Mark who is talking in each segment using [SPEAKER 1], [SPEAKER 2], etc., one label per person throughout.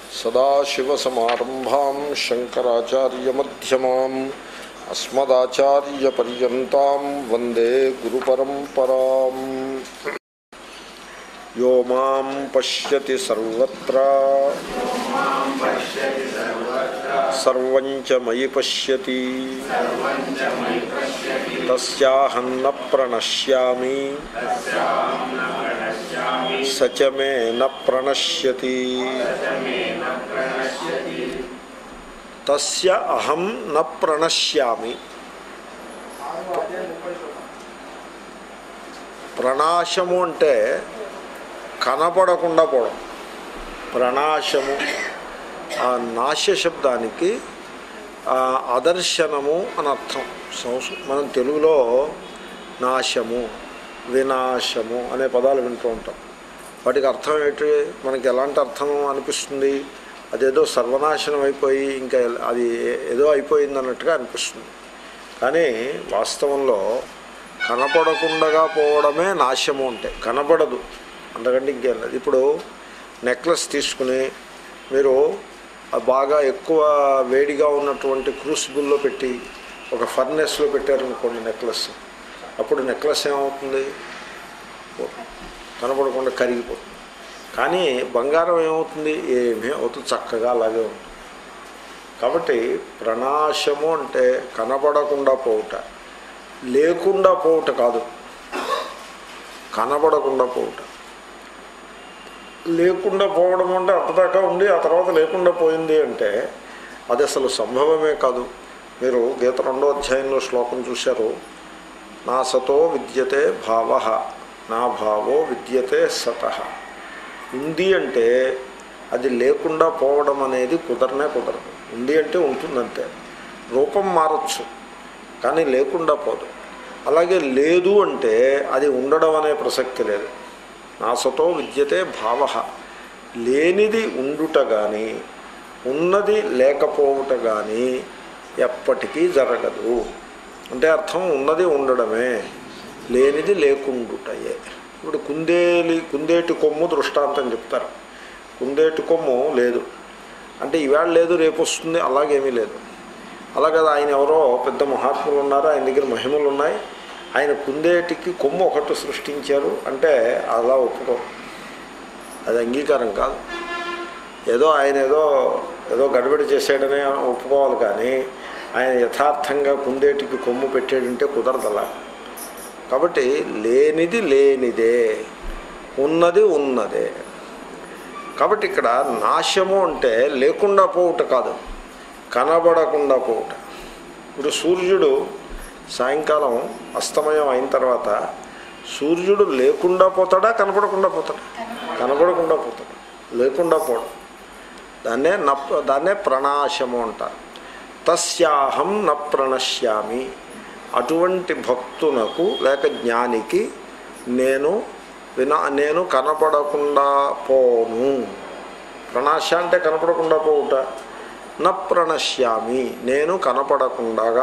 [SPEAKER 1] సదాశివసమారంభాం శంకరాచార్యమ్యమాం అస్మదాచార్యపర్యంతం వందే గురుపరంపరాం యో మాం పశ్యతి సర్వత్రా సర్వం చ మయి పశ్యతి తస్యాహం న ప్రణశ్యామి స చ మే న ప్రణశ్యతి తస్య అహం న ప్రణశ్యామి ప్రణాశము అంటే కనపడకుండా పోవడం ప్రణాశము ఆ నాశ శబ్దానికి ఆ, అదర్శనము అని అర్థం సంస్ మనం తెలుగులో నాశము వినాశము అనే పదాలు వింటూ ఉంటాం వాటికి అర్థం ఏంటి మనకి ఎలాంటి అర్థం అనిపిస్తుంది అదేదో సర్వనాశనం అయిపోయి ఇంకా ఎల- అది ఏదో అయిపోయింది అన్నట్టుగా అనిపిస్తుంది కానీ వాస్తవంలో కనపడకుండా పోవడమే నాశము అంటే కనపడదు అంతకంటే ఇంకేం లేదు ఇప్పుడు నెక్లెస్ తీసుకుని మీరు ఆ బాగా ఎక్కువ వేడిగా ఉన్నటువంటి క్రూసిబుల్లో పెట్టి ఒక ఫర్నెస్లో పెట్టారనుకోండి నెక్లెస్ అప్పుడు నెక్లెస్ ఏమవుతుంది పోతుంది. కనపడకుండా కరిగిపోతుంది కానీ బంగారం ఏమవుతుంది ఏమీ అవుతుంది చక్కగా అలాగే ఉంటుంది కాబట్టి ప్రణాశము అంటే కనబడకుండా పోవుట లేకుండా పోవుట కాదు కనబడకుండా పోవుట లేకుండా పోవడం అంటే అంతదాకా ఉండి ఆ తర్వాత లేకుండా పోయింది అంటే అది అసలు సంభవమే కాదు మీరు గీత రెండో అధ్యాయంలో శ్లోకం చూశారు నా సతో విద్యతే భావ నా భావో విద్యతే సత ఉంది అంటే అది లేకుండా పోవడం అనేది కుదరనే కుదరదు ఉంది అంటే ఉంటుందంతే రూపం మారచ్చు కానీ లేకుండా పోదు అలాగే లేదు అంటే అది ఉండడం అనే ప్రసక్తి లేదు నాసతో విద్యతే భావ లేనిది ఉండుట కానీ ఉన్నది లేకపోవుట కానీ ఎప్పటికీ జరగదు అంటే అర్థం ఉన్నది ఉండడమే లేనిది లేకుండుటయే ఇప్పుడు కుందేలి కుందేటి కొమ్ము దృష్టాంతం చెప్తారు కుందేటి కొమ్ము లేదు అంటే ఇవాళ లేదు రేపు వస్తుంది అలాగేమీ లేదు అలాగే ఆయన ఎవరో పెద్ద మహాత్ములు ఉన్నారు ఆయన దగ్గర మహిమలు ఉన్నాయి ఆయన కుందేటికి కొమ్ము ఒకటి సృష్టించారు అంటే అలా ఒప్పుకో అది అంగీకారం కాదు ఏదో ఆయన ఏదో ఏదో గడబడి చేసాడనే ఒప్పుకోవాలి కానీ ఆయన యథార్థంగా కుందేటికి కొమ్ము పెట్టాడంటే కుదరదు అలా కాబట్టి లేనిది లేనిదే ఉన్నది ఉన్నదే కాబట్టి ఇక్కడ నాశము అంటే లేకుండా పోవుట కాదు కనబడకుండా పోవుట ఇప్పుడు సూర్యుడు సాయంకాలం అస్తమయం అయిన తర్వాత సూర్యుడు లేకుండా పోతాడా కనపడకుండా పోతాడా కనపడకుండా పోతాడు లేకుండా పోవడం దాన్నే నప్ దాన్నే ప్రణాశము అంటారు తస్యాహం న ప్రణశ్యామి అటువంటి భక్తునకు లేక జ్ఞానికి నేను వినా నేను కనపడకుండా పోను ప్రణాశ అంటే కనపడకుండా పోవుట న ప్రణశ్యామి నేను కనపడకుండా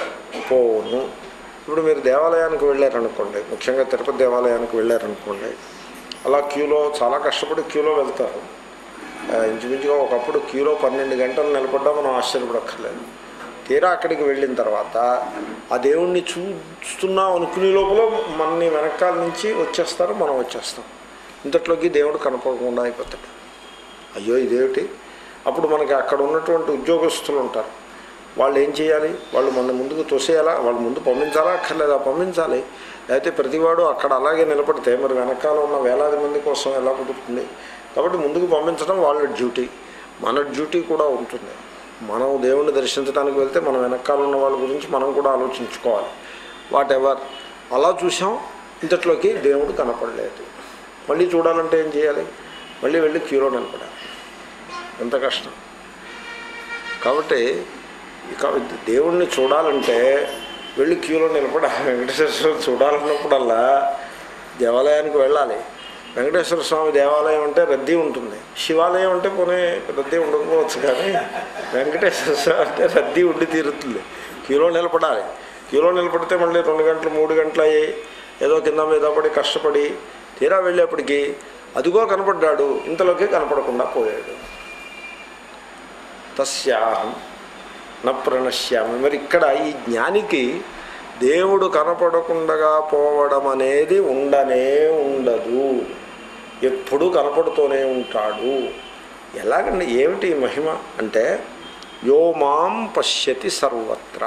[SPEAKER 1] పోను ఇప్పుడు మీరు దేవాలయానికి వెళ్ళారనుకోండి ముఖ్యంగా తిరుపతి దేవాలయానికి వెళ్ళారనుకోండి అలా క్యూలో చాలా కష్టపడి క్యూలో వెళ్తారు ఆ, ఇంచుమించుగా ఒకప్పుడు క్యూలో పన్నెండు గంటలు నిలబడ్డా మనం ఆశ్చర్యపడక్కర్లేదు తీరా అక్కడికి వెళ్ళిన తర్వాత ఆ దేవుణ్ణి చూస్తున్నాం అనుకునే లోపల మనని వెనకాల నుంచి వచ్చేస్తారు మనం వచ్చేస్తాం ఇంతట్లోకి దేవుడు కనపడకుండా అయిపోతాడు అయ్యో ఇదేమిటి అప్పుడు మనకి అక్కడ ఉన్నటువంటి ఉద్యోగస్తులు ఉంటారు వాళ్ళు ఏం చేయాలి వాళ్ళు మన ముందుకు తోసేయాలా వాళ్ళు ముందు పంపించాలా అక్కర్లేదా పంపించాలి లేకపోతే ప్రతివాడు అక్కడ అలాగే నిలబడితే మరి వెనకాల ఉన్న వేలాది మంది కోసం ఎలా కుదురుతుంది కాబట్టి ముందుకు పంపించడం వాళ్ళ డ్యూటీ మన డ్యూటీ కూడా ఉంటుంది మనం దేవుణ్ణి దర్శించడానికి వెళ్తే మన వెనకాల ఉన్న వాళ్ళ గురించి మనం కూడా ఆలోచించుకోవాలి వాట్ ఎవర్ అలా చూసాం ఇంతట్లోకి దేవుడు కనపడలేదు మళ్ళీ చూడాలంటే ఏం చేయాలి మళ్ళీ వెళ్ళి క్యూలో నిలబడాలి ఎంత కష్టం కాబట్టి ఇక దేవుణ్ణి చూడాలంటే వెళ్ళి క్యూలో నిలబడాలి వెంకటేశ్వర స్వామి చూడాలన్నప్పుడల్లా దేవాలయానికి వెళ్ళాలి వెంకటేశ్వర స్వామి దేవాలయం అంటే రద్దీ ఉంటుంది శివాలయం అంటే పోనీ రద్దీ ఉండకపోవచ్చు కానీ వెంకటేశ్వర స్వామి అంటే రద్దీ ఉండి తీరుతుంది క్యూలో నిలబడాలి క్యూలో నిలబడితే మళ్ళీ రెండు గంటలు మూడు గంటలు అయ్యి ఏదో కింద మీద పడి కష్టపడి తీరా వెళ్ళేప్పటికీ అదిగో కనపడ్డాడు ఇంతలోకి కనపడకుండా పోయాడు తస్యాహం న ప్రణశ్యామి మరి ఇక్కడ ఈ జ్ఞానికి దేవుడు కనపడకుండా పోవడం అనేది ఉండనే ఉండదు ఎప్పుడూ కనపడుతూనే ఉంటాడు ఎలాగండి ఏమిటి ఈ మహిమ అంటే యో మాం పశ్యతి సర్వత్ర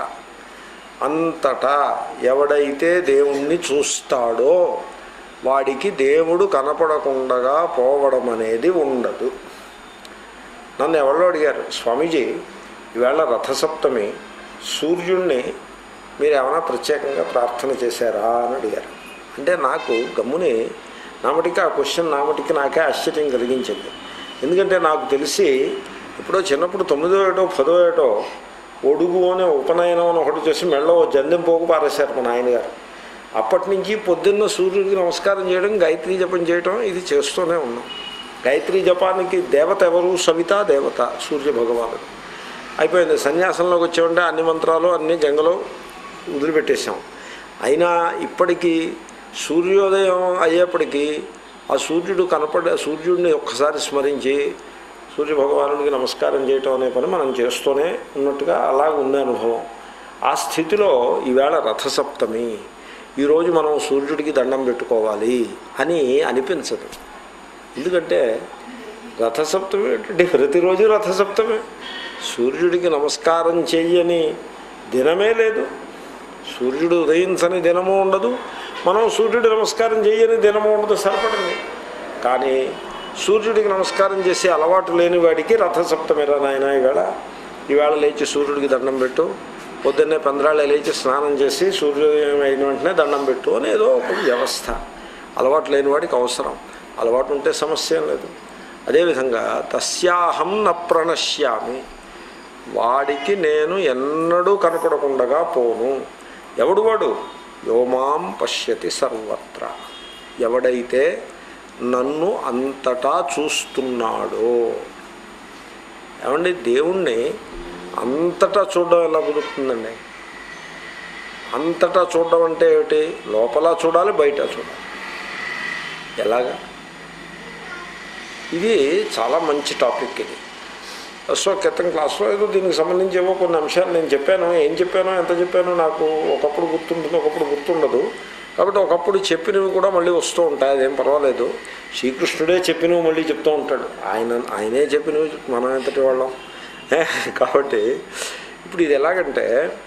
[SPEAKER 1] అంతటా ఎవడైతే దేవుణ్ణి చూస్తాడో వాడికి దేవుడు కనపడకుండా పోవడం అనేది ఉండదు నన్ను ఎవరో అడిగారు స్వామీజీ ఈవేళ రథసప్తమి సూర్యుణ్ణి మీరు ఏమైనా ప్రత్యేకంగా ప్రార్థన చేశారా అని అడిగారు అంటే నాకు గమ్ముని నా మటుకి ఆ క్వశ్చన్ నా మటుకి నాకే ఆశ్చర్యం కలిగించింది ఎందుకంటే నాకు తెలిసి ఎప్పుడో చిన్నప్పుడు తొమ్మిదో ఏటో పదో ఏటో ఒడుగు అనే ఉపనయనం అని ఒకటి చేసి మెళ్ళో జందెం పోగు పారేశారు మా నాయనగారు అప్పటి నుంచి పొద్దున్న సూర్యుడికి నమస్కారం చేయడం గాయత్రీ జపం చేయడం ఇది చేస్తూనే ఉన్నాం గాయత్రీ జపానికి దేవత ఎవరు సవిత దేవత సూర్య భగవానుడు అయిపోయింది సన్యాసంలోకి వచ్చామంటే అన్ని మంత్రాలు అన్ని జంగలో వదిలిపెట్టేశాం అయినా ఇప్పటికీ సూర్యోదయం అయ్యేప్పటికీ ఆ సూర్యుడు కనపడే సూర్యుడిని ఒక్కసారి స్మరించి సూర్య భగవానుడికి నమస్కారం చేయటం అనే పని మనం చేస్తూనే ఉన్నట్టుగా అలాగ ఉంది అనుభవం ఆ స్థితిలో ఈవేళ రథసప్తమి ఈరోజు మనం సూర్యుడికి దండం పెట్టుకోవాలి అని అనిపించదు ఎందుకంటే రథసప్తమి ఏంటంటే ప్రతిరోజు రథసప్తమే సూర్యుడికి నమస్కారం చెయ్యని దినమే లేదు సూర్యుడు ఉదయించని దినము ఉండదు మనం సూర్యుడి నమస్కారం చేయని దినము ఉండదు సరిపడింది కానీ సూర్యుడికి నమస్కారం చేసే అలవాటు లేని వాడికి రథసప్తమిరా నాయన ఈవేళ ఈవేళ లేచి సూర్యుడికి దండం పెట్టు పొద్దున్నే పంద్రాళ్ళ లేచి స్నానం చేసి సూర్యోదయం అయిన వెంటనే దండం పెట్టు అనేదో ఒక వ్యవస్థ అలవాటు లేని వాడికి అవసరం అలవాటు ఉంటే సమస్య ఏం లేదు అదేవిధంగా తస్యాహం న ప్రణశ్యామి వాడికి నేను ఎన్నడూ కనపడకుండగా పోను ఎవడు వాడు యోమాం పశ్యతి సర్వత్ర ఎవడైతే నన్ను అంతటా చూస్తున్నాడో ఏమండి దేవుణ్ణి అంతటా చూడడం ఎలా కుదురుతుందండి అంతటా చూడడం అంటే ఏమిటి లోపల చూడాలి బయట చూడాలి ఎలాగా ఇది చాలా మంచి టాపిక్ ఇది సో క్రితం క్లాస్లో ఏదో దీనికి సంబంధించి ఏవో కొన్ని అంశాలు నేను చెప్పాను ఏం చెప్పానో ఎంత చెప్పానో నాకు ఒకప్పుడు గుర్తుంటుంది ఒకప్పుడు గుర్తుండదు కాబట్టి ఒకప్పుడు చెప్పినవి కూడా మళ్ళీ వస్తూ ఉంటాయి అదేం పర్వాలేదు శ్రీకృష్ణుడే చెప్పినవి మళ్ళీ చెప్తూ ఉంటాడు ఆయన ఆయనే చెప్పినవి మనం ఎంతటి వాళ్ళం కాబట్టి ఇప్పుడు ఇది ఎలాగంటే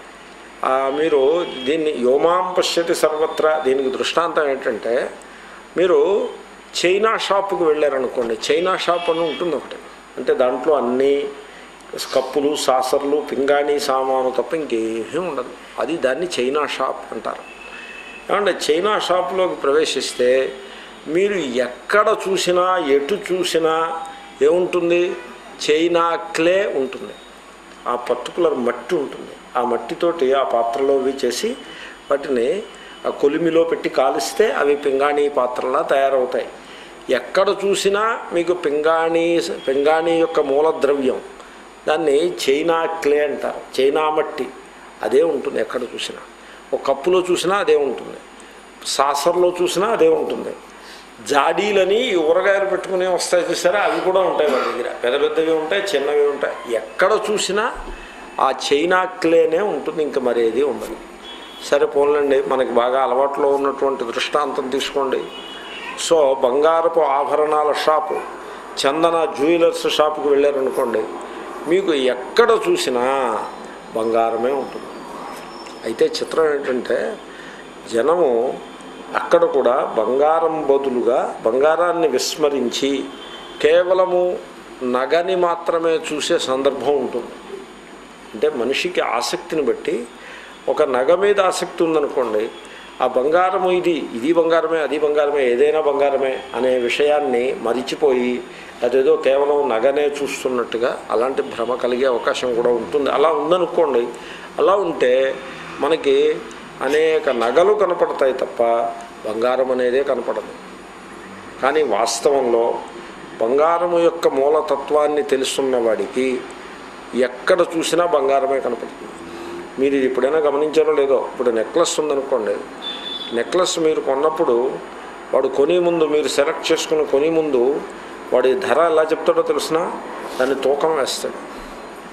[SPEAKER 1] ఆ, మీరు దీన్ని యోమాం పశ్యతి సర్వత్ర దీనికి దృష్టాంతం ఏంటంటే మీరు చైనా షాపుకి వెళ్ళారనుకోండి చైనా షాప్ అని ఉంటుంది ఒకటి అంటే దాంట్లో అన్ని కప్పులు సాసర్లు పింగాణి సామాను తప్ప ఇంకేమీ ఉండదు అది దాన్ని చైనా షాప్ అంటారు ఏమంటే చైనా షాప్లోకి ప్రవేశిస్తే మీరు ఎక్కడ చూసినా ఎటు చూసినా ఏముంటుంది చైనా క్లే ఉంటుంది ఆ పర్టికులర్ మట్టి ఉంటుంది ఆ మట్టితోటి ఆ పాత్రలో అవి చేసి వాటిని ఆ కొలిమిలో పెట్టి కాలిస్తే అవి పింగాణీ పాత్రలా తయారవుతాయి ఎక్కడ చూసినా మీకు పింగాణీ పింగాణీ యొక్క మూల ద్రవ్యం దాన్ని చైనా క్లే అంటారు చైనా మట్టి అదే ఉంటుంది ఎక్కడ చూసినా ఒక కప్పులో చూసినా అదే ఉంటుంది సాసర్లో చూసినా అదే ఉంటుంది జాడీలని ఈ ఊరగాయలు పెట్టుకుని వస్తాయి చూసారా అవి కూడా ఉంటాయి వాళ్ళ దగ్గర పెద్ద పెద్దవి ఉంటాయి చిన్నవి ఉంటాయి ఎక్కడ చూసినా ఆ చైనా క్లేనే ఉంటుంది ఇంకా మరేది ఉండదు సరే పోన్లండి మనకి బాగా అలవాట్లో ఉన్నటువంటి దృష్టాంతం తీసుకోండి సో బంగారపు ఆభరణాల షాపు చందన జ్యువెలర్స్ షాపుకి వెళ్ళారనుకోండి మీకు ఎక్కడ చూసినా బంగారమే ఉంటుంది అయితే చిత్రం ఏంటంటే జనము అక్కడ కూడా బంగారం బదులుగా బంగారాన్ని విస్మరించి కేవలము నగని మాత్రమే చూసే సందర్భం ఉంటుంది అంటే మనిషికి ఆసక్తిని బట్టి ఒక నగ మీద ఆసక్తి ఉందనుకోండి ఆ బంగారము ఇది ఇది బంగారమే అది బంగారమే ఏదైనా బంగారమే అనే విషయాన్ని మరిచిపోయి అదేదో కేవలం నగనే చూస్తున్నట్టుగా అలాంటి భ్రమ కలిగే అవకాశం కూడా ఉంటుంది అలా ఉందనుకోండి అలా ఉంటే మనకి అనేక నగలు కనపడతాయి తప్ప బంగారం అనేదే కనపడదు కానీ వాస్తవంలో బంగారము యొక్క మూలతత్వాన్ని తెలుసున్న వాడికి ఎక్కడ చూసినా బంగారమే కనపడుతుంది మీరు ఇది ఎప్పుడైనా గమనించారో లేదో ఇప్పుడు నెక్లెస్ ఉందనుకోండి నెక్లెస్ మీరు కొన్నప్పుడు వాడు కొని ముందు మీరు సెలెక్ట్ చేసుకుని కొని ముందు వాడి ధర ఎలా చెప్తాడో తెలిసిన దాన్ని తూకం వేస్తాడు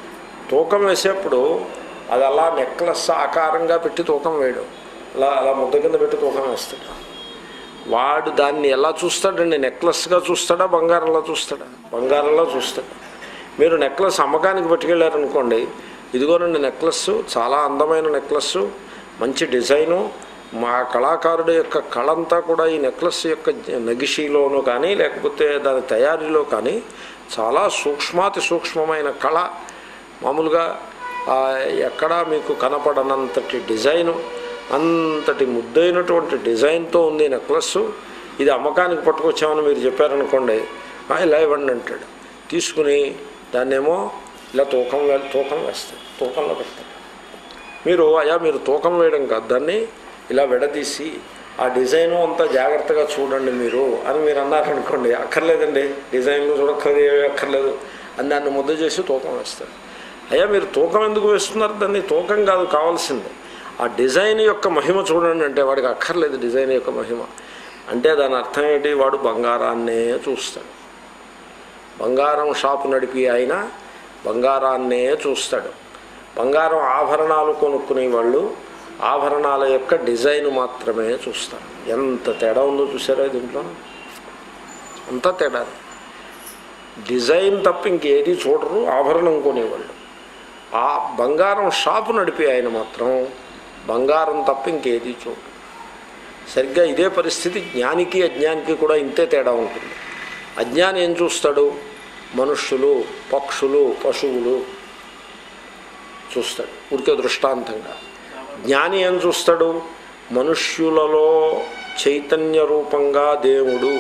[SPEAKER 1] తూకం వేసేప్పుడు అది అలా నెక్లెస్ ఆకారంగా పెట్టి తూకం వేయడం అలా అలా ముద్ద కింద పెట్టి తూకం వేస్తాడు వాడు దాన్ని ఎలా చూస్తాడండి నెక్లెస్గా చూస్తాడా బంగారంలో చూస్తాడా బంగారంలో చూస్తాడు మీరు నెక్లెస్ అమ్మకానికి పట్టుకెళ్ళారనుకోండి ఇదిగోనండి నెక్లెస్ చాలా అందమైన నెక్లెస్ మంచి డిజైను మా కళాకారుడు యొక్క కళ అంతా కూడా ఈ నెక్లెస్ యొక్క నగిషీలోనూ కానీ లేకపోతే దాని తయారీలో కానీ చాలా సూక్ష్మాతి సూక్ష్మమైన కళ మామూలుగా ఆ, ఎక్కడా మీకు కనపడనంతటి డిజైను అంతటి ముద్దైనటువంటి డిజైన్తో ఉంది నెక్లెస్ ఇది అమ్మకానికి పట్టుకొచ్చామని మీరు చెప్పారనుకోండి "ఆ, ఇలా ఇవ్వండి అంటాడు తీసుకుని దాన్నేమో ఇలా తూకం వే తూకం వేస్తాడు తూకంలో పెడతాడు మీరు అయా మీరు తూకం వేయడం కాదు దాన్ని ఇలా విడదీసి ఆ డిజైను అంతా జాగ్రత్తగా చూడండి మీరు అని మీరు అన్నారనుకోండి అక్కర్లేదండి డిజైన్లు చూడక్కర్లేదు ఏమీ అక్కర్లేదు అని దాన్ని ముద్ద చేసి తూకం వేస్తాడు అయ్యా మీరు తూకం ఎందుకు వేస్తున్నారు దాన్ని తూకం కాదు కావాల్సింది ఆ డిజైన్ యొక్క మహిమ చూడండి అంటే వాడికి అక్కర్లేదు డిజైన్ యొక్క మహిమ అంటే దాని అర్థం ఏంటి వాడు బంగారాన్నే చూస్తాడు బంగారం షాపు నడిపి ఆయన బంగారాన్నే చూస్తాడు బంగారం ఆభరణాలు కొనుక్కునే వాళ్ళు ఆభరణాల యొక్క డిజైన్ మాత్రమే చూస్తారు ఎంత తేడా ఉందో చూసారా దీంట్లో అంత తేడా డిజైన్ తప్ప ఇంకేది చూడరు ఆభరణం కొనేవాళ్ళు ఆ బంగారం షాపు నడిపి ఆయన మాత్రం బంగారం తప్ప ఇంకేది చూడరు సరిగ్గా ఇదే పరిస్థితి జ్ఞానికి అజ్ఞానికి కూడా ఇంతే తేడా ఉంటుంది అజ్ఞాని ఏం చూస్తాడు మనుష్యులు పక్షులు పశువులు చూస్తాడు ఊరికే దృష్టాంతంగా జ్ఞాని ఏం చూస్తాడు మనుష్యులలో చైతన్య రూపంగా దేవుడు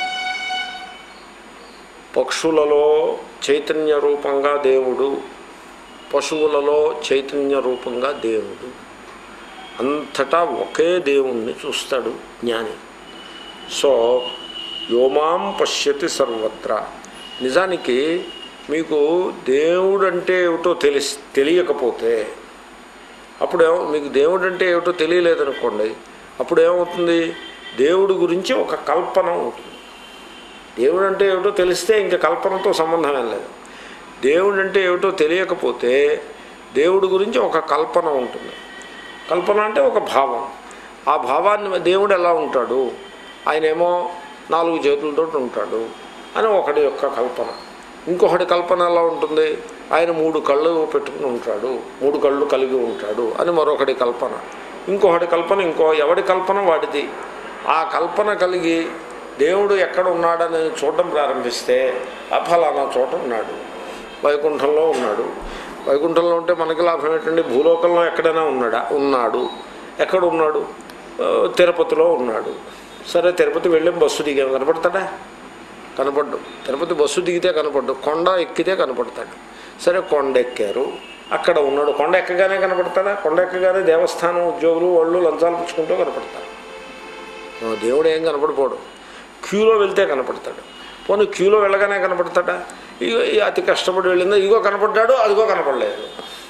[SPEAKER 1] పక్షులలో చైతన్య రూపంగా దేవుడు పశువులలో చైతన్య రూపంగా దేవుడు అంతటా ఒకే దేవుణ్ణి చూస్తాడు జ్ఞాని సో యోమాం పశ్యతి సర్వత్రా నిజానికి మీకు దేవుడు అంటే ఏమిటో తెలి తెలియకపోతే అప్పుడు ఏమో మీకు దేవుడు అంటే ఏమిటో తెలియలేదనుకోండి అప్పుడు ఏమవుతుంది దేవుడి గురించి ఒక కల్పన ఉంటుంది దేవుడు అంటే ఏమిటో తెలిస్తే ఇంకా కల్పనతో సంబంధం ఏం లేదు దేవుడు అంటే ఏమిటో తెలియకపోతే దేవుడి గురించి ఒక కల్పన ఉంటుంది కల్పన అంటే ఒక భావం ఆ భావాన్ని దేవుడు ఎలా ఉంటాడు ఆయనేమో నాలుగు చేతులతో ఉంటాడు అని ఒకటి యొక్క కల్పన ఇంకొకటి కల్పన ఎలా ఉంటుంది ఆయన మూడు కళ్ళు పెట్టుకుని ఉంటాడు మూడు కళ్ళు కలిగి ఉంటాడు అని మరొకటి కల్పన ఇంకొకటి కల్పన ఇంకో ఎవడి కల్పన వాడిది ఆ కల్పన కలిగి దేవుడు ఎక్కడ ఉన్నాడని చూడడం ప్రారంభిస్తే ఆ ఫలానా చోట ఉన్నాడు వైకుంఠంలో ఉన్నాడు వైకుంఠంలో ఉంటే మనకి లాభం ఏంటండి భూలోకంలో ఎక్కడైనా ఉన్నాడా ఉన్నాడు ఎక్కడ ఉన్నాడు ఆ, తిరుపతిలో ఉన్నాడు సరే తిరుపతి వెళ్ళాం బస్సు దిగాం కనపడతాడా కనపడ్డు తిరుపతి బస్సు దిగితే కనపడ్డు కొండ ఎక్కితే కనపడతాడు సరే కొండ ఎక్కారు అక్కడ ఉన్నాడు కొండ ఎక్కగానే కనపడతాడా కొండ ఎక్కగానే దేవస్థానం ఉద్యోగులు వాళ్ళు లంచాలు పుచ్చుకుంటూ కనపడతారు ఆ, దేవుడు ఏం కనపడిపోడు క్యూలో వెళ్తే కనపడతాడు పోనీ క్యూలో వెళ్ళగానే కనపడతాడా ఇగో ఈ అతి కష్టపడి వెళ్ళిందో ఇగో కనపడ్డాడు అదిగో కనపడలేదు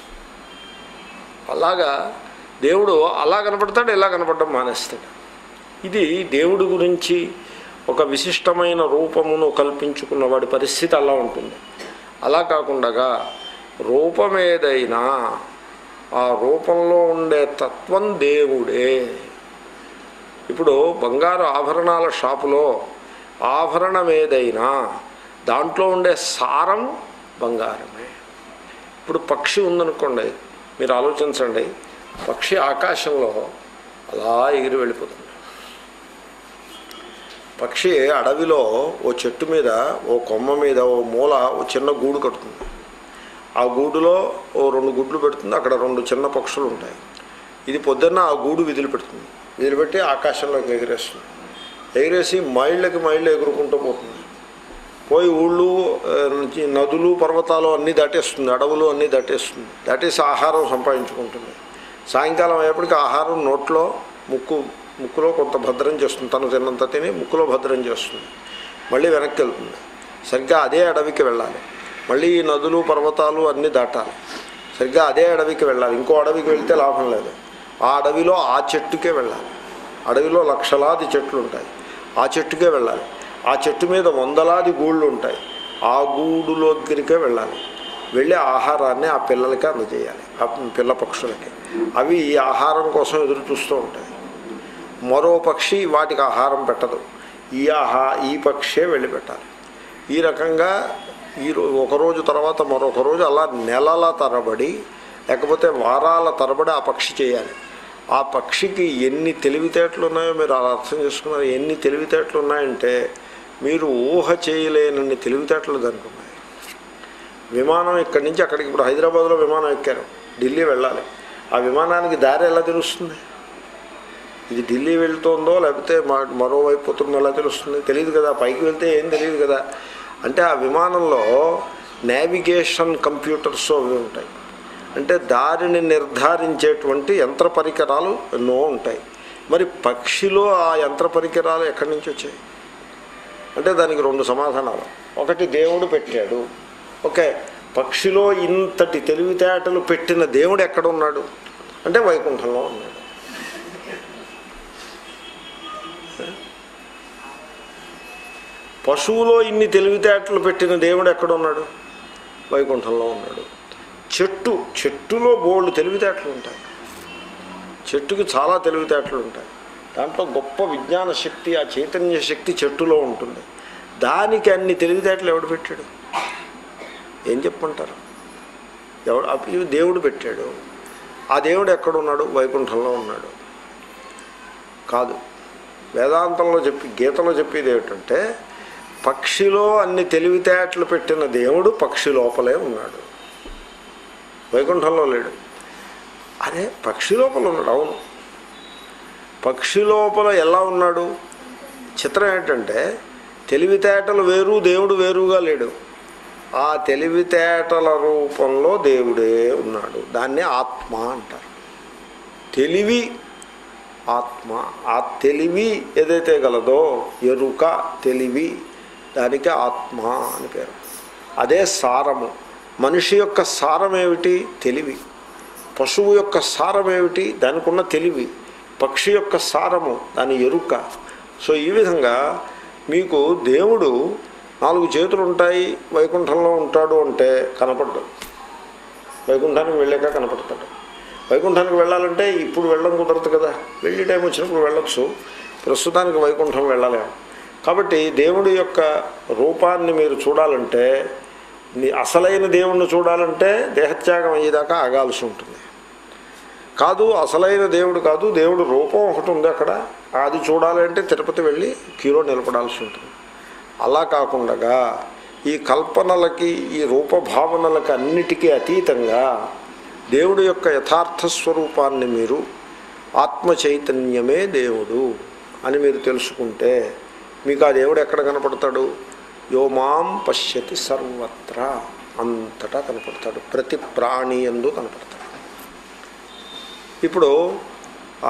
[SPEAKER 1] అలాగా దేవుడు అలా కనపడతాడు ఇలా కనపడడం మానేస్తాడు ఇది దేవుడి గురించి ఒక విశిష్టమైన రూపమును కల్పించుకున్న వాడి పరిస్థితి అలా ఉంటుంది అలా కాకుండా రూపమేదైనా ఆ రూపంలో ఉండే తత్వం దేవుడే ఇప్పుడు బంగారు ఆభరణాల షాపులో ఆభరణం ఏదైనా దాంట్లో ఉండే సారం బంగారమే ఇప్పుడు పక్షి ఉందనుకోండి మీరు ఆలోచించండి పక్షి ఆకాశంలో అలా ఎగిరి వెళ్ళిపోతుంది పక్షి అడవిలో ఓ చెట్టు మీద ఓ కొమ్మ మీద ఓ మూల ఓ చిన్న గూడు కడుతుంది ఆ గూడులో ఓ రెండు గుడ్లు పెడుతుంది అక్కడ రెండు చిన్న పక్షులు ఉంటాయి ఇది పొద్దున్న ఆ గూడు విధులు పెడుతుంది విదిలిపెట్టి ఆకాశంలోకి ఎగిరేస్తుంది ఎగిరేసి మైళ్ళకి మైళ్ళు ఎగురుకుంటూ పోతుంది పోయి ఊళ్ళు ఆ, నుంచి నదులు పర్వతాలు అన్నీ దాటేస్తుంది అడవులు అన్నీ దాటేస్తుంది దాటేసి ఆహారం సంపాదించుకుంటుంది సాయంకాలం అయ్యేప్పటికి ఆహారం నోట్లో ముక్కు ముక్కులో కొంత భద్రం చేస్తుంది తను తిన్నంత తిని ముక్కులో భద్రం చేస్తుంది మళ్ళీ వెనక్కి వెళ్తుంది సరిగ్గా అదే అడవికి వెళ్ళాలి మళ్ళీ ఈ నదులు పర్వతాలు అన్నీ దాటాలి సరిగ్గా అదే అడవికి వెళ్ళాలి ఇంకో అడవికి వెళ్తే లాభం లేదు ఆ అడవిలో ఆ చెట్టుకే వెళ్ళాలి అడవిలో లక్షలాది చెట్లు ఉంటాయి ఆ చెట్టుకే వెళ్ళాలి ఆ చెట్టు మీద వందలాది గూళ్ళు ఉంటాయి ఆ గూడులో దగ్గరికే వెళ్ళాలి వెళ్ళి ఆహారాన్ని ఆ పిల్లలకి అందజేయాలి ఆ పిల్ల పక్షులకి అవి ఈ ఆహారం కోసం ఎదురు చూస్తూ ఉంటాయి మరో పక్షి వాటికి ఆహారం పెట్టదు ఈ ఆహా ఈ పక్షే వెళ్ళి పెట్టాలి ఈ రకంగా ఈ రో ఒకరోజు తర్వాత మరొక రోజు అలా నెలల తరబడి లేకపోతే వారాల తరబడి ఆ పక్షి చేయాలి ఆ పక్షికి ఎన్ని తెలివితేటలు ఉన్నాయో మీరు అలా అర్థం చేసుకున్నారు ఎన్ని తెలివితేటలు ఉన్నాయంటే మీరు ఊహ చేయలేనన్ని తెలివితేటలు దానికి ఉన్నాయి విమానం ఇక్కడి నుంచి అక్కడికి ఇప్పుడు హైదరాబాద్లో విమానం ఎక్కారు ఢిల్లీ వెళ్ళాలి ఆ విమానానికి దారి ఎలా తెలుస్తుంది ఇది ఢిల్లీ వెళ్తుందో లేకపోతే మా మరోవైపు పోతుందో ఎలా తెలుస్తుంది తెలియదు కదా పైకి వెళ్తే ఏం తెలియదు కదా అంటే ఆ విమానంలో నావిగేషన్ కంప్యూటర్స్ అవి ఉంటాయి అంటే దారిని నిర్ధారించేటువంటి యంత్ర పరికరాలు ఎన్నో ఉంటాయి మరి పక్షిలో ఆ యంత్ర పరికరాలు ఎక్కడి నుంచి వచ్చాయి అంటే దానికి రెండు సమాధానాలు ఒకటి దేవుడు పెట్టాడు ఓకే పక్షిలో ఇంతటి తెలివితేటలు పెట్టిన దేవుడు ఎక్కడ ఉన్నాడు అంటే వైకుంఠంలో ఉన్నాడు పశువులో ఇన్ని తెలివితేటలు పెట్టిన దేవుడు ఎక్కడ ఉన్నాడు వైకుంఠంలో ఉన్నాడు చెట్టు చెట్టులో బోల్డ్ తెలివితేటలు ఉంటాయి చెట్టుకి చాలా తెలివితేటలు ఉంటాయి దాంట్లో గొప్ప విజ్ఞాన శక్తి ఆ చైతన్య శక్తి చెట్టులో ఉంటుంది దానికి అన్ని తెలివితేటలు ఎవడు పెట్టాడు ఏం చెప్పమంటారు ఎవడు అప్- ఇవి దేవుడు పెట్టాడు ఆ దేవుడు ఎక్కడున్నాడు వైకుంఠంలో ఉన్నాడు కాదు వేదాంతంలో చెప్పి గీతలో చెప్పేది ఏమిటంటే పక్షిలో అన్ని తెలివితేటలు పెట్టిన దేవుడు పక్షి లోపలే ఉన్నాడు వైకుంఠంలో లేడు అరే పక్షి లోపల ఉన్నాడు అవును పక్షి లోపల ఎలా ఉన్నాడు చిత్రం ఏంటంటే తెలివితేటలు వేరు దేవుడు వేరుగా లేడు ఆ తెలివితేటల రూపంలో దేవుడే ఉన్నాడు దాన్నే ఆత్మ అంటారు తెలివి ఆత్మ ఆ తెలివి ఏదైతే గలదో ఎరుక తెలివి దానికి ఆత్మ అని పేరు అదే సారము మనిషి యొక్క సారం ఏమిటి తెలివి పశువు యొక్క సారం ఏమిటి దానికి ఉన్న తెలివి పక్షి యొక్క సారము దాని ఎరుక సో ఈ విధంగా మీకు దేవుడు నాలుగు చేతులు ఉంటాయి వైకుంఠంలో ఉంటాడు అంటే కనపడ్డు వైకుంఠానికి వెళ్ళాక కనపడతాడు వైకుంఠానికి వెళ్ళాలంటే ఇప్పుడు వెళ్ళడం కుదరదు కదా వెళ్ళి టైం వచ్చినప్పుడు వెళ్ళొచ్చు ప్రస్తుతానికి వైకుంఠం వెళ్ళలేము కాబట్టి దేవుడి యొక్క రూపాన్ని మీరు చూడాలంటే నీ అసలైన దేవుణ్ణి చూడాలంటే దేహత్యాగం అయ్యేదాకా ఆగాల్సి ఉంటుంది కాదు అసలైన దేవుడు కాదు దేవుడు రూపం ఒకటి ఉంది అక్కడ అది చూడాలంటే తిరుపతి వెళ్ళి క్యూలో నిలబడాల్సి ఉంటుంది అలా కాకుండా ఈ కల్పనలకి ఈ రూపభావనలకి అన్నిటికీ అతీతంగా దేవుడి యొక్క యథార్థ స్వరూపాన్ని మీరు ఆత్మ చైతన్యమే దేవుడు అని మీరు తెలుసుకుంటే మీకు ఆ దేవుడు ఎక్కడ కనపడతాడు యోమాం పశ్యతి సర్వత్రా అంతటా కనపడతాడు ప్రతి ప్రాణి ఎందు కనపడతాడు ఇప్పుడు ఆ,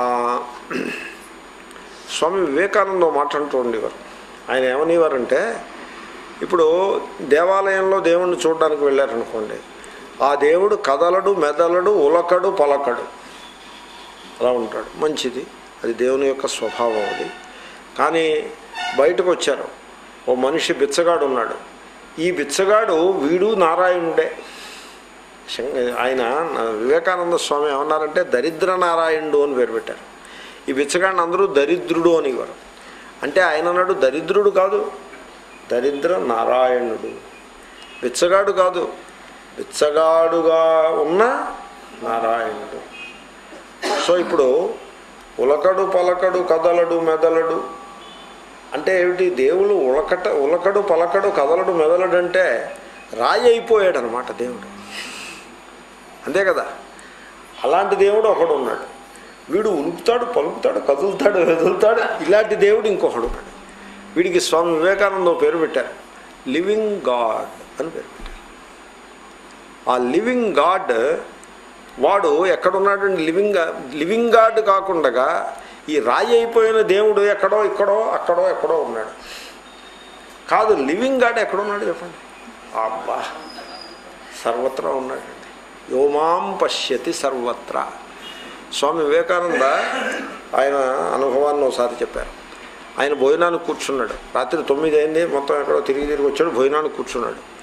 [SPEAKER 1] స్వామి వివేకానంద మాట్లాడుతూ ఉండేవారు ఆయన ఏమనేవారంటే ఇప్పుడు దేవాలయంలో దేవుణ్ణి చూడడానికి వెళ్ళారనుకోండి ఆ దేవుడు కదలడు మెదలడు ఉలకడు పలకడు అలా ఉంటాడు మంచిది అది దేవుని యొక్క స్వభావం అది కానీ బయటకు వచ్చారు ఓ మనిషి బిచ్చగాడు ఉన్నాడు ఈ బిచ్చగాడు వీడు నారాయణుడే శంక ఆయన వివేకానంద స్వామి ఏమన్నారంటే దరిద్ర నారాయణుడు అని పేరు పెట్టారు ఈ బిచ్చగాడిని అందరూ దరిద్రుడు అనేవారు అంటే ఆయన అన్నాడు దరిద్రుడు కాదు దరిద్ర నారాయణుడు బిచ్చగాడు కాదు బిచ్చగాడుగా ఉన్న నారాయణుడు సో ఇప్పుడు ఉలకడు పలకడు కదలడు మెదలడు అంటే ఏమిటి దేవుడు ఉలకట ఉలకడు పలకడు కదలడు మెదలడు అంటే రాయి అయిపోయాడు అనమాట దేవుడు అంతే కదా అలాంటి దేవుడు ఒకడు ఉన్నాడు వీడు ఉలుపుతాడు పలుకుతాడు కదులుతాడు వెదులుతాడు ఇలాంటి దేవుడు ఇంకొకడు ఉన్నాడు వీడికి స్వామి వివేకానంద ఓ పేరు పెట్టారు లివింగ్ గాడ్ అని పేరు పెట్టారు ఆ లివింగ్ గాడ్ వాడు ఎక్కడున్నాడండి లివింగ్ లివింగ్ గాడ్ కాకుండా ఈ రాయి అయిపోయిన దేవుడు ఎక్కడో ఇక్కడో అక్కడో ఎక్కడో ఉన్నాడు కాదు లివింగ్ గాడ్ ఎక్కడున్నాడు చెప్పండి అబ్బా సర్వత్రా ఉన్నాడండి యోమాం పశ్యతి సర్వత్రా స్వామి వివేకానంద ఆయన అనుభవాన్ని ఒకసారి చెప్పారు ఆయన భోజనానికి కూర్చున్నాడు రాత్రి తొమ్మిది అయింది మొత్తం ఎక్కడో తిరిగి తిరిగి వచ్చాడు భోజనానికి కూర్చున్నాడు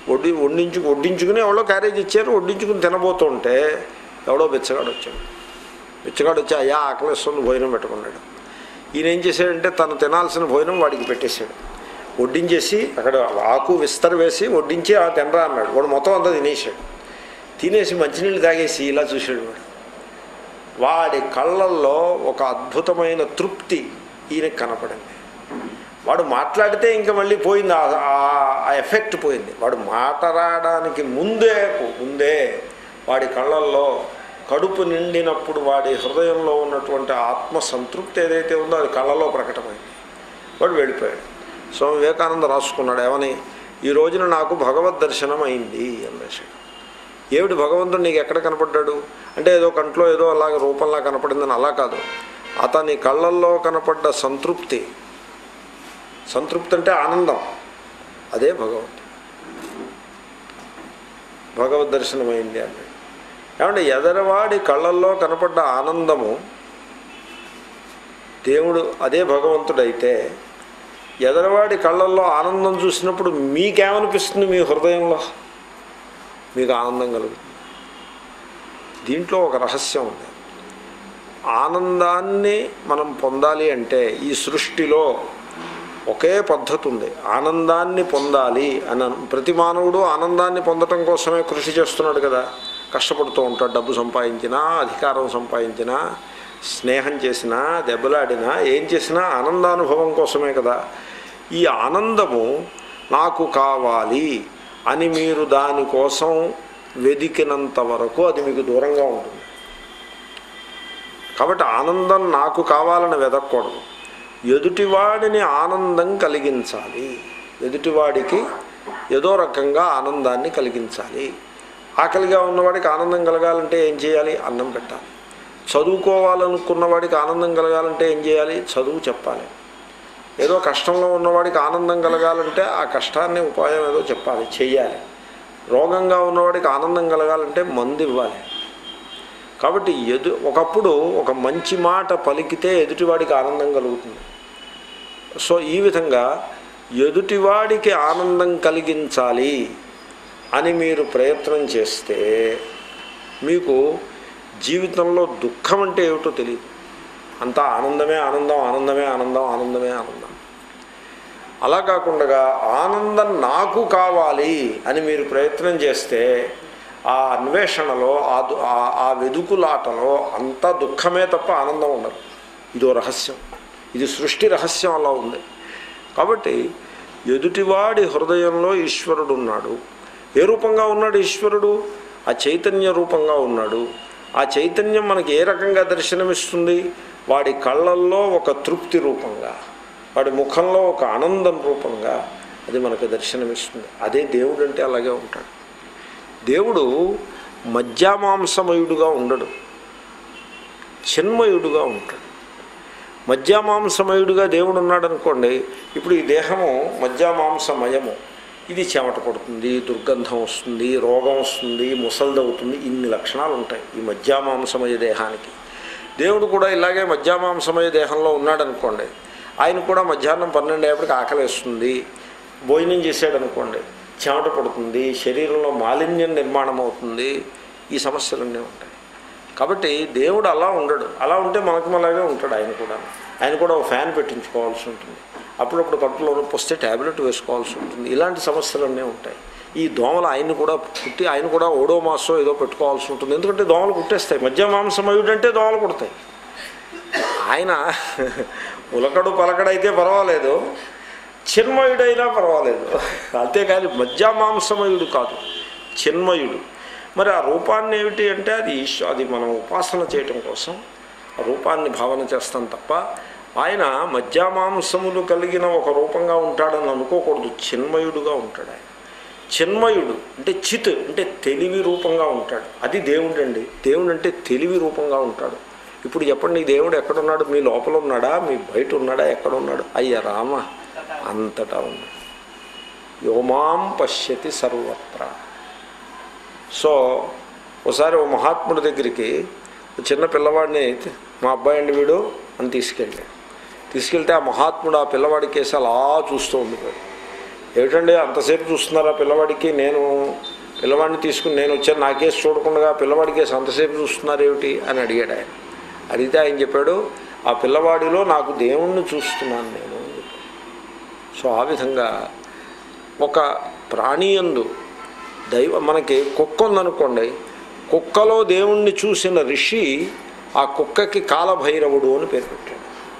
[SPEAKER 1] వడ్డి వడ్డించు వడ్డించుకుని ఎవరో క్యారేజ్ ఇచ్చారు వడ్డించుకుని తినబోతుంటే ఎవడో బిచ్చగాడు వచ్చాడు బిచ్చగాడు వచ్చి అయ్యా ఆకలిస్తుంది భోజనం పెట్టుకున్నాడు ఈయన ఏం చేశాడంటే తను తినాల్సిన భోజనం వాడికి పెట్టేశాడు వడ్డించేసి అక్కడ ఆకు విస్తర వేసి వడ్డించి ఆ తినరా అన్నాడు వాడు మొత్తం అంతా తినేసాడు తినేసి మంచినీళ్ళు తాగేసి ఇలా చూశాడు వాడు వాడి కళ్ళల్లో ఒక అద్భుతమైన తృప్తి ఈయనకి కనపడింది వాడు మాట్లాడితే ఇంకా మళ్ళీ పోయింది ఆ- ఆ- ఆ ఎఫెక్ట్ పోయింది వాడు మాట్లాడడానికి ముందే ముందే వాడి కళ్ళల్లో కడుపు నిండినప్పుడు వాడి హృదయంలో ఉన్నటువంటి ఆత్మ సంతృప్తి ఏదైతే ఉందో అది కళ్ళలో ప్రకటమైంది వాడు వెళ్ళిపోయాడు స్వామి వివేకానంద రాసుకున్నాడు ఏమని ఈ రోజున నాకు భగవద్ దర్శనం అయింది అనేసాడు ఏమిటి భగవంతుడు నీకు ఎక్కడ కనపడ్డాడు అంటే ఏదో కంట్లో ఏదో అలాగ రూపంలా కనపడిందని అలా కాదు అతని కళ్ళల్లో కనపడ్డ సంతృప్తి సంతృప్తి అంటే ఆనందం అదే భగవంతుడు భగవద్ దర్శనమైంది అన్నాడు ఏమంటే ఎదరవాడి కళ్ళల్లో కనపడ్డ ఆనందము దేవుడు అదే భగవంతుడైతే ఎదరవాడి కళ్ళల్లో ఆనందం చూసినప్పుడు మీకేమనిపిస్తుంది మీ హృదయంలో మీకు ఆనందం కలుగుతుంది దీంట్లో ఒక రహస్యం ఉంది ఆనందాన్ని మనం పొందాలి అంటే ఈ సృష్టిలో ఒకే పద్ధతి ఉంది ఆనందాన్ని పొందాలి అని అను- ప్రతి మానవుడు ఆనందాన్ని పొందటం కోసమే కృషి చేస్తున్నాడు కదా కష్టపడుతూ ఉంటాడు డబ్బు సంపాదించినా అధికారం సంపాదించినా స్నేహం చేసినా దెబ్బలాడినా ఏం చేసినా ఆనందానుభవం కోసమే కదా ఈ ఆనందము నాకు కావాలి అని మీరు దానికోసం వెదికినంత వరకు అది మీకు దూరంగా ఉంటుంది కాబట్టి ఆనందం నాకు కావాలని వెదక్కూడదు ఎదుటివాడిని ఆనందం కలిగించాలి ఎదుటివాడికి ఏదో రకంగా ఆనందాన్ని కలిగించాలి ఆకలిగా ఉన్నవాడికి ఆనందం కలగాలంటే ఏం చేయాలి అన్నం పెట్టాలి చదువుకోవాలనుకున్న వాడికి ఆనందం కలగాలంటే ఏం చేయాలి చదువు చెప్పాలి ఏదో కష్టంలో ఉన్నవాడికి ఆనందం కలగాలంటే ఆ కష్టాన్ని ఉపాయం ఏదో చెప్పాలి చెయ్యాలి రోగంగా ఉన్నవాడికి ఆనందం కలగాలంటే మందు ఇవ్వాలి కాబట్టి ఎదు ఒకప్పుడు ఒక మంచి మాట పలికితే ఎదుటివాడికి ఆనందం కలుగుతుంది సో ఈ విధంగా ఎదుటివాడికి ఆనందం కలిగించాలి అని మీరు ప్రయత్నం చేస్తే మీకు జీవితంలో దుఃఖం అంటే ఏమిటో తెలియదు అంతా ఆనందమే ఆనందం ఆనందమే ఆనందం ఆనందమే ఆనందం అలా కాకుండా ఆనందం నాకు కావాలి అని మీరు ప్రయత్నం చేస్తే ఆ అన్వేషణలో ఆ దు- ఆ- ఆ వెదుకులాటలో అంతా దుఃఖమే తప్ప ఆనందం ఉండదు ఇదో రహస్యం ఇది సృష్టి రహస్యం అలా ఉంది కాబట్టి ఎదుటివాడి హృదయంలో ఈశ్వరుడు ఉన్నాడు ఏ రూపంగా ఉన్నాడు ఈశ్వరుడు ఆ చైతన్య రూపంగా ఉన్నాడు ఆ చైతన్యం మనకి ఏ రకంగా దర్శనమిస్తుంది వాడి కళ్ళల్లో ఒక తృప్తి రూపంగా వాడి ముఖంలో ఒక ఆనందం రూపంగా అది మనకు దర్శనమిస్తుంది అదే దేవుడు అంటే అలాగే ఉంటాడు దేవుడు మధ్యామాంసమయుడుగా ఉండడు చిన్మయుడుగా ఉంటాడు మధ్యామాంసమయుడుగా దేవుడు ఉన్నాడు అనుకోండి ఇప్పుడు ఈ దేహము మధ్యామాంసమయము ఇది చెమట పడుతుంది దుర్గంధం వస్తుంది రోగం వస్తుంది ముసల్దవుతుంది ఇన్ని లక్షణాలు ఉంటాయి ఈ మధ్యామాంసమయ దేహానికి దేవుడు కూడా ఇలాగే మధ్యామాంసమయ దేహంలో ఉన్నాడు అనుకోండి ఆయన కూడా మధ్యాహ్నం పన్నెండు అయ్యేప్పటికి ఆకలి వేస్తుంది భోజనం చేశాడు అనుకోండి చెమట పడుతుంది శరీరంలో మాలిన్యం నిర్మాణం అవుతుంది ఈ సమస్యలన్నీ ఉంటాయి కాబట్టి దేవుడు అలా ఉండడు అలా ఉంటే మనకు అలాగే ఉంటాడు ఆయన కూడా ఆయన కూడా ఒక ఫ్యాన్ పెట్టించుకోవాల్సి ఉంటుంది అప్పుడప్పుడు కడుపులో నొప్పి వస్తే ట్యాబ్లెట్ వేసుకోవాల్సి ఉంటుంది ఇలాంటి సమస్యలన్నీ ఉంటాయి ఈ దోమలు ఆయన్ని కూడా పుట్టి ఆయన కూడా ఓడో మాసో ఏదో పెట్టుకోవాల్సి ఉంటుంది ఎందుకంటే దోమలు కుట్టేస్తాయి మధ్య మాంసమయుడు అంటే దోమలు కుడతాయి ఆయన ఉలకడు పలకడైతే పర్వాలేదు చిన్మయుడైనా పర్వాలేదు అంతేకాని మధ్యామాంసమయుడు కాదు చిన్మయుడు మరి ఆ రూపాన్ని ఏమిటి అంటే అది ఈశ్వ అది మనం ఉపాసన చేయటం కోసం ఆ రూపాన్ని భావన చేస్తాం తప్ప ఆయన మధ్యామాంసములు కలిగిన ఒక రూపంగా ఉంటాడని అనుకోకూడదు చిన్మయుడుగా ఉంటాడు ఆయన చిన్మయుడు అంటే చిత్ అంటే తెలివి రూపంగా ఉంటాడు అది దేవుడు అండి దేవుడు అంటే తెలివి రూపంగా ఉంటాడు ఇప్పుడు చెప్పండి ఈ దేవుడు ఎక్కడున్నాడు మీ లోపల ఉన్నాడా మీ బయట ఉన్నాడా ఎక్కడ ఉన్నాడు అయ్య రామ అంతటా ఉన్నాడు యోమాం పశ్యతి సర్వత్ర సో ఒకసారి ఓ మహాత్ముడి దగ్గరికి ఓ చిన్న పిల్లవాడిని మా అబ్బాయి అండి వీడు అని తీసుకెళ్ళాడు తీసుకెళ్తే ఆ మహాత్ముడు ఆ పిల్లవాడి కేసు అలా చూస్తూ ఉండిపోయాడు ఏమిటండి అంతసేపు చూస్తున్నారా పిల్లవాడికి నేను పిల్లవాడిని తీసుకుని నేను వచ్చాను నాకేసి చూడకుండా పిల్లవాడికేసి అంతసేపు చూస్తున్నారు ఏమిటి అని అడిగాడు ఆయన అడిగితే ఆయన చెప్పాడు ఆ పిల్లవాడిలో నాకు దేవుణ్ణి చూస్తున్నాను నేను అని చెప్పాడు. సో ఆ విధంగా ఒక ప్రాణియందు దైవ మనకి కుక్క ఉందనుకోండి కుక్కలో దేవుణ్ణి చూసిన ఋషి ఆ కుక్కకి కాలభైరవుడు అని పేరు పెట్టాడు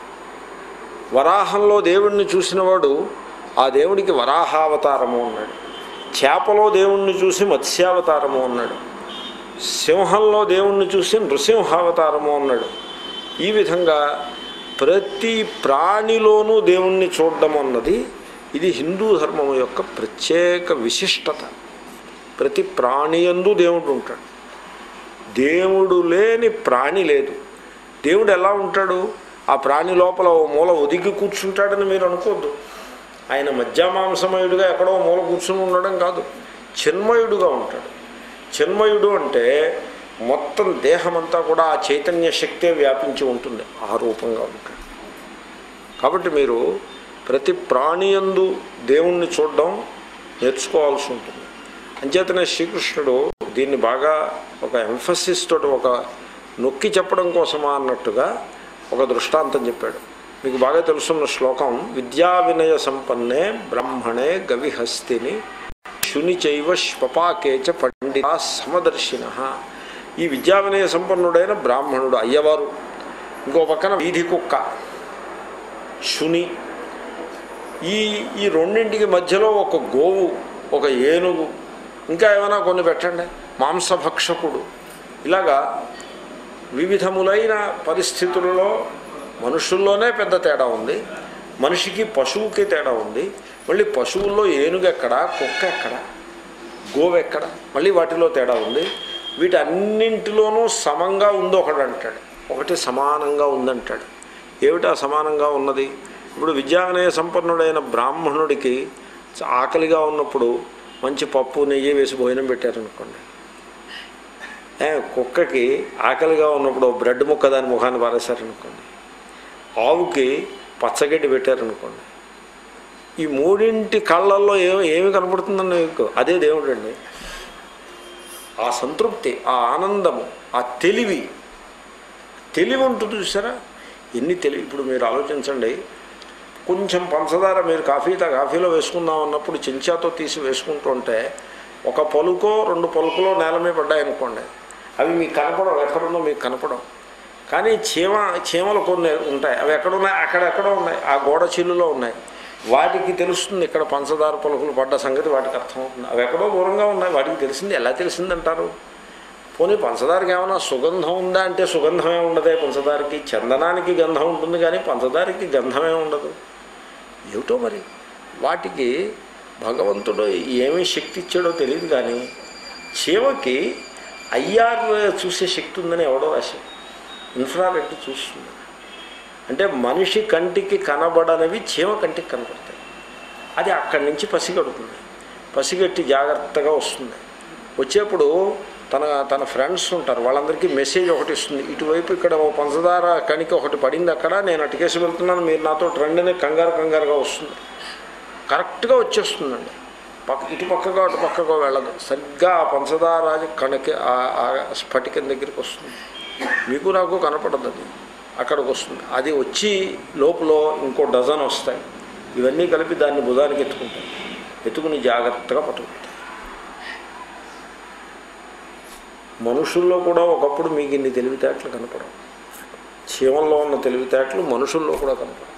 [SPEAKER 1] వరాహంలో దేవుణ్ణి చూసినవాడు ఆ దేవుడికి వరాహావతారము అన్నాడు చేపలో దేవుణ్ణి చూసి మత్స్యావతారము అన్నాడు సింహంలో దేవుణ్ణి చూసి నృసింహావతారము అన్నాడు ఈ విధంగా ప్రతి ప్రాణిలోనూ దేవుణ్ణి చూడడం అన్నది ఇది హిందూ ధర్మం యొక్క ప్రత్యేక విశిష్టత ప్రతి ప్రాణియందు దేవుడు ఉంటాడు దేవుడు లేని ప్రాణి లేదు దేవుడు ఎలా ఉంటాడు ఆ ప్రాణి లోపల ఓ మూల ఒదిగి కూర్చుంటాడని మీరు అనుకోవద్దు ఆయన మధ్యమాంసమయుడుగా ఎక్కడో ఓ మూల కూర్చుని ఉండడం కాదు చిన్మయుడుగా ఉంటాడు చిన్మయుడు అంటే మొత్తం దేహమంతా కూడా ఆ చైతన్య శక్తే వ్యాపించి ఉంటుంది ఆ రూపంగా ఉంటాడు కాబట్టి మీరు ప్రతి ప్రాణియందు దేవుణ్ణి చూడడం నేర్చుకోవాల్సి ఉంటుంది అంచేతనే శ్రీకృష్ణుడు దీన్ని బాగా ఒక ఎంఫసిస్ తోటి ఒక నొక్కి చెప్పడం కోసమా అన్నట్టుగా ఒక దృష్టాంతం చెప్పాడు మీకు బాగా తెలుసున్న శ్లోకం విద్యా వినయ సంపన్నే బ్రహ్మణే గవిహస్తిని శుని చైవ శ్వపాకేచ పండిత సమదర్శిన ఈ విద్యా వినయ సంపన్నుడైన బ్రాహ్మణుడు అయ్యవారు ఇంకో పక్కన వీధి కుక్క శుని ఈ ఈ రెండింటికి మధ్యలో ఒక గోవు ఒక ఏనుగు ఇంకా ఏమైనా కొన్ని పెట్టండి మాంసభక్షకుడు ఇలాగా వివిధములైన పరిస్థితులలో మనుషుల్లోనే పెద్ద తేడా ఉంది మనిషికి పశువుకి తేడా ఉంది మళ్ళీ పశువుల్లో ఏనుగు ఎక్కడ కుక్క ఎక్కడ గోవు ఎక్కడ మళ్ళీ వాటిలో తేడా ఉంది వీటన్నింటిలోనూ సమంగా ఉంది ఒకడు అంటాడు ఒకటి సమానంగా ఉందంటాడు ఏమిటా సమానంగా ఉన్నది ఇప్పుడు విద్యావినయ సంపన్నుడైన బ్రాహ్మణుడికి ఆకలిగా ఉన్నప్పుడు మంచి పప్పు నెయ్యి వేసి భోజనం పెట్టారనుకోండి ఏ, కుక్కకి ఆకలిగా ఉన్నప్పుడు ఓ బ్రెడ్ ముక్క దాని ముఖాన్ని పారేశారనుకోండి ఆవుకి పచ్చగడ్డి పెట్టారనుకోండి ఈ మూడింటి కళ్ళల్లో ఏ ఏమి కనపడుతుందండి మీకు అదే దేవుడు అండి ఆ సంతృప్తి ఆ ఆనందము ఆ తెలివి తెలివి ఉంటుంది చూసారా ఎన్ని తెలివి ఇప్పుడు మీరు ఆలోచించండి కొంచెం పంచదార మీరు కాఫీ తా కాఫీలో వేసుకుందాం అన్నప్పుడు చెంచాతో తీసి వేసుకుంటుంటే ఒక పలుకో రెండు పలుకులో నేల మీద పడ్డాయనుకోండి అవి మీకు కనపడవు ఎక్కడుందో మీకు కనపడవు కానీ చీమ చీమలు కొన్ని ఉంటాయి అవి ఎక్కడున్నాయి అక్కడెక్కడో ఉన్నాయి ఆ గోడ చిల్లులో ఉన్నాయి వాటికి తెలుస్తుంది ఇక్కడ పంచదార పలుకులు పడ్డ సంగతి వాటికి అర్థమవుతుంది అవి ఎక్కడో దూరంగా ఉన్నాయి వాటికి తెలిసింది ఎలా తెలిసిందంటారు పోనీ పంచదారకి ఏమైనా సుగంధం ఉందా అంటే సుగంధమే ఉండదే పంచదారకి చందనానికి గంధం ఉంటుంది కానీ పంచదారకి గంధమే ఉండదు ఏమిటో మరి వాటికి భగవంతుడు ఏమి శక్తి ఇచ్చాడో తెలియదు కానీ చీమకి ఐఆర్ చూసే శక్తి ఉందని ఎవడో రాశాడు ఇన్ఫ్రారెడ్ చూస్తుంది అంటే మనిషి కంటికి కనబడనివి చీమ కంటికి కనబడతాయి అది అక్కడి నుంచి పసిగడుతుంది పసిగట్టి జాగ్రత్తగా వస్తుంది వచ్చేప్పుడు తన తన ఫ్రెండ్స్ ఉంటారు వాళ్ళందరికీ మెసేజ్ ఒకటి ఇస్తుంది ఇటువైపు ఇక్కడ ఓ పంచదార కణిక ఒకటి పడింది అక్కడ నేను అటుకేసి వెళ్తున్నాను మీరు నాతో రండిని కంగారు కంగారుగా వస్తుంది కరెక్ట్గా వచ్చేస్తుందండి పక్క ఇటు పక్కగా అటు పక్కగా వెళ్ళదు సరిగ్గా ఆ పంచదార కణకి ఆ- ఆ స్ఫటికం దగ్గరికి వస్తుంది మీకు నాకు కనపడదు అది అక్కడికి వస్తుంది అది వచ్చి లోపల ఇంకో డజన్ వస్తాయి ఇవన్నీ కలిపి దాన్ని భుజానికి ఎత్తుకుంటాయి ఎత్తుకుని జాగ్రత్తగా పట్టుకుంటాయి మనుషుల్లో కూడా ఒకప్పుడు మీకు ఇన్ని తెలివితేటలు కనపడవు చీమల్లో ఉన్న తెలివితేటలు మనుషుల్లో కూడా కనపడవు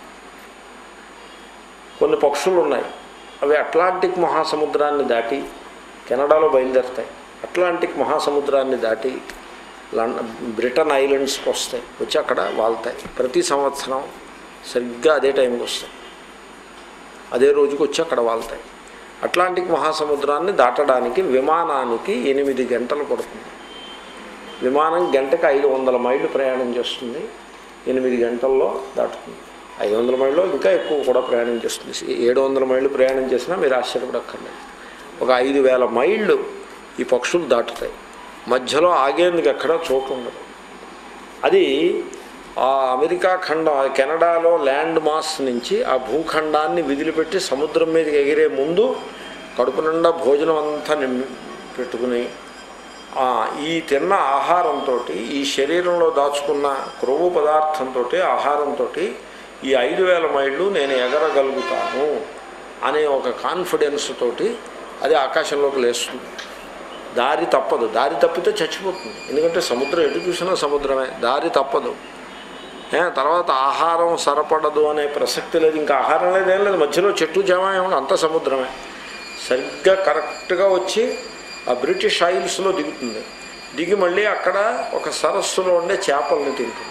[SPEAKER 1] కొన్ని పక్షులు ఉన్నాయి అవి అట్లాంటిక్ మహాసముద్రాన్ని దాటి కెనడాలో బయలుదేరుతాయి అట్లాంటిక్ మహాసముద్రాన్ని దాటి లండన్ బ్రిటన్ ఐలాండ్స్కి వస్తాయి వచ్చి అక్కడ వాళ్తాయి ప్రతి సంవత్సరం సరిగ్గా అదే టైంకి వస్తాయి అదే రోజుకి వచ్చి అక్కడ వాళ్తాయి అట్లాంటిక్ మహాసముద్రాన్ని దాటడానికి విమానానికి ఎనిమిది గంటలు పడుతుంది విమానం గంటకు ఐదు వందల మైళ్ళు ప్రయాణం చేస్తుంది ఎనిమిది గంటల్లో దాటుతుంది ఐదు వందల మైళ్ళు ఇంకా ఎక్కువ కూడా ప్రయాణం చేస్తుంది ఏడు వందల మైళ్ళు ప్రయాణం చేసినా మీరు ఆశ్చర్యపడక్కర్లేదు ఒక ఐదు వేల మైళ్ళు ఈ పక్షులు దాటుతాయి మధ్యలో ఆగేందుకు ఎక్కడా చోటు ఉండదు అది ఆ అమెరికా ఖండం ఆ కెనడాలో ల్యాండ్ మాస్ నుంచి ఆ భూఖండాన్ని విదిలిపెట్టి సముద్రం మీదకి ఎగిరే ముందు కడుపు నిండా భోజనం అంతా నింపి పెట్టుకుని ఆ, ఈ తిన్న ఆహారంతో ఈ శరీరంలో దాచుకున్న క్రొవ్వు పదార్థంతో ఆహారంతో ఈ ఐదు వేల మైళ్ళు నేను ఎగరగలుగుతాను అనే ఒక కాన్ఫిడెన్స్ తోటి అది ఆకాశంలోకి లేస్తుంది దారి తప్పదు దారి తప్పితే చచ్చిపోతుంది ఎందుకంటే సముద్రం ఎటు చూసినా సముద్రమే దారి తప్పదు ఏ, తర్వాత ఆహారం సరపడదు అనే ప్రసక్తి లేదు ఇంకా ఆహారం లేదు ఏం లేదు మధ్యలో చెట్టు జమ ఏమన్నా అంత సముద్రమే సరిగ్గా కరెక్ట్గా వచ్చి ఆ బ్రిటిష్ ఆయిల్స్లో దిగుతుంది దిగి మళ్ళీ అక్కడ ఒక సరస్సులో ఉండే చేపల్ని తింటుంది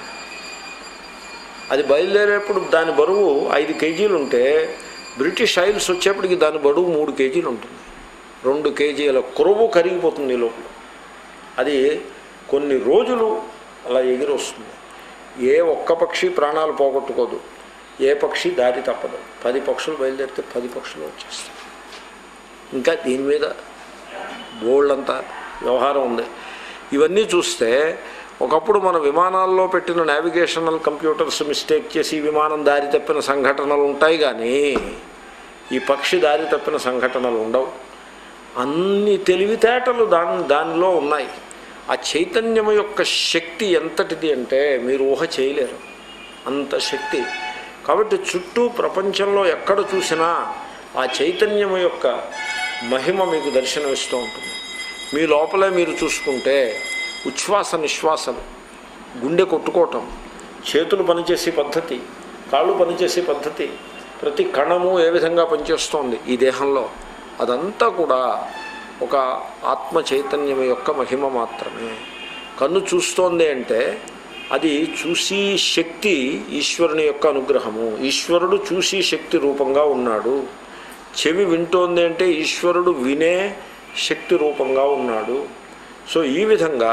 [SPEAKER 1] అది బయలుదేరేప్పుడు దాని బరువు ఐదు కేజీలు ఉంటే బ్రిటిష్ ఆయిల్స్ వచ్చేప్పటికి దాని బరువు మూడు కేజీలు ఉంటుంది రెండు కేజీల కురువు కరిగిపోతుంది ఈ లోపల అది కొన్ని రోజులు అలా ఎగిరి వస్తుంది ఏ ఒక్క పక్షి ప్రాణాలు పోగొట్టుకోదు ఏ పక్షి దారి తప్పదు పది పక్షులు బయలుదేరితే పది పక్షులు వచ్చేస్తాయి ఇంకా దీని మీద బోల్డంతా వ్యవహారం ఉంది ఇవన్నీ చూస్తే ఒకప్పుడు మన విమానాల్లో పెట్టిన నావిగేషనల్ కంప్యూటర్స్ మిస్టేక్ చేసి విమానం దారి తప్పిన సంఘటనలు ఉంటాయి కానీ ఈ పక్షి దారి తప్పిన సంఘటనలు ఉండవు అన్ని తెలివితేటలు దాని దానిలో ఉన్నాయి ఆ చైతన్యం యొక్క శక్తి ఎంతటిది అంటే మీరు ఊహ చేయలేరు అంత శక్తి కాబట్టి చుట్టూ ప్రపంచంలో ఎక్కడ చూసినా ఆ చైతన్యం యొక్క మహిమ మీకు దర్శనమిస్తూ ఉంటుంది మీ లోపలే మీరు చూసుకుంటే ఉచ్ఛ్వాస నిశ్వాసలు గుండె కొట్టుకోవటం చేతులు పనిచేసే పద్ధతి కాళ్ళు పనిచేసే పద్ధతి ప్రతి కణము ఏ విధంగా పనిచేస్తోంది ఈ దేహంలో అదంతా కూడా ఒక ఆత్మ చైతన్యం యొక్క మహిమ మాత్రమే కన్ను చూస్తోంది అంటే అది చూసి శక్తి ఈశ్వరుని యొక్క అనుగ్రహము ఈశ్వరుడు చూసి శక్తి రూపంగా ఉన్నాడు చెవి వింటోంది అంటే ఈశ్వరుడు వినే శక్తి రూపంగా ఉన్నాడు సో ఈ విధంగా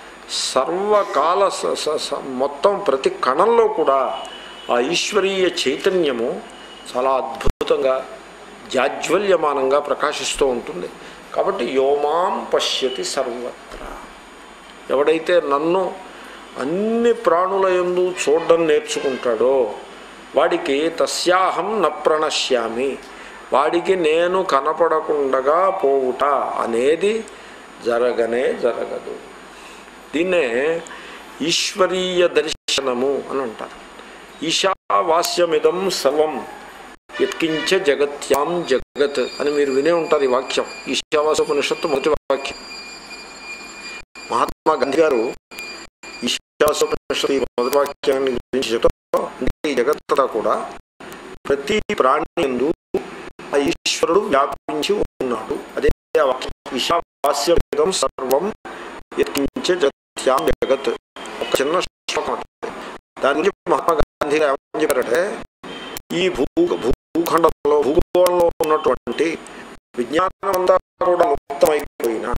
[SPEAKER 1] సర్వకాల స- స- స- మొత్తం ప్రతి కణంలో కూడా ఆ ఈశ్వరీయ చైతన్యము చాలా అద్భుతంగా జాజ్వల్యమానంగా ప్రకాశిస్తూ ఉంటుంది కాబట్టి యోమాం పశ్యతి సర్వత్ర ఎవడైతే నన్ను అన్ని ప్రాణుల యందు చూడడం నేర్చుకుంటాడో వాడికి తస్యాహం న ప్రణశ్యామి వాడికి నేను కనపడకుండగా పోవుట అనేది జరగనే జరగదు దీన్నే ఈశ్వరీయ దర్శనము అని అంటారు ఈశావాస్యమిదం సర్వం యత్కించ జగత్యాం జగత్ అని మీరు వినే ఉంటారు ఈ వాక్యం ఈశావాసోపనిషత్తు మొదటి వాక్యం మహాత్మా గాంధీ గారు ఈశావాసోపనిషత్తు ఈ మొదటి వాక్యాన్ని గురించి చెప్తూ అంటే ఈ జగత్తంతా కూడా ప్రతి ప్రాణి యందు ఆ ఈశ్వరుడు వ్యాపించి ఉన్నాడు అదే ఆ వాక్యం ఈశావాస్యమిదం సర్వం యత్కించ జగత్యాం జగత్ ఒక చిన్న శ్లోకం అది. దాని గురించి మహాత్మా గాంధీ గారు ఏమని చెప్పారంటే ఈ భూ భూఖండంలో భూగోళంలో ఉన్నటువంటి విజ్ఞానం అంతా కూడా ముక్తమైపోయినా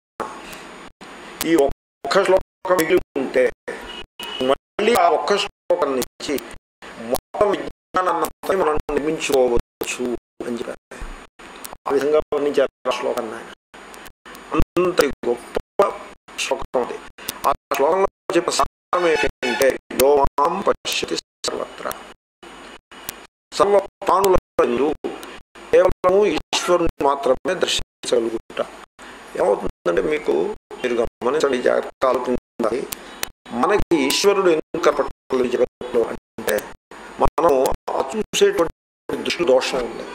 [SPEAKER 1] ఈ ఒక్క శ్లోకం మిగిలి ఉంటే మళ్ళీ ఆ ఒక్క శ్లోకం నుంచి మొత్తం విజ్ఞానాన్ని మనం నిర్మించుకోవచ్చు అని చెప్పారు ఆ విధంగా వర్ణించారు ఆ శ్లోకాన్ని ఆయన అంత గొప్ప శ్లోకం అది ఆ శ్లోకంలో చెప్పిన సారం ఏంటంటే యోమాం పశ్యతి సర్వత్ర సర్వ ప్రాణుల యందు కేవలము ఈశ్వరుని మాత్రమే దర్శించగలుగుట ఏమవుతుందంటే మీకు మీరు గమనించండి జాగ్రత్తగా ఆలోచించాలి మనకి ఈశ్వరుడు ఎందుకు కనపడలేదు ఈ జగత్తులో అంటే మనం ఆ చూసేటువంటి దృష్టి దోషం ఉంది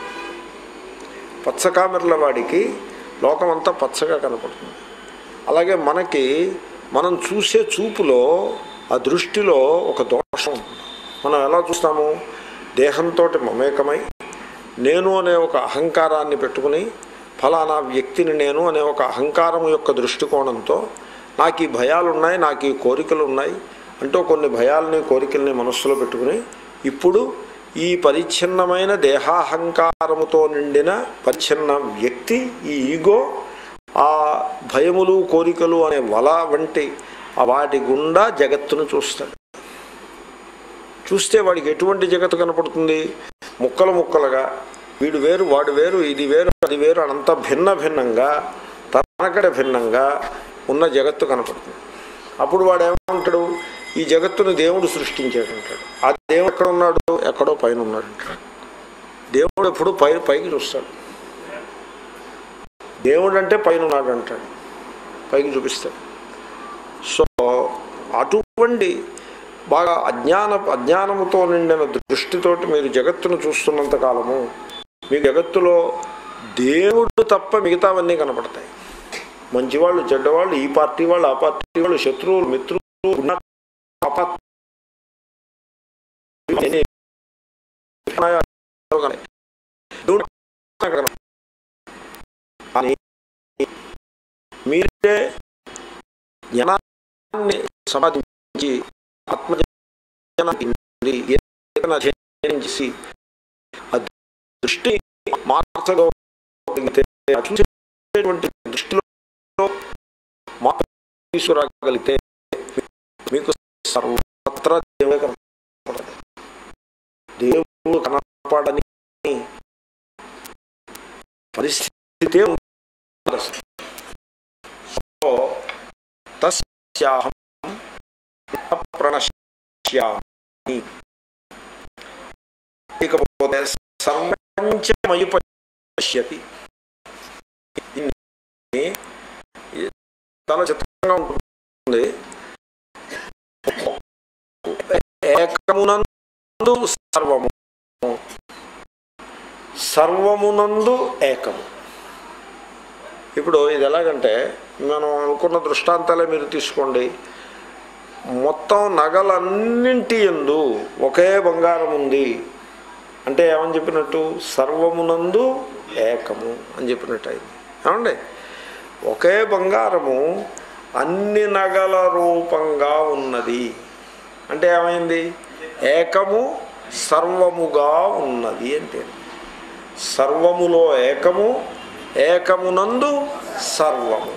[SPEAKER 1] పచ్చకామెర్ల వాడికి లోకమంతా పచ్చగా కనపడుతుంది అలాగే మనకి మనం చూసే చూపులో ఆ దృష్టిలో ఒక దోషం ఉంది మనం ఎలా చూస్తాము దేహంతో మమేకమై నేను అనే ఒక అహంకారాన్ని పెట్టుకుని ఫలానా వ్యక్తిని నేను అనే ఒక అహంకారం యొక్క దృష్టికోణంతో నాకు ఈ భయాలు ఉన్నాయి నాకు ఈ కోరికలు ఉన్నాయి అంటూ కొన్ని భయాలని కోరికల్ని మనస్సులో పెట్టుకుని ఇప్పుడు ఈ పరిచ్ఛిన్నమైన దేహాహంకారముతో నిండిన పరిచ్ఛిన్న వ్యక్తి ఈ ఈగో ఆ భయములు కోరికలు అనే వల వంటి ఆ వాటి గుండా జగత్తును చూస్తాడు చూస్తే వాడికి ఎటువంటి జగత్తు కనపడుతుంది ముక్కలు ముక్కలుగా వీడు వేరు వాడు వేరు ఇది వేరు అది వేరు అనంత భిన్న భిన్నంగా తనకడ భిన్నంగా ఉన్న జగత్తు కనపడుతుంది అప్పుడు వాడు ఏమంటాడు ఈ జగత్తును దేవుడు సృష్టించాడంటాడు ఆ దేవుడు ఎక్కడ ఉన్నాడు ఎక్కడో పైన ఉన్నాడు అంటాడు దేవుడు ఎప్పుడు పై పైకి చూస్తాడు దేవుడు అంటే పైన ఉన్నాడు అంటాడు పైకి చూపిస్తాడు సో అటువంటి బాగా అజ్ఞాన అజ్ఞానముతో నిండిన దృష్టితోటి మీరు జగత్తును చూస్తున్నంత కాలము మీ జగత్తులో దేవుడు తప్ప మిగతావన్నీ కనపడతాయి మంచివాళ్ళు చెడ్డవాళ్ళు ఈ పార్టీ వాళ్ళు ఆ పార్టీ వాళ్ళు శత్రువులు మిత్రులు ఉన్న అపా- ఎన్ని ఉన్నాయో కానీ దేవుడు అక్కడ కనపడతాడు. కానీ మీరే జ్ఞానాన్ని సంపాదించి ఆత్మజ్ఞానాన్ని ఏదైనా అధ్యయనం చేసి ఆ దృష్టి మార్చగలిగితే ఆ చూసేటువంటి దృష్టిలో మార్పు తీసుకురాగలిగితే మీకు సర్వత్రా దేవుడే కనపడతాడు దేవుడు కనపడని పరిస్థితి ఉండదు. సో తస్యాహం ప్రణశ్యామి ఇకపోతే సర్వంచమయి పశ్యతి దీన్ని చాలా చిత్రంగా ఉంటుంది ఏకమునందు సర్వము సర్వమునందు ఏకము ఇప్పుడు ఇది ఎలాగంటే మనం అనుకున్న దృష్టాంతాలే మీరు తీసుకోండి మొత్తం నగలన్నింటి ఎందు ఒకే బంగారం ఉంది అంటే ఏమని చెప్పినట్టు సర్వమునందు ఏకము అని చెప్పినట్టు అయింది ఏమండి ఒకే బంగారము అన్ని నగల రూపంగా ఉన్నది అంటే ఏమైంది ఏకము సర్వముగా ఉన్నది అంటే సర్వములో ఏకము ఏకమునందు సర్వము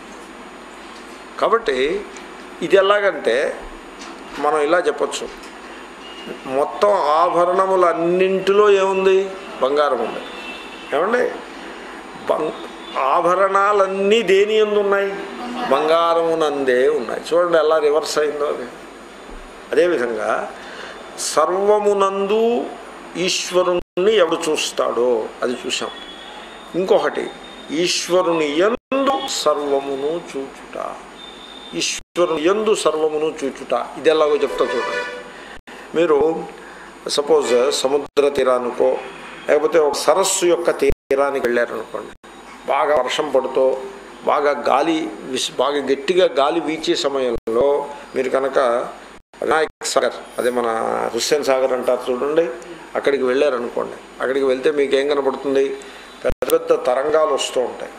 [SPEAKER 1] కాబట్టి ఇది ఎలాగంటే మనం ఇలా చెప్పచ్చు మొత్తం ఆభరణములన్నింటిలో ఏముంది బంగారం ఉంది ఏమండి బం- ఆభరణాలన్నీ దేని ఎందు ఉన్నాయి బంగారమునందే ఉన్నాయి చూడండి ఎలా రివర్స్ అయిందో అది అదేవిధంగా సర్వమునందు ఈశ్వరుణ్ణి ఎవడు చూస్తాడో అది చూసాం ఇంకొకటి ఈశ్వరుని ఎందు సర్వమును చూచుట ఈశ్వరుని ఎందు సర్వమును చూచుట ఇది ఎలాగో చెప్తా చూడండి మీరు సపోజ్ సముద్ర తీరానికో లేకపోతే ఒక సరస్సు యొక్క తీరానికి వెళ్ళారనుకోండి బాగా వర్షం పడుతూ బాగా గాలి విస్ బాగా గట్టిగా గాలి వీచే సమయంలో మీరు కనుక వినాయక్ సాగర్ అదే మన హుస్సేన్ సాగర్ అంటారు చూడండి అక్కడికి వెళ్ళారనుకోండి అక్కడికి వెళ్తే మీకు ఏం కనపడుతుంది పెద్ద పెద్ద తరంగాలు వస్తూ ఉంటాయి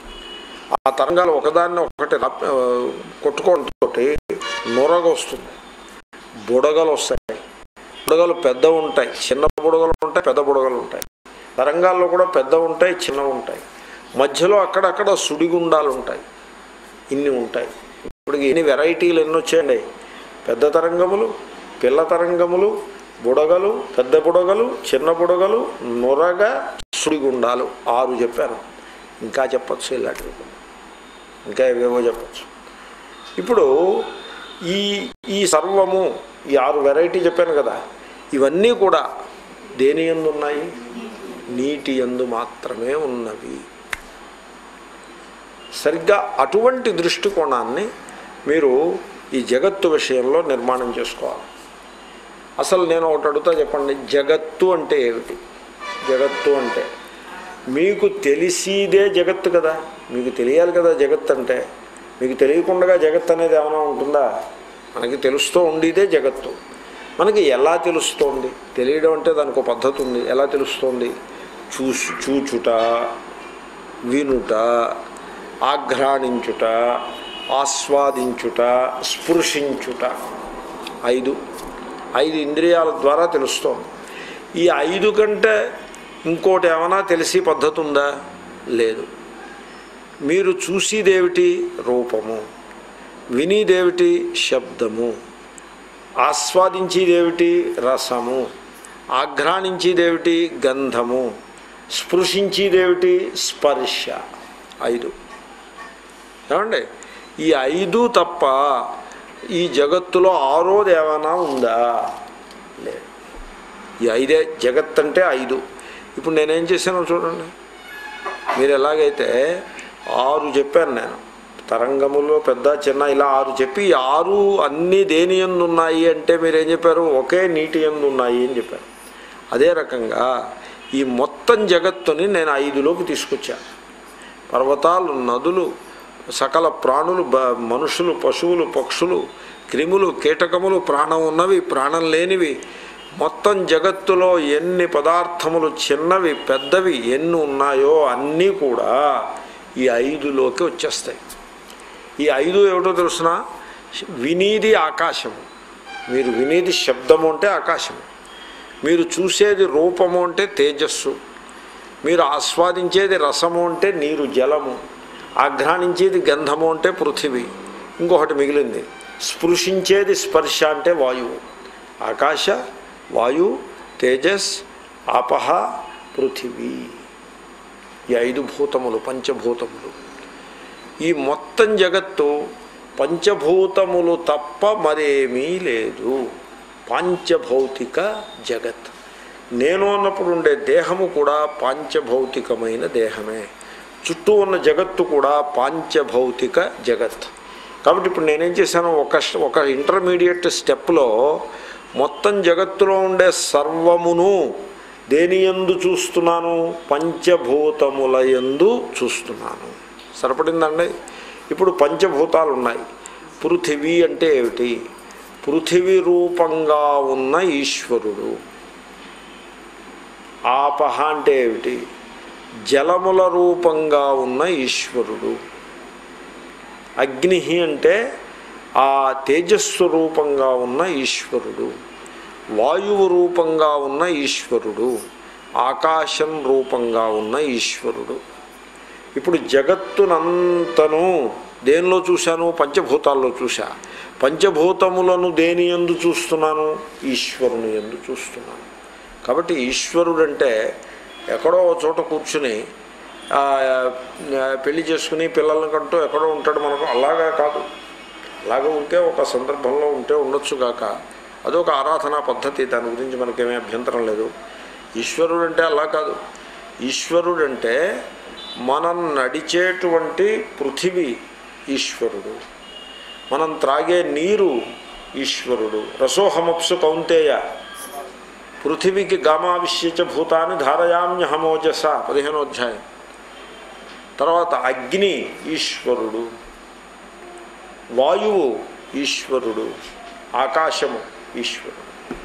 [SPEAKER 1] ఆ తరంగాలు ఒకదాన్ని ఒకటి రప్- ఆ, కొట్టుకోవడంతో నొరగ వస్తుంది బుడగలు వస్తాయి బుడగలు పెద్ద ఉంటాయి చిన్న బుడగలు ఉంటాయి పెద్ద బుడగలు ఉంటాయి తరంగాల్లో కూడా పెద్ద ఉంటాయి చిన్న ఉంటాయి మధ్యలో అక్కడక్కడ సుడిగుండాలు ఉంటాయి ఇన్ని ఉంటాయి ఇప్పుడు ఎన్ని వెరైటీలు ఎన్ని వచ్చాయండి పెద్ద తరంగములు పిల్ల తరంగములు బుడగలు పెద్ద బుడగలు చిన్న బుడగలు నొరగ సుడిగుండాలు ఆరు చెప్పాను ఇంకా చెప్పచ్చు ఇలాంటివి కొన్ని. ఇంకా ఏవేవో చెప్పచ్చు ఇప్పుడు ఈ ఈ సర్వము ఈ ఆరు వెరైటీ చెప్పాను కదా ఇవన్నీ కూడా దేని ఎందు ఉన్నాయి నీటి ఎందు మాత్రమే ఉన్నవి సరిగ్గా అటువంటి దృష్టికోణాన్ని మీరు ఈ జగత్తు విషయంలో నిర్మాణం చేసుకోవాలి అసలు నేను ఒకటి అడుగుతా చెప్పండి జగత్తు అంటే ఏమిటి జగత్తు అంటే మీకు తెలిసిదే జగత్తు కదా మీకు తెలియాలి కదా జగత్ అంటే మీకు తెలియకుండా జగత్ అనేది ఏమైనా ఉంటుందా మనకి తెలుస్తూ ఉండేదే జగత్తు మనకి ఎలా తెలుస్తోంది తెలియడం అంటే దానికి ఒక పద్ధతి ఉంది ఎలా తెలుస్తోంది చూసు చూచుట వినుట ఆఘ్రాణించుట ఆస్వాదించుట స్పృశించుట ఐదు ఐదు ఇంద్రియాల ద్వారా తెలుస్తోంది ఈ ఐదు కంటే ఇంకోటి ఏమైనా తెలిసి పద్ధతి ఉందా లేదు మీరు చూసేదేమిటి రూపము వినిదేమిటి శబ్దము ఆస్వాదించేదేమిటి రసము ఆఘ్రాణించేదేమిటి గంధము స్పృశించేదేమిటి స్పర్శ ఐదు ఏమండి ఈ ఐదు తప్ప ఈ జగత్తులో ఆరోది ఏమైనా ఉందా లేదు ఈ ఐదే జగత్ అంటే ఐదు ఇప్పుడు నేనేం చేశానో చూడండి మీరు ఎలాగైతే ఆరు చెప్పాను నేను తరంగములో పెద్ద చిన్న ఇలా ఆరు చెప్పి ఈ ఆరు అన్నీ దేని ఎందు ఉన్నాయి అంటే మీరు ఏం చెప్పారు ఒకే నీటి ఎందు ఉన్నాయి అని చెప్పారు అదే రకంగా ఈ మొత్తం జగత్తుని నేను ఐదులోకి తీసుకొచ్చాను పర్వతాలు నదులు సకల ప్రాణులు బ మనుషులు పశువులు పక్షులు క్రిములు కీటకములు ప్రాణం ఉన్నవి ప్రాణం లేనివి మొత్తం జగత్తులో ఎన్ని పదార్థములు చిన్నవి పెద్దవి ఎన్ని ఉన్నాయో అన్నీ కూడా ఈ ఐదులోకి వచ్చేస్తాయి ఈ ఐదు ఏమిటో తెలుసిన వినీది ఆకాశము మీరు వినేది శబ్దము అంటే ఆకాశము మీరు చూసేది రూపము అంటే తేజస్సు మీరు ఆస్వాదించేది రసము అంటే నీరు జలము ఆఘ్రానించేది గంధము అంటే పృథివీ ఇంకొకటి మిగిలింది స్పృశించేది స్పర్శ అంటే వాయువు ఆకాశ వాయు తేజస్ ఆపహ పృథివీ ఈ ఐదు భూతములు పంచభూతములు ఈ మొత్తం జగత్తు పంచభూతములు తప్ప మరేమీ లేదు పాంచభౌతిక జగత్ నేను అన్నప్పుడు ఉండే దేహము కూడా పాంచభౌతికమైన దేహమే చుట్టూ ఉన్న జగత్తు కూడా పాంచభౌతిక జగత్ కాబట్టి ఇప్పుడు నేనేం చేశాను ఒక ఒక ఇంటర్మీడియట్ స్టెప్లో మొత్తం జగత్తులో ఉండే సర్వమును దేని ఎందు చూస్తున్నాను పంచభూతముల ఎందు చూస్తున్నాను సరిపడిందండి ఇప్పుడు పంచభూతాలు ఉన్నాయి పృథివీ అంటే ఏమిటి పృథివీ రూపంగా ఉన్న ఈశ్వరుడు ఆపహ అంటే ఏమిటి జలముల రూపంగా ఉన్న ఈశ్వరుడు అగ్ని అంటే ఆ తేజస్సు రూపంగా ఉన్న ఈశ్వరుడు వాయువు రూపంగా ఉన్న ఈశ్వరుడు ఆకాశం రూపంగా ఉన్న ఈశ్వరుడు ఇప్పుడు జగత్తునంతను దేనిలో చూశాను పంచభూతాల్లో చూశా పంచభూతములను దేని ఎందు చూస్తున్నాను ఈశ్వరుని ఎందు చూస్తున్నాను కాబట్టి ఈశ్వరుడు అంటే ఎక్కడో ఓ చోట కూర్చుని ఆ, ఆ, పెళ్లి చేసుకుని పిల్లల్ని కంటూ ఎక్కడో ఉంటాడు మనకు అలాగా కాదు అలాగే ఉంటే ఒక సందర్భంలో ఉంటే ఉండొచ్చు గాక అదొక ఆరాధనా పద్ధతి దాని గురించి మనకేమీ అభ్యంతరం లేదు ఈశ్వరుడు అంటే అలా కాదు ఈశ్వరుడు అంటే మనం నడిచేటువంటి పృథివీ ఈశ్వరుడు మనం త్రాగే నీరు ఈశ్వరుడు రసోహమప్సు కౌంతేయ పృథివీకి గామావిశ్యచ భూతాన్ని ధారయామ్యహమోజస పదిహేనో అధ్యాయం తర్వాత అగ్ని ఈశ్వరుడు వాయువు ఈశ్వరుడు ఆకాశము ఈశ్వరుడు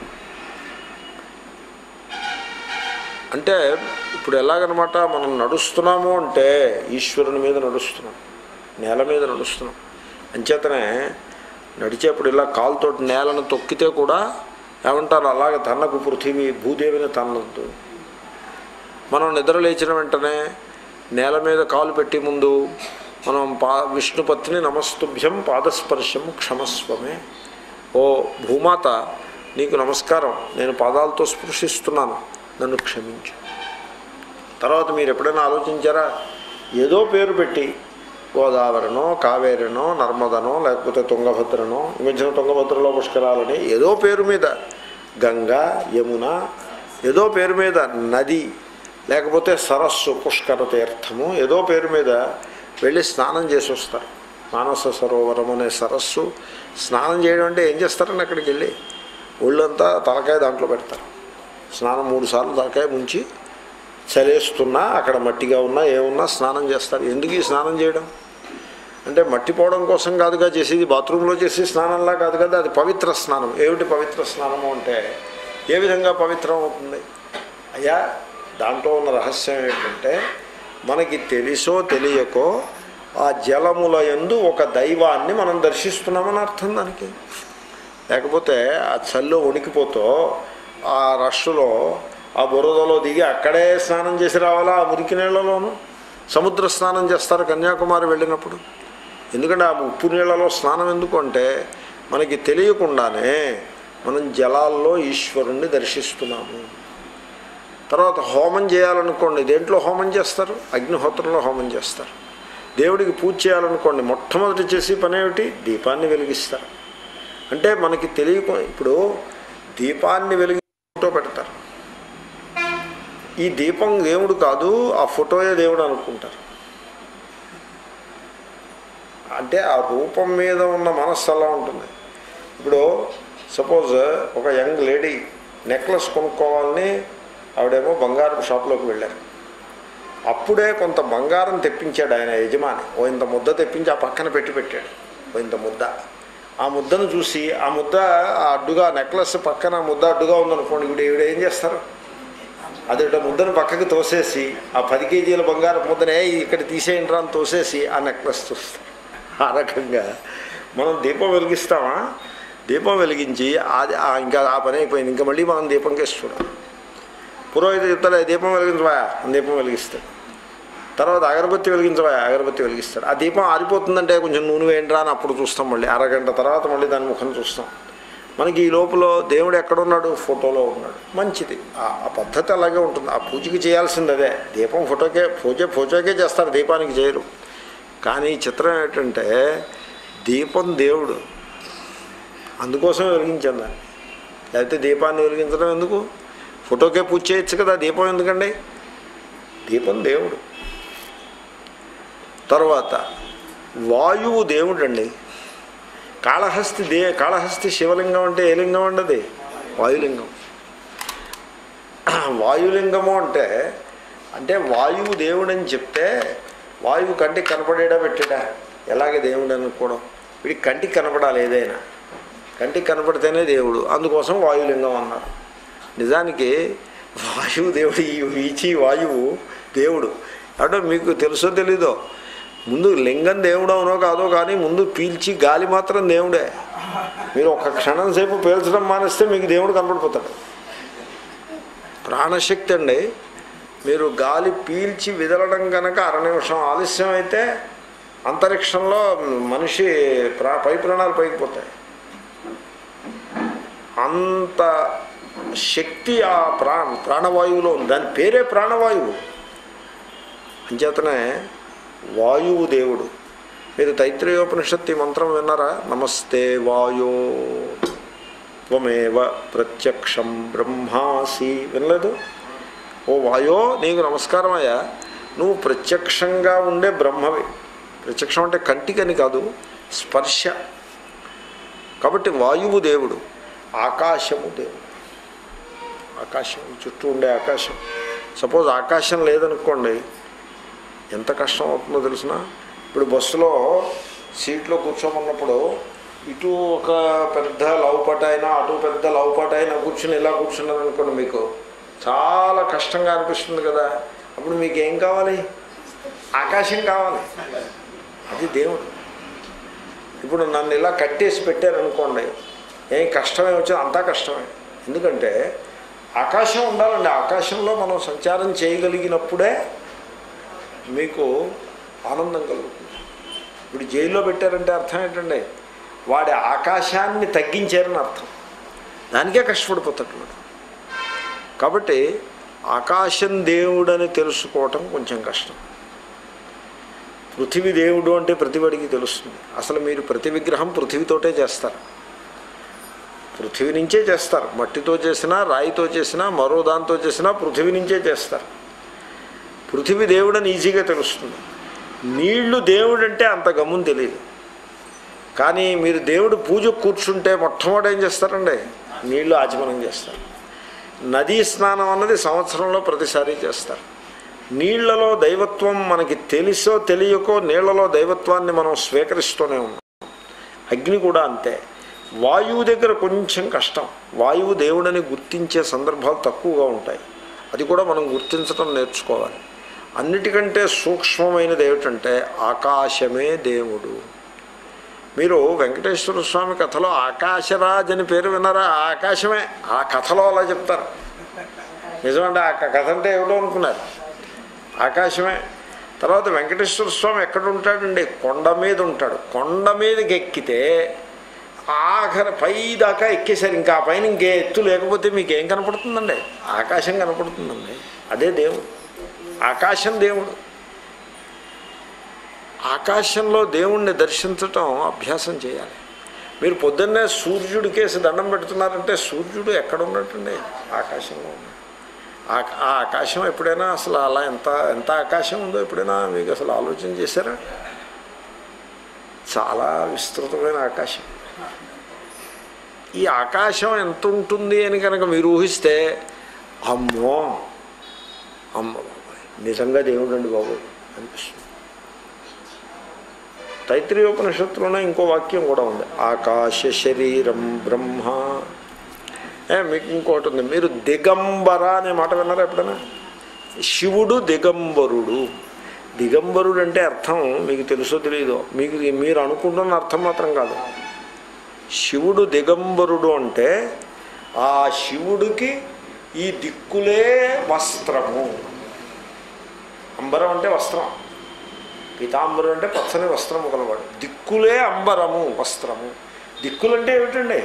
[SPEAKER 1] అంటే ఇప్పుడు ఎలాగనమాట మనం నడుస్తున్నాము అంటే ఈశ్వరుని మీద నడుస్తున్నాం నేల మీద నడుస్తున్నాం అంచేతనే నడిచేప్పుడు ఇలా కాలుతోటి నేలను తొక్కితే కూడా ఏమంటారు అలాగే తన్నకు పృథివీ భూదేవిని తన్నద్దు మనం నిద్ర లేచిన వెంటనే నేల మీద కాలు పెట్టి ముందు మనం పా విష్ణుపత్ని నమస్తుభ్యం పాదస్పర్శం క్షమస్వమే ఓ భూమాత నీకు నమస్కారం నేను పాదాలతో స్పృశిస్తున్నాను నన్ను క్షమించు తర్వాత మీరు ఎప్పుడైనా ఆలోచించారా ఏదో పేరు పెట్టి గోదావరినో కావేరినో నర్మదనో లేకపోతే తుంగభద్రనో ఈ మధ్యన తుంగభద్రలో పుష్కరాలని ఏదో పేరు మీద గంగా యమున ఏదో పేరు మీద నది లేకపోతే సరస్సు పుష్కర తీర్థము ఏదో పేరు మీద వెళ్ళి స్నానం చేసి వస్తారు మానస సరోవరం అనే సరస్సు స్నానం చేయడం అంటే ఏం చేస్తారండి అక్కడికి వెళ్ళి ఒళ్ళంతా తలకాయ దాంట్లో పెడతారు స్నానం మూడు సార్లు తలకాయ ముంచి చలేస్తున్నా అక్కడ మట్టిగా ఉన్నా ఏమున్నా స్నానం చేస్తారు ఎందుకు ఈ స్నానం చేయడం అంటే మట్టి పోవడం కోసం కాదుగా చేసేది బాత్రూంలో చేసే స్నానంలా కాదు కదా అది పవిత్ర స్నానం ఏమిటి పవిత్ర స్నానము అంటే ఏ విధంగా పవిత్రం అవుతుంది అయ్యా దాంట్లో ఉన్న రహస్యం ఏంటంటే మనకి తెలుసో తెలియకో ఆ జలముల యందు ఒక దైవాన్ని మనం దర్శిస్తున్నామని అర్థం దానికి లేకపోతే ఆ చల్లో వణికిపోతూ ఆ రష్లో ఆ బురదలో దిగి అక్కడే స్నానం చేసి రావాలా ఆ మురికి నీళ్ళలోనూ సముద్ర స్నానం చేస్తారు కన్యాకుమారి వెళ్ళినప్పుడు ఎందుకంటే ఆ ఉప్పు నీళ్ళలో స్నానం ఎందుకు అంటే మనకి తెలియకుండానే మనం జలాల్లో ఈశ్వరుణ్ణి దర్శిస్తున్నాము తర్వాత హోమం చేయాలనుకోండి దేంట్లో హోమం చేస్తారు అగ్నిహోత్రంలో హోమం చేస్తారు దేవుడికి పూజ చేయాలనుకోండి మొట్టమొదటి చేసి పని ఏమిటి దీపాన్ని వెలిగిస్తారు అంటే మనకి తెలియకు ఇప్పుడు దీపాన్ని వెలిగి ఫోటో పెడతారు ఈ దీపం దేవుడు కాదు ఆ ఫోటోయే దేవుడు అనుకుంటారు అంటే ఆ రూపం మీద ఉన్న మనస్సు అలా ఉంటుంది ఇప్పుడు సపోజ్ ఒక యంగ్ లేడీ నెక్లెస్ కొనుక్కోవాలని ఆవిడేమో బంగారం షాప్లోకి వెళ్ళారు అప్పుడే కొంత బంగారం తెప్పించాడు ఆయన యజమాని ఓ ఇంత ముద్ద తెప్పించి ఆ పక్కన పెట్టి పెట్టాడు ఓ ఇంత ముద్ద ఆ ముద్దను చూసి ఆ ముద్ద ఆ అడ్డుగా నెక్లెస్ పక్కన ముద్ద అడ్డుగా ఉందనుకోండి ఇప్పుడు ఈవిడ ఏం చేస్తారు అది ఇట్లా ముద్దను పక్కకి తోసేసి ఆ పది కేజీల బంగారం ముద్దనే ఇక్కడ తీసేయండి రా అని తోసేసి ఆ నెక్లెస్ చూస్తారు ఆ రకంగా మనం దీపం వెలిగిస్తామా దీపం వెలిగించి అది ఆ ఇంకా ఆ పని అయిపోయింది ఇంకా మళ్ళీ మనం దీపం కేసి చూడాలి పురోహిత చెప్తాడు "ఏ దీపం వెలిగించవా అని దీపం వెలిగిస్తాడు తర్వాత అగరబత్తి వెలిగించవా అగరబత్తి వెలిగిస్తాడు ఆ దీపం ఆరిపోతుందంటే కొంచెం నూనె వేయండిరా అని అప్పుడు చూస్తాం మళ్ళీ అరగంట తర్వాత మళ్ళీ దాని ముఖం చూస్తాం మనకి ఈ లోపల దేవుడు ఎక్కడున్నాడు ఫోటోలో ఉన్నాడు మంచిది ఆ ఆ పద్ధతి అలాగే ఉంటుంది ఆ పూజకి చేయాల్సింది అదే దీపం ఫోటోకే పూజ ఫోటోకే చేస్తారు దీపానికి చేయరు కానీ చిత్రం ఏంటంటే దీపం దేవుడు అందుకోసం వెలిగించాను దాన్ని లేకపోతే దీపాన్ని వెలిగించడం ఎందుకు ఫోటోకే పూజ చేయొచ్చు కదా దీపం ఎందుకండి దీపం దేవుడు తర్వాత వాయువు దేవుడు అండి కాళహస్తి దే కాళహస్తి శివలింగం అంటే ఏ లింగం అండి అది వాయులింగం వాయులింగము అంటే అంటే వాయువు దేవుడు అని చెప్తే వాయువు కంటికి కనపడేడా పెట్టాడా ఎలాగ దేవుడు అనుకోవడం వీడికి కంటికి కనపడాలి ఏదైనా కంటికి కనపడితేనే దేవుడు అందుకోసం వాయులింగం అన్నారు నిజానికి వాయువు దేవుడు ఈ వీచి వాయువు దేవుడు అంటే మీకు తెలుసో తెలీదో ముందు లింగం దేవుడు అవునో కాదో కానీ ముందు పీల్చి గాలి మాత్రం దేవుడే మీరు ఒక క్షణం సేపు పీల్చడం మానేస్తే మీకు దేవుడు కనపడిపోతాడు ప్రాణశక్తి అండి మీరు గాలి పీల్చి విదలడం కనుక అర నిమిషం ఆలస్యం అయితే అంతరిక్షంలో మనిషి ప్రా పై ప్రాణాలు పైకి పోతాయి అంత శక్తి ఆ ప్రా ప్రాణవాయువులో ఉంది దాని పేరే ప్రాణవాయువు అంచేతనే వాయువు దేవుడు మీరు తైత్రేయోపనిషత్తు ఈ మంత్రం విన్నారా నమస్తే వాయో త్వమేవ ప్రత్యక్షం బ్రహ్మాసి వినలేదు ఓ వాయో నీకు నమస్కారం అయ్యా నువ్వు ప్రత్యక్షంగా ఉండే బ్రహ్మవి ప్రత్యక్షం అంటే కంటికని కాదు స్పర్శ కాబట్టి వాయువు దేవుడు ఆకాశము దేవుడు ఆకాశం చుట్టూ ఉండే ఆకాశం సపోజ్ ఆకాశం లేదనుకోండి ఎంత కష్టం అవుతుందో తెలిసిన ఇప్పుడు బస్సులో సీట్లో కూర్చోమన్నప్పుడు ఇటు ఒక పెద్ద లవ్పాట అయినా అటు పెద్ద లవ్పాట అయినా కూర్చుని ఇలా కూర్చున్నారు అనుకోండి మీకు చాలా కష్టంగా అనిపిస్తుంది కదా అప్పుడు మీకు ఏం కావాలి ఆకాశం కావాలి అది దేవుడు ఇప్పుడు నన్ను ఇలా కట్టేసి పెట్టారనుకోండి ఏం కష్టమే వచ్చింది అంతా కష్టమే ఎందుకంటే ఆకాశం ఉండాలండి ఆకాశంలో మనం సంచారం చేయగలిగినప్పుడే మీకు ఆనందం కలుగుతుంది ఇప్పుడు జైల్లో పెట్టారంటే అర్థం ఏంటండి వాడి ఆకాశాన్ని తగ్గించారని అర్థం దానికే కష్టపడిపోతాడు వాడు కాబట్టి ఆకాశం దేవుడని తెలుసుకోవటం కొంచెం కష్టం పృథివీ దేవుడు అంటే ప్రతివాడికి తెలుస్తుంది అసలు మీరు ప్రతి విగ్రహం పృథివీతోటే చేస్తారు పృథివీ నుంచే చేస్తారు మట్టితో చేసినా రాయితో చేసినా మరో దాంతో చేసినా పృథివీ నుంచే చేస్తారు పృథివీ దేవుడని ఈజీగా తెలుస్తుంది నీళ్లు దేవుడు అంటే అంత గమ్ముని తెలియదు కానీ మీరు దేవుడు పూజ కూర్చుంటే మొట్టమొదటి ఏం చేస్తారండి నీళ్లు ఆచమనం చేస్తారు నదీ స్నానం అన్నది సంవత్సరంలో ప్రతిసారి చేస్తారు నీళ్లలో దైవత్వం మనకి తెలిసో తెలియకో నీళ్లలో దైవత్వాన్ని మనం స్వీకరిస్తూనే ఉన్నాం అగ్ని కూడా అంతే వాయువు దగ్గర కొంచెం కష్టం వాయువు దేవుడని గుర్తించే సందర్భాలు తక్కువగా ఉంటాయి అది కూడా మనం గుర్తించడం నేర్చుకోవాలి అన్నిటికంటే సూక్ష్మమైనది ఏమిటంటే ఆకాశమే దేవుడు మీరు వెంకటేశ్వర స్వామి కథలో ఆకాశరాజ్ అని పేరు విన్నారా ఆ ఆకాశమే ఆ కథలో అలా చెప్తారు నిజమంటే ఆ కథ అంటే ఏమిటో అనుకున్నారు ఆకాశమే తర్వాత వెంకటేశ్వర స్వామి ఎక్కడ ఉంటాడండి కొండ మీద ఉంటాడు కొండ మీదకి ఎక్కితే ఆఖరి పై దాకా ఎక్కేశారు ఇంకా ఆ పైన ఇంకే ఎత్తు లేకపోతే మీకు ఏం కనపడుతుందండి ఆకాశం కనపడుతుందండి అదే దేవుడు ఆకాశం దేవుడు ఆకాశంలో దేవుణ్ణి దర్శించటం అభ్యాసం చేయాలి మీరు పొద్దున్నే సూర్యుడి కేసి దండం పెడుతున్నారంటే సూర్యుడు ఎక్కడ ఉన్నట్టండి ఆకాశంలో ఉన్నాడు ఆ- ఆ ఆకాశం ఎప్పుడైనా అసలు అలా ఎంత ఎంత ఆకాశం ఉందో ఎప్పుడైనా మీకు అసలు ఆలోచన చేశారా చాలా విస్తృతమైన ఆకాశం ఈ ఆకాశం ఎంత ఉంటుంది అని కనుక మీరు ఊహిస్తే అమ్మో అమ్మ బాబాయ్ నిజంగా దేవుడు అండి బాబాయ్ అనిపిస్తుంది తైత్రీయోపనిషత్తులోనే ఇంకో వాక్యం కూడా ఉంది ఆకాశ శరీరం బ్రహ్మ ఏ మీకు ఇంకోటి ఉంది మీరు దిగంబర అనే మాట విన్నారా ఎప్పుడైనా శివుడు దిగంబరుడు దిగంబరుడు అంటే అర్థం మీకు తెలుసో తెలియదో మీకు మీరు అనుకుంటున్న అర్థం మాత్రం కాదు శివుడు దిగంబరుడు అంటే ఆ శివుడికి ఈ దిక్కులే వస్త్రము అంబరం అంటే వస్త్రం పీతాంబరం అంటే పచ్చని వస్త్రము గలవాడు దిక్కులే అంబరము వస్త్రము దిక్కులంటే ఏమిటండి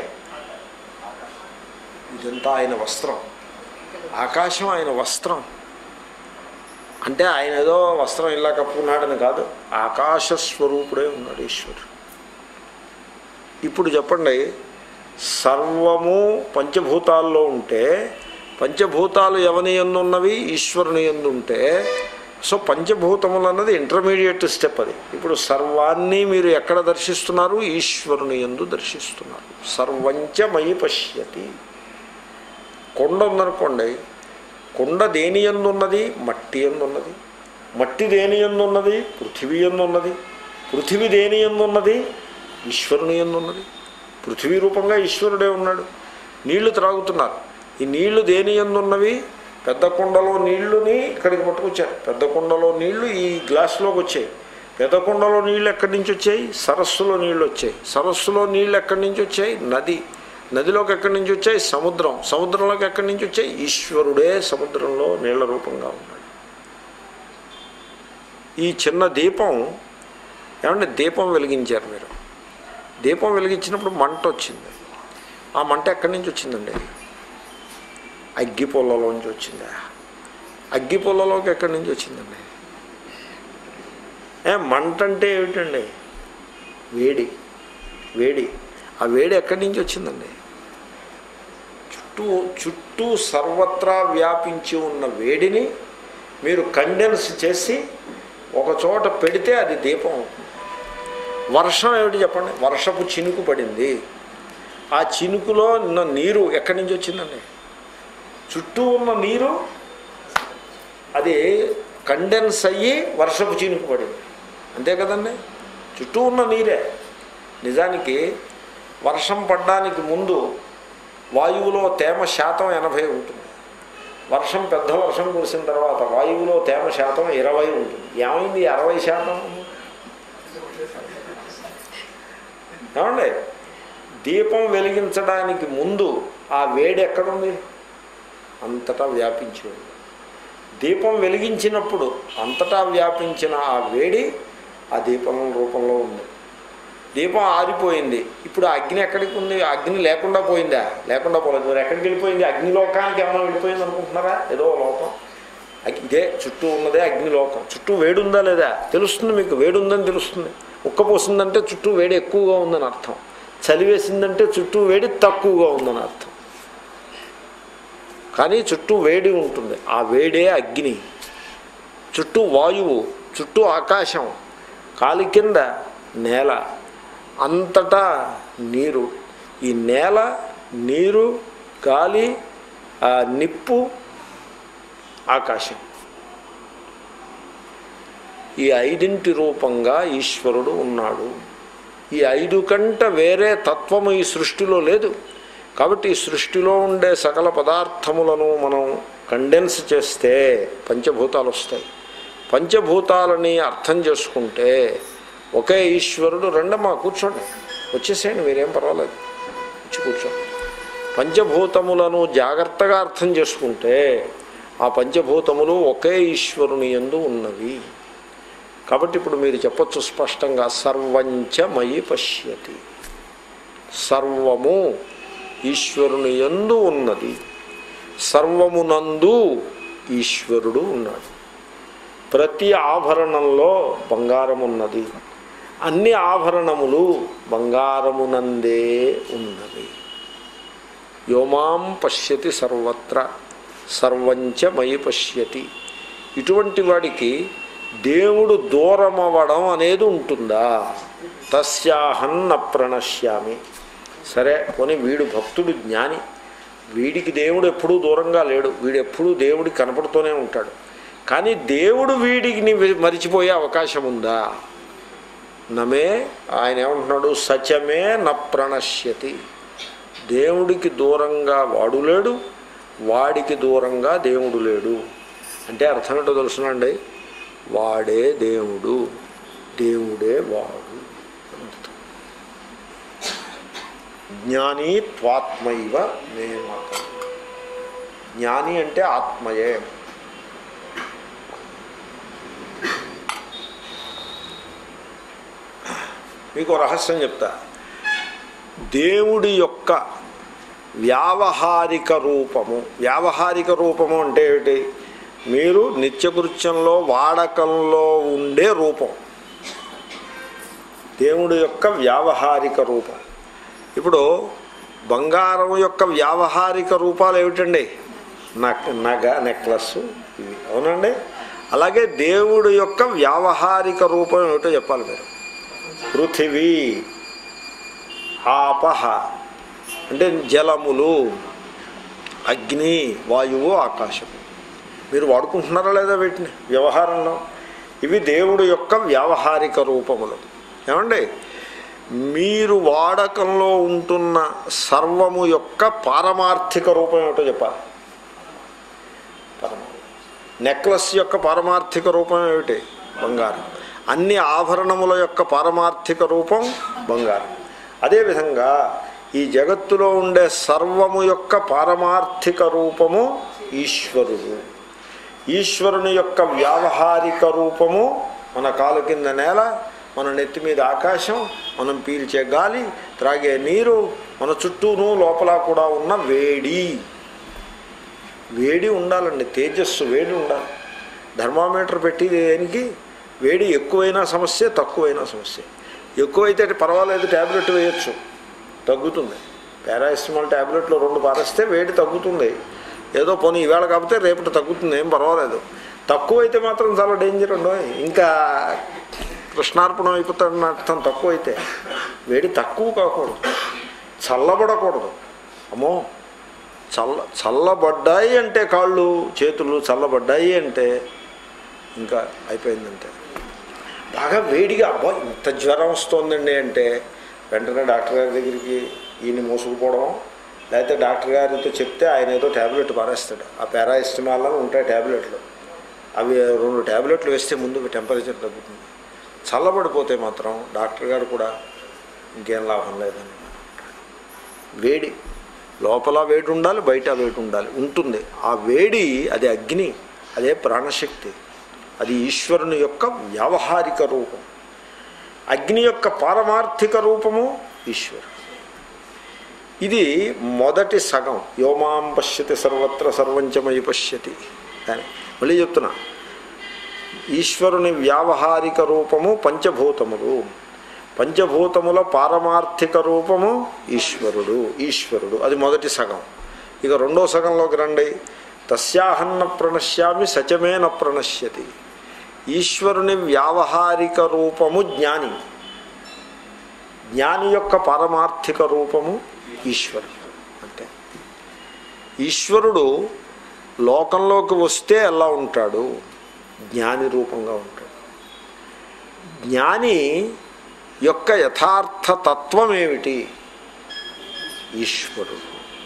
[SPEAKER 1] ఇదంతా ఆయన వస్త్రం ఆకాశం ఆయన వస్త్రం అంటే ఆయన ఏదో వస్త్రం ఇలా కప్పుకున్నాడని కాదు ఆకాశ స్వరూపుడే ఉన్నాడు ఈశ్వరుడు ఇప్పుడు చెప్పండి సర్వము పంచభూతాల్లో ఉంటే పంచభూతాలు ఎవని ఎందున్నవి ఈశ్వరుని ఎందు ఉంటే సో పంచభూతములు అన్నది ఇంటర్మీడియట్ స్టెప్ అది ఇప్పుడు సర్వాన్ని మీరు ఎక్కడ దర్శిస్తున్నారు ఈశ్వరుని ఎందు దర్శిస్తున్నారు సర్వంచ మయి పశ్యతి కొండ ఉందనుకోండి కొండ దేని ఎందున్నది మట్టి ఎందున్నది మట్టి దేని ఎందున్నది పృథివీ ఎందున్నది పృథివీ దేని ఎందున్నది ఈశ్వరుని ఎందున్నది పృథివీ రూపంగా ఈశ్వరుడే ఉన్నాడు నీళ్లు త్రాగుతున్నారు ఈ నీళ్లు దేని ఎందున్నవి పెద్ద కుండలో నీళ్లుని ఇక్కడికి పట్టుకొచ్చారు పెద్ద కుండలో నీళ్లు ఈ గ్లాసులోకి వచ్చాయి పెద్ద కుండలో నీళ్లు ఎక్కడి నుంచి వచ్చాయి సరస్సులో నీళ్లు వచ్చాయి సరస్సులో నీళ్లు ఎక్కడి నుంచి వచ్చాయి నది నదిలోకి ఎక్కడి నుంచి వచ్చాయి సముద్రం సముద్రంలోకి ఎక్కడి నుంచి వచ్చాయి ఈశ్వరుడే సముద్రంలో నీళ్ల రూపంగా ఉన్నాడు ఈ చిన్న దీపం ఏమంటే దీపం వెలిగించారు మీరు దీపం వెలిగించినప్పుడు మంట వచ్చింది ఆ మంట ఎక్కడి నుంచి వచ్చిందండి అగ్గి పొల్లలోంచి వచ్చిందా అగ్గి పొల్లలోకి ఎక్కడి నుంచి వచ్చిందండి ఏ మంట అంటే ఏమిటండి వేడి వేడి ఆ వేడి ఎక్కడి నుంచి వచ్చిందండి చుట్టూ చుట్టూ సర్వత్రా వ్యాపించి ఉన్న వేడిని మీరు కండెన్స్ చేసి ఒక చోట పెడితే అది దీపం అవుతుంది వర్షం ఏమిటి చెప్పండి వర్షపు చినుకు పడింది ఆ చినుకులో ఉన్న నీరు ఎక్కడి నుంచి వచ్చిందండి చుట్టూ ఉన్న నీరు అది కండెన్స్ అయ్యి వర్షపు చినుకు పడింది అంతే కదండి చుట్టూ ఉన్న నీరే నిజానికి వర్షం పడ్డానికి ముందు వాయువులో తేమ శాతం ఎనభై ఉంటుంది వర్షం పెద్ద వర్షం కురిసిన తర్వాత వాయువులో తేమ శాతం ఇరవై ఉంటుంది ఏమైంది అరవై శాతం ఏమండి దీపం వెలిగించడానికి ముందు ఆ వేడి ఎక్కడుంది అంతటా వ్యాపించి ఉంది దీపం వెలిగించినప్పుడు అంతటా వ్యాపించిన ఆ వేడి ఆ దీపం రూపంలో ఉంది దీపం ఆరిపోయింది ఇప్పుడు ఆ అగ్ని ఎక్కడికి ఉంది ఆ అగ్ని లేకుండా పోయిందా లేకుండా పోలేదు మరి ఎక్కడికి వెళ్ళిపోయింది అగ్నిలోకానికి ఏమైనా వెళ్ళిపోయింది అనుకుంటున్నారా ఏదో లోకం అగ్- ఇదే చుట్టూ ఉన్నదే అగ్నిలోకం చుట్టూ వేడి ఉందా లేదా తెలుస్తుంది మీకు వేడి ఉందని తెలుస్తుంది ఉక్కపోసిందంటే చుట్టూ వేడి ఎక్కువగా ఉందని అర్థం చలి వేసిందంటే చుట్టూ వేడి తక్కువగా ఉందని అర్థం కానీ చుట్టూ వేడి ఉంటుంది ఆ వేడే అగ్ని చుట్టూ వాయువు చుట్టూ ఆకాశం కాలి కింద నేల అంతటా నీరు ఈ నేల నీరు గాలి ఆ నిప్పు ఆకాశం ఈ ఐదింటి రూపంగా ఈశ్వరుడు ఉన్నాడు ఈ ఐదు కంట వేరే తత్వము ఈ సృష్టిలో లేదు కాబట్టి ఈ సృష్టిలో ఉండే సకల పదార్థములను మనం కండెన్స్ చేస్తే పంచభూతాలు వస్తాయి పంచభూతాలని అర్థం చేసుకుంటే ఒకే ఈశ్వరుడు రెండమ్మా కూర్చోండి వచ్చేసేయండి మీరేం పర్వాలేదు వచ్చి కూర్చోండి పంచభూతములను జాగ్రత్తగా అర్థం చేసుకుంటే ఆ పంచభూతములు ఒకే ఈశ్వరుని యందు ఉన్నవి కాబట్టి ఇప్పుడు మీరు చెప్పొచ్చు స్పష్టంగా సర్వంచ మయి పశ్యతి సర్వము ఈశ్వరుని యందు ఉన్నది సర్వమునందు ఈశ్వరుడు ఉన్నాడు ప్రతి ఆభరణంలో బంగారం ఉన్నది అన్ని ఆభరణములు బంగారమునందే ఉన్నవి యోమాం పశ్యతి సర్వత్ర సర్వంచ మయి పశ్యతి ఇటువంటి వాడికి దేవుడు దూరం అవ్వడం అనేది ఉంటుందా తస్యాహన్న ప్రణశ్యామి సరే కొని వీడు భక్తుడు జ్ఞాని వీడికి దేవుడు ఎప్పుడూ దూరంగా లేడు వీడు ఎప్పుడూ దేవుడికి కనపడుతూనే ఉంటాడు కానీ దేవుడు వీడికి మరిచిపోయే అవకాశం ఉందా నమే ఆయన ఏమంటున్నాడు సచమే న ప్రణశ్యతి దేవుడికి దూరంగా వాడు లేడు వాడికి దూరంగా దేవుడు లేడు అంటే అర్థం ఏంటో తెలుసునండి వాడే దేవుడు దేవుడే వాడు జ్ఞాని త్వాత్మైవ మే మతం జ్ఞాని అంటే ఆత్మయే మీకు రహస్యం చెప్తా దేవుడి యొక్క వ్యావహారిక రూపము వ్యావహారిక రూపము అంటే ఏమిటి మీరు నిత్యకృత్యంలో వాడకంలో ఉండే రూపం దేవుడి యొక్క వ్యావహారిక రూపం ఇప్పుడు బంగారం యొక్క వ్యావహారిక రూపాలు ఏమిటండి నగ నగ నెక్లెస్ ఇవి అవునండి అలాగే దేవుడి యొక్క వ్యావహారిక రూపం ఏమిటో చెప్పాలి మీరు పృథివీ ఆపహ అంటే జలములు అగ్ని వాయువు ఆకాశము మీరు వాడుకుంటున్నారా లేదా వీటిని వ్యవహారంలో ఇవి దేవుడు యొక్క వ్యావహారిక రూపములు ఏమండి మీరు వాడకంలో ఉంటున్న సర్వము యొక్క పారమార్థిక రూపం ఏమిటో చెప్పాలి పరమ నెక్లెస్ యొక్క పారమార్థిక రూపం ఏమిటి బంగారం అన్ని ఆభరణముల యొక్క పారమార్థిక రూపం బంగారం అదేవిధంగా ఈ జగత్తులో ఉండే సర్వము యొక్క పారమార్థిక రూపము ఈశ్వరుడు ఈశ్వరుని యొక్క వ్యావహారిక రూపము మన కాలు కింద నేల మన నెత్తి మీద ఆకాశం మనం పీల్చే గాలి త్రాగే నీరు మన చుట్టూను లోపల కూడా ఉన్న వేడి వేడి ఉండాలండి తేజస్సు వేడి ఉండాలి థర్మామీటర్ పెట్టి దేనికి వేడి ఎక్కువైనా సమస్య తక్కువైనా సమస్య ఎక్కువైతే పర్వాలేదు ట్యాబ్లెట్ వేయచ్చు తగ్గుతుంది పారాసిటమాల్ ట్యాబ్లెట్లు రెండు పారేస్తే వేడి తగ్గుతుంది ఏదో పోనీ ఈవేళ కాకపోతే రేపటి తగ్గుతుంది ఏం పర్వాలేదు తక్కువైతే మాత్రం చాలా డేంజర్ ఉండో ఇంకా కృష్ణార్పణం అయిపోతాడని అర్థం తక్కువైతే వేడి తక్కువ కాకూడదు చల్లబడకూడదు అమ్మో చల్ల చల్లబడ్డాయి అంటే కాళ్ళు చేతులు చల్లబడ్డాయి అంటే ఇంకా అయిపోయిందంటే బాగా వేడిగా అబ్బా ఇంత జ్వరం వస్తోందండి అంటే వెంటనే డాక్టర్ గారి దగ్గరికి ఈయన మోసుకుపోవడం లేకపోతే డాక్టర్ గారితో చెప్తే ఆయన ఏదో ట్యాబ్లెట్ పారేస్తాడు ఆ పారాయిస్టమాల్ అని ఉంటాయి ట్యాబ్లెట్లు అవి రెండు ట్యాబ్లెట్లు వేస్తే ముందు టెంపరేచర్ తగ్గుతుంది చల్లబడిపోతే మాత్రం డాక్టర్ గారు కూడా ఇంకేం లాభం లేదని వేడి లోపల వేడి ఉండాలి బయట వేడి ఉండాలి ఉంటుంది ఆ వేడి అది అగ్ని అదే ప్రాణశక్తి అది ఈశ్వరుని యొక్క వ్యావహారిక రూపం అగ్ని యొక్క పారమార్థిక రూపము ఈశ్వరుడు ఇది మొదటి సగం యోమాం పశ్యతి సర్వత్ర సర్వంచమయి పశ్యతి అని మళ్ళీ చెప్తున్నా ఈశ్వరుని వ్యావహారిక రూపము పంచభూతములు పంచభూతముల పారమార్థిక రూపము ఈశ్వరుడు ఈశ్వరుడు అది మొదటి సగం ఇక రెండో సగంలోకి రండి తస్యాహన్న ప్రణశ్యామి సచమే న ప్రణశ్యతి ఈశ్వరుని వ్యావహారిక రూపము జ్ఞాని జ్ఞాని యొక్క పారమార్థిక రూపము ఈశ్వరుడు అంటే ఈశ్వరుడు లోకంలోకి వస్తే ఎలా ఉంటాడు జ్ఞాని రూపంగా ఉంటాడు జ్ఞాని యొక్క యథార్థ తత్వం ఏమిటి ఈశ్వరుడు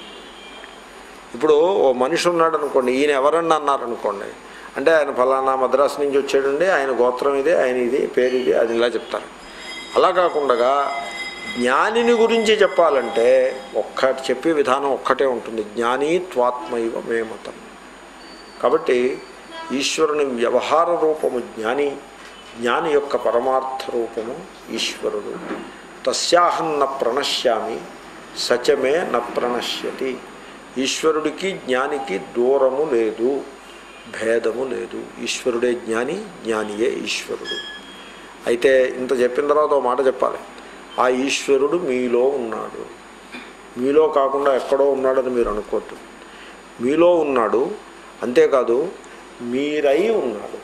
[SPEAKER 1] ఇప్పుడు ఓ మనిషి ఉన్నాడు అనుకోండి ఈయన ఎవరన్నా అన్నారనుకోండి అంటే ఆయన ఫలానా మద్రాసు నుంచి వచ్చాడండి ఆయన గోత్రం ఇదే ఆయన ఇది పేరు ఇది అది ఇలా చెప్తారు అలా కాకుండా జ్ఞానిని గురించి చెప్పాలంటే ఒక్కటి చెప్పే విధానం ఒక్కటే ఉంటుంది జ్ఞాని త్వాత్మైవ మే మతం కాబట్టి ఈశ్వరుని వ్యవహార రూపము జ్ఞాని జ్ఞాని యొక్క పరమార్థ రూపము ఈశ్వరుడు తస్యాహం న ప్రణశ్యామి సచమే న ప్రణశ్యతి ఈశ్వరుడికి జ్ఞానికి దూరము లేదు భేదము లేదు ఈశ్వరుడే జ్ఞాని జ్ఞానియే ఈశ్వరుడు అయితే ఇంత చెప్పిన తర్వాత ఒక మాట చెప్పాలి ఆ ఈశ్వరుడు మీలో ఉన్నాడు మీలో కాకుండా ఎక్కడో ఉన్నాడని మీరు అనుకోవద్దు మీలో ఉన్నాడు అంతేకాదు మీరై ఉన్నాడు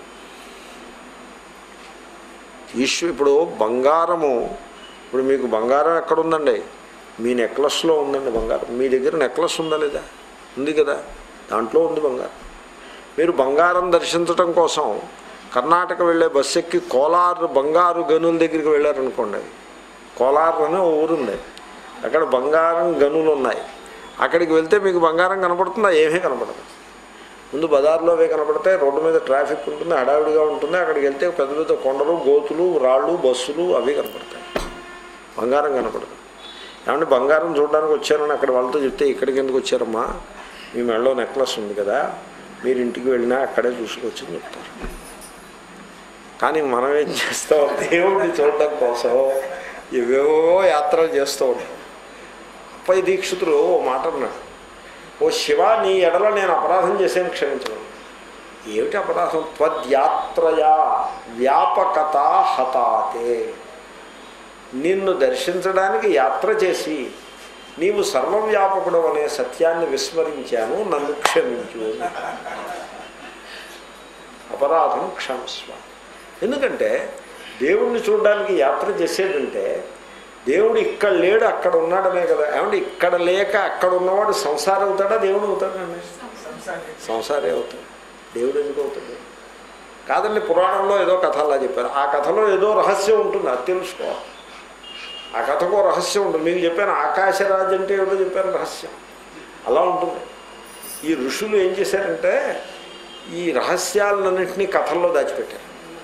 [SPEAKER 1] ఈశ్వ ఇప్పుడు బంగారము ఇప్పుడు మీకు బంగారం ఎక్కడ ఉందండి మీ నెక్లెస్లో ఉందండి బంగారం మీ దగ్గర నెక్లెస్ ఉందా లేదా ఉంది కదా దాంట్లో ఉంది బంగారం మీరు బంగారం దర్శించడం కోసం కర్ణాటక వెళ్ళే బస్సు ఎక్కి కోలార్ బంగారు గనుల దగ్గరికి వెళ్ళారనుకోండి కోలార్ అనే ఓ ఊరుంది అక్కడ బంగారం గనులు ఉన్నాయి అక్కడికి వెళ్తే మీకు బంగారం కనపడుతుందా ఏమీ కనపడదు ముందు బజార్లో అవే కనపడతాయి రోడ్డు మీద ట్రాఫిక్ ఉంటుంది హడావిడిగా ఉంటుంది అక్కడికి వెళ్తే పెద్ద పెద్ద కొండలు గోతులు రాళ్ళు బస్సులు అవి కనపడతాయి బంగారం కనపడదు ఏమంటే బంగారం చూడడానికి వచ్చానని అక్కడ వాళ్ళతో చెప్తే ఇక్కడికి ఎందుకు వచ్చారమ్మా మీ మెడలో నెక్లెస్ ఉంది కదా మీరు ఇంటికి వెళ్ళినా అక్కడే చూసుకొచ్చి అని చెప్తారు కానీ మనం ఏం చేస్తాం దేవుడిని చూడడం కోసం ఏవేవో యాత్రలు చేస్తూ ఉంటాం పై దీక్షితులు ఓ మాట అన్నాడు ఓ శివ నీ ఎడల నేను అపరాధం చేశాను క్షమించను ఏమిటి అపరాధం త్వద్యాత్రయా వ్యాపకత హతాతే నిన్ను దర్శించడానికి యాత్ర చేసి నీవు సర్వవ్యాపకుడు అనే సత్యాన్ని విస్మరించాను నన్ను క్షమించు అపరాధం క్షమస్వ ఎందుకంటే దేవుణ్ణి చూడడానికి యాత్ర చేసేదంటే దేవుడు ఇక్కడ లేడు అక్కడ ఉన్నాడనే కదా ఏమంటే ఇక్కడ లేక అక్కడ ఉన్నవాడు సంసారం అవుతాడా దేవుడు అవుతాడండి సంసారే అవుతాడు దేవుడు ఎందుకు అవుతాడు కాదండి పురాణంలో ఏదో కథ అలా చెప్పారు ఆ కథలో ఏదో రహస్యం ఉంటుంది అది తెలుసుకోవాలి ఆ కథకు రహస్యం ఉంటుంది మీకు చెప్పాను ఆకాశరాజు అంటే ఏదో చెప్పాను రహస్యం అలా ఉంటుంది ఈ ఋషులు ఏం చేశారంటే ఈ రహస్యాలన్నింటినీ కథల్లో దాచిపెట్టారు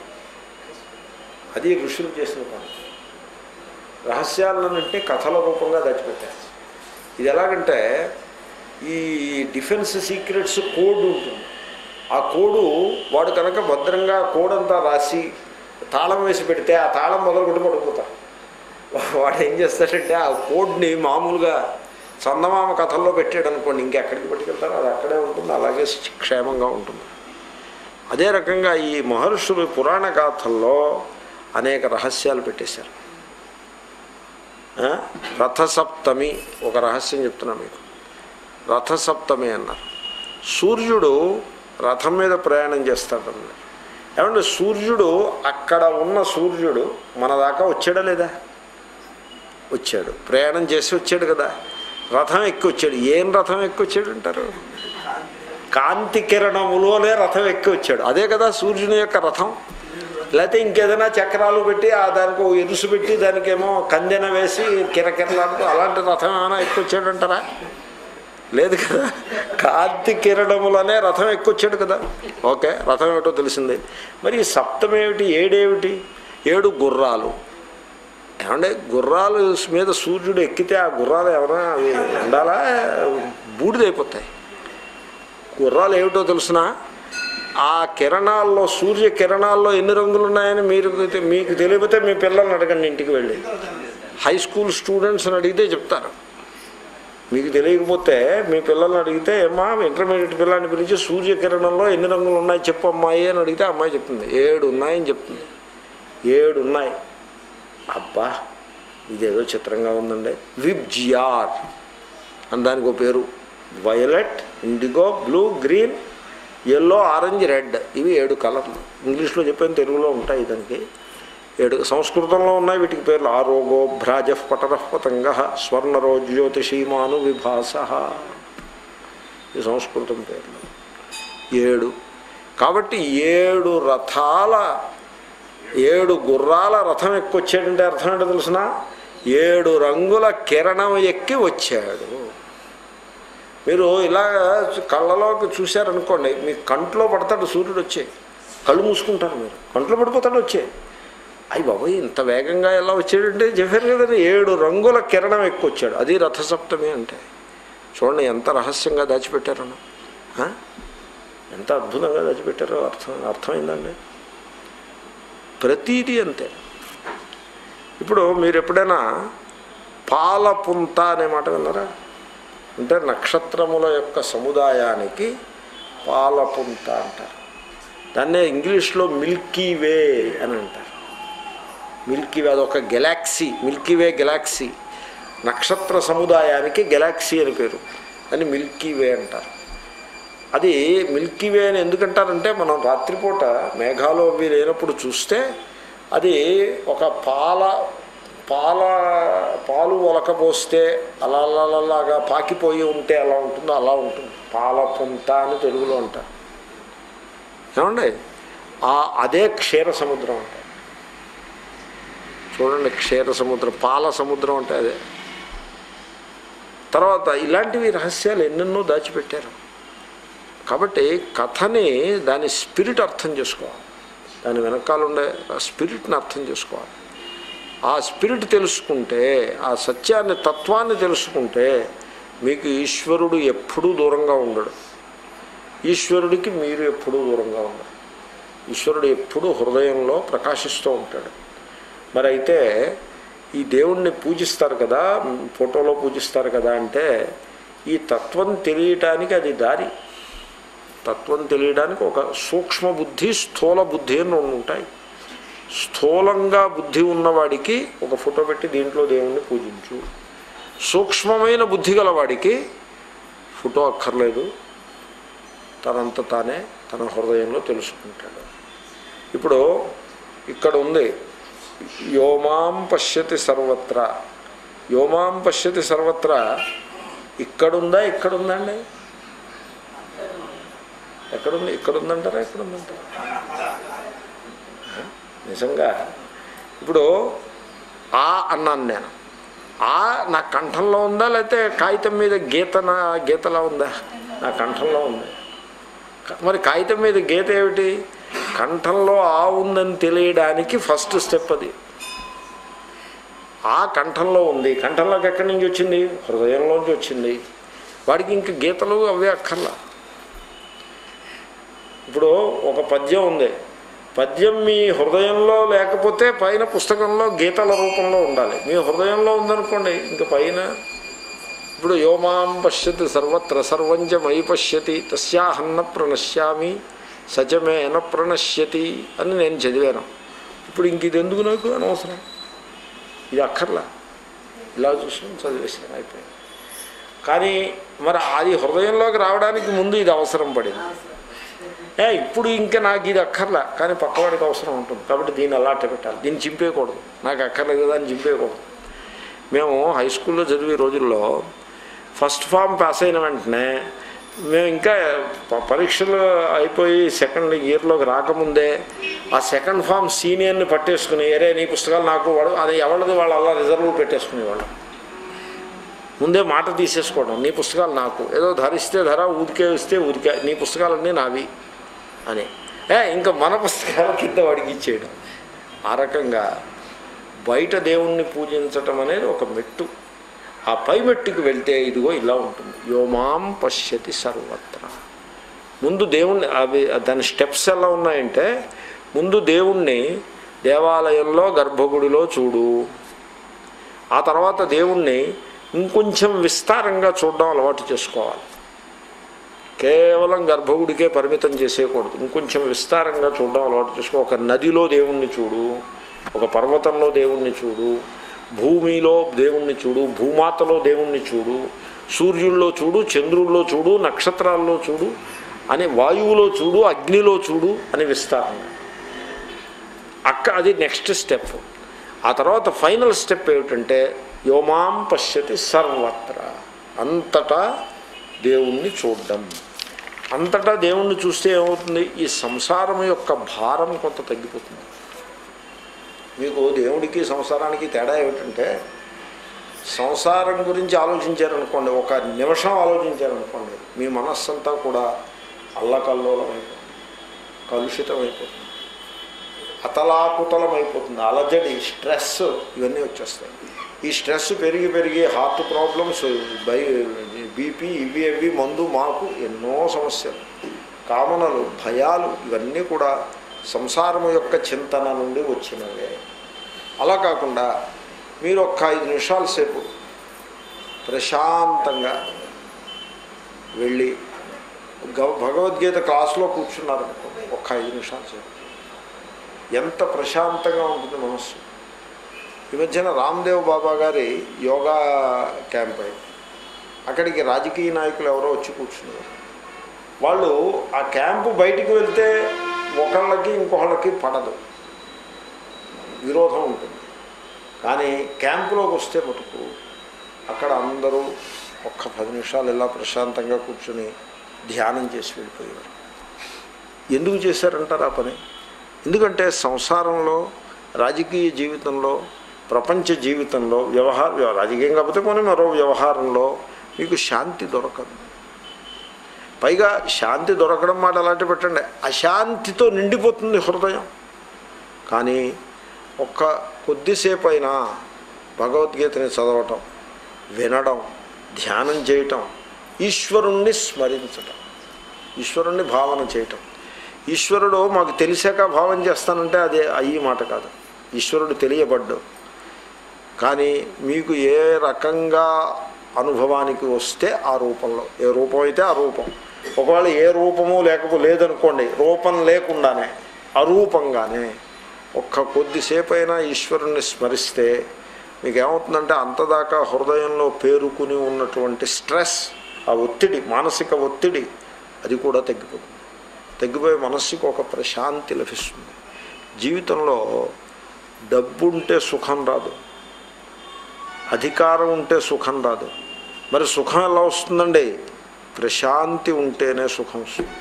[SPEAKER 1] అది ఋషులు చేసిన పని రహస్యాలన్నింటినీ కథల రూపంగా దాచిపెట్టారు ఇది ఎలాగంటే ఈ డిఫెన్స్ సీక్రెట్స్ కోడ్ ఉంటుంది ఆ కోడు వాడు కనుక భద్రంగా కోడ్ అంతా రాసి తాళం వేసి పెడితే ఆ తాళం మొదలు కొట్టి పడిపోతారు వాడు ఏం చేస్తాడంటే ఆ కోడ్ని మామూలుగా చందమామ కథల్లో పెట్టాడు అనుకోండి ఇంకెక్కడికి పట్టుకెళ్తారో అది అక్కడే ఉంటుంది అలాగే క్షేమంగా ఉంటుంది అదే రకంగా ఈ మహర్షులు పురాణ గాథల్లో అనేక రహస్యాలు పెట్టేశారు ఆ? రథసప్తమి ఒక రహస్యం చెప్తున్నా మీకు రథసప్తమి అన్నారు సూర్యుడు రథం మీద ప్రయాణం చేస్తాడన్నారు ఏమంటే సూర్యుడు అక్కడ ఉన్న సూర్యుడు మన దాకా వచ్చాడా లేదా వచ్చాడు ప్రయాణం చేసి వచ్చాడు కదా రథం ఎక్కి వచ్చాడు ఏం రథం ఎక్కి వచ్చాడు అంటారు కాంతి కిరణములోనే రథం ఎక్కి వచ్చాడు అదే కదా సూర్యుని యొక్క రథం లేకపోతే ఇంకేదైనా చక్రాలు పెట్టి ఆ దానికి ఓ ఎరుసు పెట్టి దానికేమో కందెన వేసి కిరకిరలాడుతూ అలాంటి రథం ఏమైనా ఎక్కి వచ్చాడంటారా లేదు కదా కాంతి కిరణములనే రథం ఎక్కొచ్చాడు కదా ఓకే రథం ఏమిటో తెలిసింది మరి ఈ సప్తమేమిటి ఏడేమిటి ఏడు గుర్రాలు ఏమంటే గుర్రాలు మీద సూర్యుడు ఎక్కితే ఆ గుర్రాలు ఎవరైనా అవి ఉండాలా బూడిదైపోతాయి గుర్రాలు ఏమిటో తెలుసిన ఆ కిరణాల్లో సూర్య కిరణాల్లో ఎన్ని రంగులు ఉన్నాయని మీరు మీకు తెలియకపోతే మీ పిల్లల్ని అడగండి ఇంటికి వెళ్ళి హై స్కూల్ స్టూడెంట్స్ని అడిగితే చెప్తారు మీకు తెలియకపోతే మీ పిల్లల్ని అడిగితే ఏమ్మా ఇంటర్మీడియట్ పిల్లని పిలిచి సూర్యకిరణంలో ఎన్ని రంగులు ఉన్నాయి చెప్పు అమ్మాయి అని అడిగితే ఆ అమ్మాయి చెప్తుంది ఏడు ఉన్నాయని చెప్తుంది ఏడు ఉన్నాయి అబ్బా ఇదేదో చిత్రంగా ఉందండి విబ్జియార్ అని దానికి ఒక పేరు violet indigo blue green yellow orange red ఇవి ఏడు కలర్లు ఇంగ్లీష్లో చెప్పాను తెలుగులో ఉంటాయి దానికి ఏడు సంస్కృతంలో ఉన్నాయి వీటికి పేర్లు ఆరోగో భ్రాజ పటర పతంగ స్వర్ణరో జ్యోతిషీమాను విభాస ఈ సంస్కృతం పేర్లు ఏడు కాబట్టి ఏడు రథాల ఏడు గుర్రాల రథం ఎక్కొచ్చాడంటే అర్థం ఏంటో తెలిసిన ఏడు రంగుల కిరణం ఎక్కి వచ్చాడు మీరు ఇలా కళ్ళలోకి చూశారనుకోండి మీ కంట్లో పడతాడు సూర్యుడు వచ్చే కళ్ళు మూసుకుంటారు మీరు కంట్లో పడిపోతాడు వచ్చే అయ్యి బాబాయ్ ఇంత వేగంగా ఎలా వచ్చాడంటే చెప్పారు కదండి ఏడు రంగుల కిరణం ఎక్కువచ్చాడు అది రథసప్తమి అంటే చూడండి ఎంత రహస్యంగా దాచిపెట్టారను ఆ? ఎంత అద్భుతంగా దాచిపెట్టారో అర్థం అర్థమైందండి ప్రతీది అంతే ఇప్పుడు మీరు ఎప్పుడైనా పాలపుంత అనే మాట విన్నారా అంటే నక్షత్రముల యొక్క సముదాయానికి పాలపుంత అంటారు దాన్నే ఇంగ్లీష్లో మిల్కీ వే అని అంటారు మిల్కీ వే అదొక గెలాక్సీ మిల్కీ వే గెలాక్సీ నక్షత్ర సముదాయానికి గెలాక్సీ అని పేరు అని మిల్కీ వే అంటారు అది మిల్కీ వే అని ఎందుకంటారంటే మనం రాత్రిపూట మేఘాలు అవి లేనప్పుడు చూస్తే అది ఒక పాల పాల పాలు ఒలకపోస్తే అలా అలాగా పాకిపోయి ఉంటే అలా ఉంటుందో అలా ఉంటుంది పాల పుంత అని తెలుగులో అంటారు ఏమండి ఆ అదే క్షీర సముద్రం అంటే చూడండి క్షీర సముద్రం పాల సముద్రం అంటే అదే తర్వాత ఇలాంటివి రహస్యాలు ఎన్నెన్నో దాచిపెట్టారు కాబట్టి కథని దాని స్పిరిట్ అర్థం చేసుకోవాలి దాని వెనకాల ఉండే ఆ స్పిరిట్ని అర్థం చేసుకోవాలి ఆ స్పిరిట్ తెలుసుకుంటే ఆ సత్యాన్ని తత్వాన్ని తెలుసుకుంటే మీకు ఈశ్వరుడు ఎప్పుడూ దూరంగా ఉండడు ఈశ్వరుడికి మీరు ఎప్పుడూ దూరంగా ఉండరు ఈశ్వరుడు ఎప్పుడూ హృదయంలో ప్రకాశిస్తూ ఉంటాడు మరి అయితే ఈ దేవుణ్ణి పూజిస్తారు కదా ఫోటోలో పూజిస్తారు కదా అంటే ఈ తత్వం తెలియటానికి అది దారి తత్వం తెలియడానికి ఒక సూక్ష్మ బుద్ధి స్థూల బుద్ధి అని రెండు ఉంటాయి స్థూలంగా బుద్ధి ఉన్నవాడికి ఒక ఫోటో పెట్టి దీంట్లో దేవుణ్ణి పూజించు సూక్ష్మమైన బుద్ధి గలవాడికి ఫోటో అక్కర్లేదు తనంత తానే తన హృదయంలో తెలుసుకుంటాడు ఇప్పుడు ఇక్కడ ఉంది యోమాం పశ్యతి సర్వత్రా యోమాం పశ్యతి సర్వత్రా ఇక్కడుందా ఇక్కడుందండి ఎక్కడుంది ఇక్కడుందంటారా ఎక్కడుందంటారా నిజంగా ఇప్పుడు ఆ అన్నాను నేను ఆ నా కంఠంలో ఉందా లేకపోతే కాగితం మీద గీత నా గీతలా ఉందా నా కంఠంలో ఉంది మరి కాగితం మీద గీత ఏమిటి కంఠంలో ఆ ఉందని తెలియడానికి ఫస్ట్ స్టెప్ అది ఆ కంఠంలో ఉంది కంఠంలోకి ఎక్కడి నుంచి వచ్చింది హృదయంలోంచి వచ్చింది వాడికి ఇంక గీతలు అవే అక్కర్లా ఇప్పుడు ఒక పద్యం ఉంది పద్యం మీ హృదయంలో లేకపోతే పైన పుస్తకంలో గీతల రూపంలో ఉండాలి మీ హృదయంలో ఉందనుకోండి ఇంకా పైన ఇప్పుడు యోమాం పశ్యతి సర్వత్ర సర్వంచ మయి పశ్యతి తస్యాహన్న ప్రణశ్యామి సచమేన ప్రణశ్యతి అని నేను చదివాను ఇప్పుడు ఇంక ఇది ఎందుకు నాకు అనవసరం ఇది అక్కర్లా ఇలా చూసుకుని చదివేసాను అయిపోయింది కానీ మరి అది హృదయంలోకి రావడానికి ముందు ఇది అవసరం పడింది ఏ ఇప్పుడు ఇంకా నాకు ఇది అక్కర్లా కానీ పక్కవాడికి అవసరం ఉంటుంది కాబట్టి దీన్ని అలాంటి పెట్టాలి దీన్ని చింపేయకూడదు నాకు అక్కర్లేదు కదా అని చింపేయకూడదు మేము హై స్కూల్లో చదివే రోజుల్లో ఫస్ట్ ఫామ్ పాస్ అయిన వెంటనే మేము ఇంకా ప- పరీక్షలు అయిపోయి సెకండ్ ఇయర్లోకి రాకముందే ఆ సెకండ్ ఫామ్ సీనియర్ని పట్టేసుకుని ఎరే నీ పుస్తకాలు నాకు వాడు అది ఎవరిది వాళ్ళు అలా రిజర్వ్ పెట్టేసుకునేవాళ్ళు ముందే మాట తీసేసుకోవడం నీ పుస్తకాలు నాకు ఏదో ధరిస్తే ధర ఊరికే ఇస్తే ఊరికే నీ పుస్తకాలన్నీ నావి అని ఏ ఇంకా మన పుస్తకాల కింద వాడికి ఇచ్చేయడం ఆ రకంగా బయట దేవుణ్ణి పూజించటం అనేది ఒక మెట్టు ఆ పై మెట్టుకు వెళ్తే ఇదిగో ఇలా ఉంటుంది యోమాం పశ్యతి సర్వత్ర ముందు దేవుణ్ణి అవి దాని స్టెప్స్ ఎలా ఉన్నాయంటే ముందు దేవుణ్ణి దేవాలయంలో గర్భగుడిలో చూడు ఆ తర్వాత దేవుణ్ణి ఇంకొంచెం విస్తారంగా చూడడం అలవాటు చేసుకోవాలి కేవలం గర్భగుడికే పరిమితం చేసేయకూడదు ఇంకొంచెం విస్తారంగా చూడడం అలవాటు చేసుకో ఒక నదిలో దేవుణ్ణి చూడు ఒక పర్వతంలో దేవుణ్ణి చూడు భూమిలో దేవుణ్ణి చూడు భూమాతలో దేవుణ్ణి చూడు సూర్యుల్లో చూడు చంద్రుల్లో చూడు నక్షత్రాల్లో చూడు అని వాయువులో చూడు అగ్నిలో చూడు అని విస్తారంగా అక్క అది నెక్స్ట్ స్టెప్ ఆ తర్వాత ఫైనల్ స్టెప్ ఏమిటంటే యోమాం పశ్యతి సర్వత్ర అంతటా దేవుణ్ణి చూడడం అంతటా దేవుణ్ణి చూస్తే ఏమవుతుంది ఈ సంసారం యొక్క భారం కొంత తగ్గిపోతుంది మీకు దేవుడికి సంసారానికి తేడా ఏమిటంటే సంసారం గురించి ఆలోచించారనుకోండి ఒక నిమిషం ఆలోచించారనుకోండి మీ మనస్సంతా కూడా అల్లకల్లోలం అయిపోతుంది కలుషితం అయిపోతుంది అతలాకుతలం అయిపోతుంది అలజడి స్ట్రెస్ ఇవన్నీ వచ్చేస్తాయి ఈ స్ట్రెస్ పెరిగి పెరిగి హార్ట్ ప్రాబ్లమ్స్ బై బీపీ ఇవి అవి మందు మాకు ఎన్నో సమస్యలు కామనలు భయాలు ఇవన్నీ కూడా సంసారం యొక్క చింతన నుండి వచ్చినవే అలా కాకుండా మీరు ఒక్క ఐదు నిమిషాల సేపు ప్రశాంతంగా వెళ్ళి గవ- భగవద్గీత క్లాసులో కూర్చున్నారు ఒక్క ఐదు నిమిషాల సేపు ఎంత ప్రశాంతంగా ఉంటుంది మనస్సు ఈ మధ్యన రామ్దేవ్ బాబా గారి యోగా క్యాంప్ అయింది అక్కడికి రాజకీయ నాయకులు ఎవరో వచ్చి కూర్చున్నారు వాళ్ళు ఆ క్యాంపు బయటికి వెళ్తే ఒకళ్ళకి ఇంకొకళ్ళకి పడదు విరోధం ఉంటుంది కానీ క్యాంపులోకి వస్తే మటుకు అక్కడ అందరూ ఒక్క పది నిమిషాలు ఇలా ప్రశాంతంగా కూర్చుని ధ్యానం చేసి వెళ్ళిపోయేవారు ఎందుకు చేశారంటారు ఆ పని ఎందుకంటే సంసారంలో రాజకీయ జీవితంలో ప్రపంచ జీవితంలో వ్యవహార రాజకీయం కాకపోతే కొన్ని మరో వ్యవహారంలో మీకు శాంతి దొరకదు పైగా శాంతి దొరకడం మాట అలాంటి పెట్టండి అశాంతితో నిండిపోతుంది హృదయం కానీ ఒక్క కొద్దిసేపు అయినా భగవద్గీతని చదవటం వినడం ధ్యానం చేయటం ఈశ్వరుణ్ణి స్మరించటం ఈశ్వరుణ్ణి భావన చేయటం ఈశ్వరుడు మాకు తెలిసాక భావం చేస్తానంటే అదే అయ్యి మాట కాదు ఈశ్వరుడు తెలియబడ్డు కానీ మీకు ఏ రకంగా అనుభవానికి వస్తే ఆ రూపంలో ఏ రూపం అయితే ఆ రూపం ఒకవేళ ఏ రూపము లేకపో లేదనుకోండి రూపం లేకుండానే అరూపంగానే ఒక్క కొద్దిసేపు అయినా ఈశ్వరుణ్ణి స్మరిస్తే మీకు ఏమవుతుందంటే అంతదాకా హృదయంలో పేరుకుని ఉన్నటువంటి స్ట్రెస్ ఆ ఒత్తిడి మానసిక ఒత్తిడి అది కూడా తగ్గిపోతుంది తగ్గిపోయి మనస్సుకు ఒక ప్రశాంతి లభిస్తుంది జీవితంలో డబ్బు ఉంటే సుఖం రాదు అధికారం ఉంటే సుఖం రాదు మరి సుఖం ఎలా వస్తుందండి ప్రశాంతి ఉంటేనే సుఖం వస్తుంది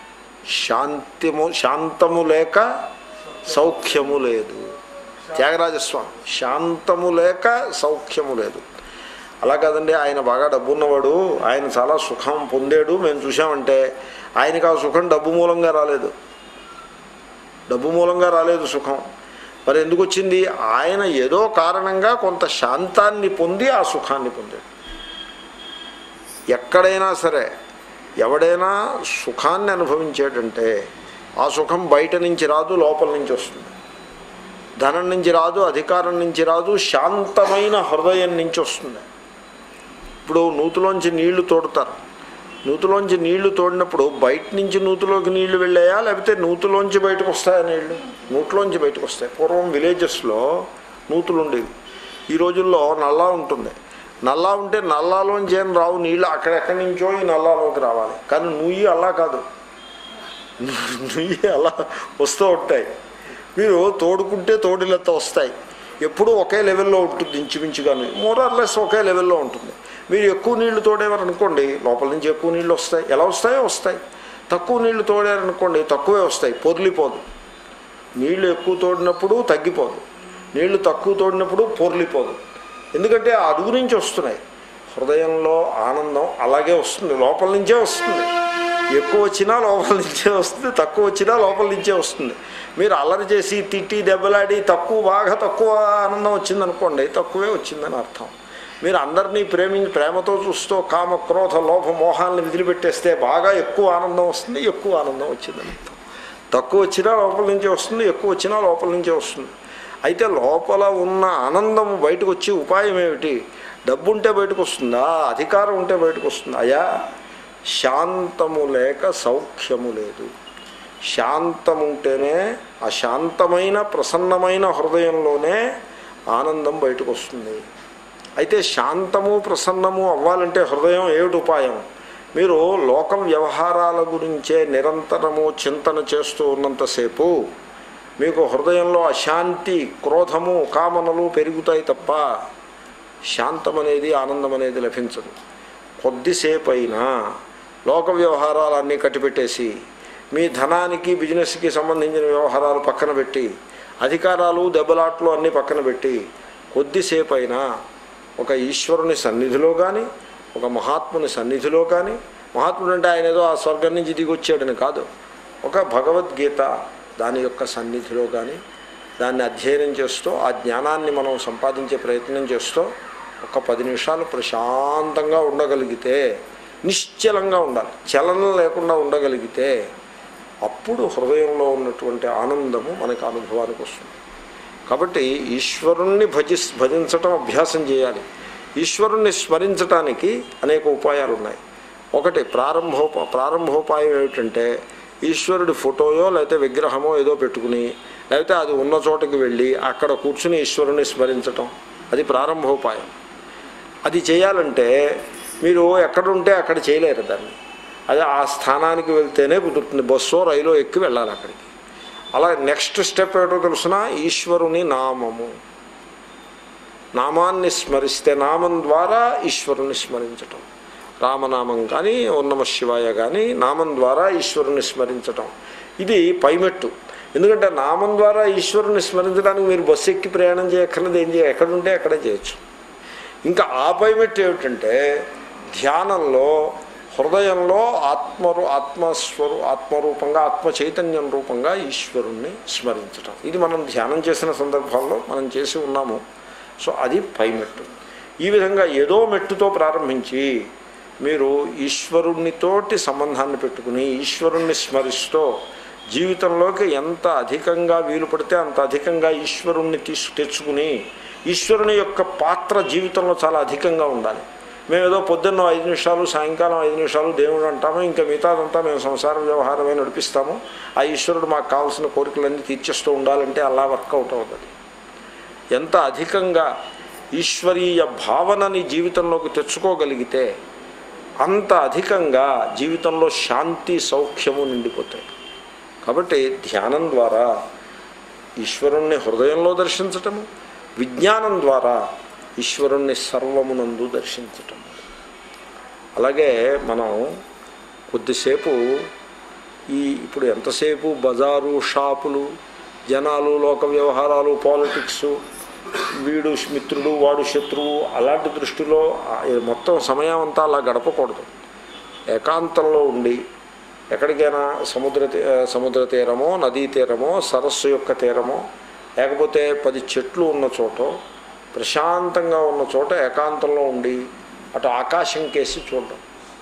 [SPEAKER 1] శాంతిము శాంతము లేక సౌఖ్యము లేదు త్యాగరాజస్వామి శాంతము లేక సౌఖ్యము లేదు అలా కాదండి ఆయన బాగా డబ్బు ఉన్నవాడు ఆయన చాలా సుఖం పొందాడు మేము చూసామంటే ఆయనకు ఆ సుఖం డబ్బు మూలంగా రాలేదు డబ్బు మూలంగా రాలేదు సుఖం మరి ఎందుకు వచ్చింది ఆయన ఏదో కారణంగా కొంత శాంతాన్ని పొంది ఆ సుఖాన్ని పొందాడు ఎక్కడైనా సరే ఎవడైనా సుఖాన్ని అనుభవించేటంటే ఆ సుఖం బయట నుంచి రాదు లోపల నుంచి వస్తుంది ధనం నుంచి రాదు అధికారం నుంచి రాదు శాంతమైన హృదయం నుంచి వస్తుంది ఇప్పుడు నూతులోంచి నీళ్లు తోడుతారు నూతులోంచి నీళ్లు తోడినప్పుడు బయట నుంచి నూతులోకి నీళ్లు వెళ్ళాయా లేకపోతే నూతులోంచి బయటకు వస్తాయా నీళ్లు నూతులోంచి బయటకు వస్తాయి పూర్వం విలేజెస్లో నూతులు ఉండేవి ఈ రోజుల్లో నల్లా ఉంటుంది నల్లా ఉంటే నల్లాలోంచి ఏం రావు నీళ్ళు అక్కడెక్కడి నుంచో ఈ నల్లాలోకి రావాలి కానీ నుయ్యి అలా కాదు నుయ్యి అలా వస్తూ ఉంటాయి మీరు తోడుకుంటే తోడులతో వస్తాయి ఎప్పుడూ ఒకే లెవెల్లో ఉంటుంది ఇంచుమించుగాను మోరార్లెస్ ఒకే లెవెల్లో ఉంటుంది మీరు ఎక్కువ నీళ్లు తోడేవారనుకోండి లోపల నుంచి ఎక్కువ నీళ్ళు వస్తాయి ఎలా వస్తాయో వస్తాయి తక్కువ నీళ్లు తోడారనుకోండి తక్కువే వస్తాయి పొర్లిపోదు నీళ్లు ఎక్కువ తోడినప్పుడు తగ్గిపోదు నీళ్లు తక్కువ తోడినప్పుడు పొర్లిపోదు ఎందుకంటే ఆ అడుగు నుంచి వస్తున్నాయి హృదయంలో ఆనందం అలాగే వస్తుంది లోపల నుంచే వస్తుంది ఎక్కువ వచ్చినా లోపల నుంచే వస్తుంది తక్కువ వచ్చినా లోపల నుంచే వస్తుంది మీరు అల్లరి చేసి తిట్టి దెబ్బలాడి తక్కువ బాగా తక్కువ ఆనందం వచ్చిందనుకోండి తక్కువే వచ్చిందని అర్థం మీరు అందరినీ ప్రేమించి ప్రేమతో చూస్తూ కామ క్రోధ లోభ మోహాలను వదిలిపెట్టేస్తే బాగా ఎక్కువ ఆనందం వస్తుంది ఎక్కువ ఆనందం వచ్చిందని అర్థం తక్కువ వచ్చినా లోపల నుంచే వస్తుంది ఎక్కువ వచ్చినా లోపల నుంచే వస్తుంది అయితే లోపల ఉన్న ఆనందం బయటకు వచ్చి ఉపాయం ఏమిటి డబ్బు ఉంటే బయటకు వస్తుందా అధికారం ఉంటే బయటకు వస్తుందా అయా శాంతము లేక సౌఖ్యము లేదు శాంతం ఉంటేనే ఆ శాంతమైన ప్రసన్నమైన హృదయంలోనే ఆనందం బయటకు వస్తుంది అయితే శాంతము ప్రసన్నము అవ్వాలంటే హృదయం ఏమిటి ఉపాయం మీరు లోక వ్యవహారాల గురించే నిరంతరము చింతన చేస్తూ ఉన్నంతసేపు మీకు హృదయంలో అశాంతి క్రోధము కామనలు పెరుగుతాయి తప్ప శాంతం అనేది ఆనందం అనేది లభించదు కొద్దిసేపు అయినా లోక వ్యవహారాలన్నీ కట్టిపెట్టేసి మీ ధనానికి బిజినెస్కి సంబంధించిన వ్యవహారాలు పక్కన పెట్టి అధికారాలు దెబ్బలాట్లు అన్నీ పక్కన పెట్టి కొద్దిసేపు అయినా ఒక ఈశ్వరుని సన్నిధిలో కానీ ఒక మహాత్ముని సన్నిధిలో కానీ మహాత్ముడు అంటే ఆయన ఏదో ఆ స్వర్గం నుంచి దిగి వచ్చాడని కాదు ఒక భగవద్గీత దాని యొక్క సన్నిధిలో కానీ దాన్ని అధ్యయనం చేస్తూ ఆ జ్ఞానాన్ని మనం సంపాదించే ప్రయత్నం చేస్తూ ఒక పది నిమిషాలు ప్రశాంతంగా ఉండగలిగితే నిశ్చలంగా ఉండాలి చలనం లేకుండా ఉండగలిగితే అప్పుడు హృదయంలో ఉన్నటువంటి ఆనందము మనకు అనుభవానికి వస్తుంది కాబట్టి ఈశ్వరుణ్ణి భజి భజించటం అభ్యాసం చేయాలి ఈశ్వరుణ్ణి స్మరించటానికి అనేక ఉపాయాలు ఉన్నాయి ఒకటి ప్రారంభోప ప్రారంభోపాయం ఏమిటంటే ఈశ్వరుడి ఫోటోయో లేకపోతే విగ్రహమో ఏదో పెట్టుకుని లేకపోతే అది ఉన్న చోటకి వెళ్ళి అక్కడ కూర్చుని ఈశ్వరుని స్మరించటం అది ప్రారంభోపాయం అది చేయాలంటే మీరు ఎక్కడుంటే అక్కడ చేయలేరు దాన్ని అది ఆ స్థానానికి వెళ్తేనే కుదురుతుంది బస్సో రైలో ఎక్కి వెళ్ళాలి అక్కడికి అలా నెక్స్ట్ స్టెప్ ఏటో తెలుసిన ఈశ్వరుని నామము నామాన్ని స్మరిస్తే నామం ద్వారా ఈశ్వరుని స్మరించటం రామనామం కానీ ఉన్నమ శివాయ కానీ నామం ద్వారా ఈశ్వరుని స్మరించటం ఇది పైమెట్టు ఎందుకంటే నామం ద్వారా ఈశ్వరుని స్మరించడానికి మీరు బస్సు ఎక్కి ప్రయాణం చేయక్కర్లేదు ఏం చేయ ఎక్కడుంటే అక్కడే చేయొచ్చు ఇంకా ఆ పైమెట్టు ఏమిటంటే ధ్యానంలో హృదయంలో ఆత్మరు ఆత్మస్వరు ఆత్మరూపంగా ఆత్మ చైతన్యం రూపంగా ఈశ్వరుణ్ణి స్మరించటం ఇది మనం ధ్యానం చేసిన సందర్భాల్లో మనం చేసి ఉన్నాము సో అది పైమెట్టు ఈ విధంగా ఏదో మెట్టుతో ప్రారంభించి మీరు ఈశ్వరునితోటి సంబంధాన్ని పెట్టుకుని ఈశ్వరుణ్ణి స్మరిస్తూ జీవితంలోకి ఎంత అధికంగా వీలు పడితే అంత అధికంగా ఈశ్వరుణ్ణి తీసు తెచ్చుకుని ఈశ్వరుని యొక్క పాత్ర జీవితంలో చాలా అధికంగా ఉండాలి మేము ఏదో పొద్దున్న ఐదు నిమిషాలు సాయంకాలం ఐదు నిమిషాలు దేవుడు అంటాము ఇంకా మిగతాదంతా మేము సంసార వ్యవహారమే నడిపిస్తాము ఆ ఈశ్వరుడు మాకు కావాల్సిన కోరికలన్నీ తీర్చేస్తూ ఉండాలంటే అలా వర్కౌట్ అవుతుంది ఎంత అధికంగా ఈశ్వరీయ భావనని జీవితంలోకి తెచ్చుకోగలిగితే అంత అధికంగా జీవితంలో శాంతి సౌఖ్యము నిండిపోతాయి కాబట్టి ధ్యానం ద్వారా ఈశ్వరుణ్ణి హృదయంలో దర్శించటము విజ్ఞానం ద్వారా ఈశ్వరుణ్ణి సర్వమునందు దర్శించటం అలాగే మనం కొద్దిసేపు ఈ ఇప్పుడు ఎంతసేపు బజారు షాపులు జనాలు లోక వ్యవహారాలు పాలిటిక్స్ వీడు మిత్రుడు వాడు శత్రువు అలాంటి దృష్టిలో ఆ- ఈ మొత్తం సమయం అంతా అలా గడపకూడదు ఏకాంతంలో ఉండి ఎక్కడికైనా సముద్ర తీ- ఆ, సముద్ర తీరమో నదీ తీరమో సరస్సు యొక్క తీరమో లేకపోతే పది చెట్లు ఉన్న చోట ప్రశాంతంగా ఉన్న చోట ఏకాంతంలో ఉండి అటు ఆకాశం కేసి చూడడం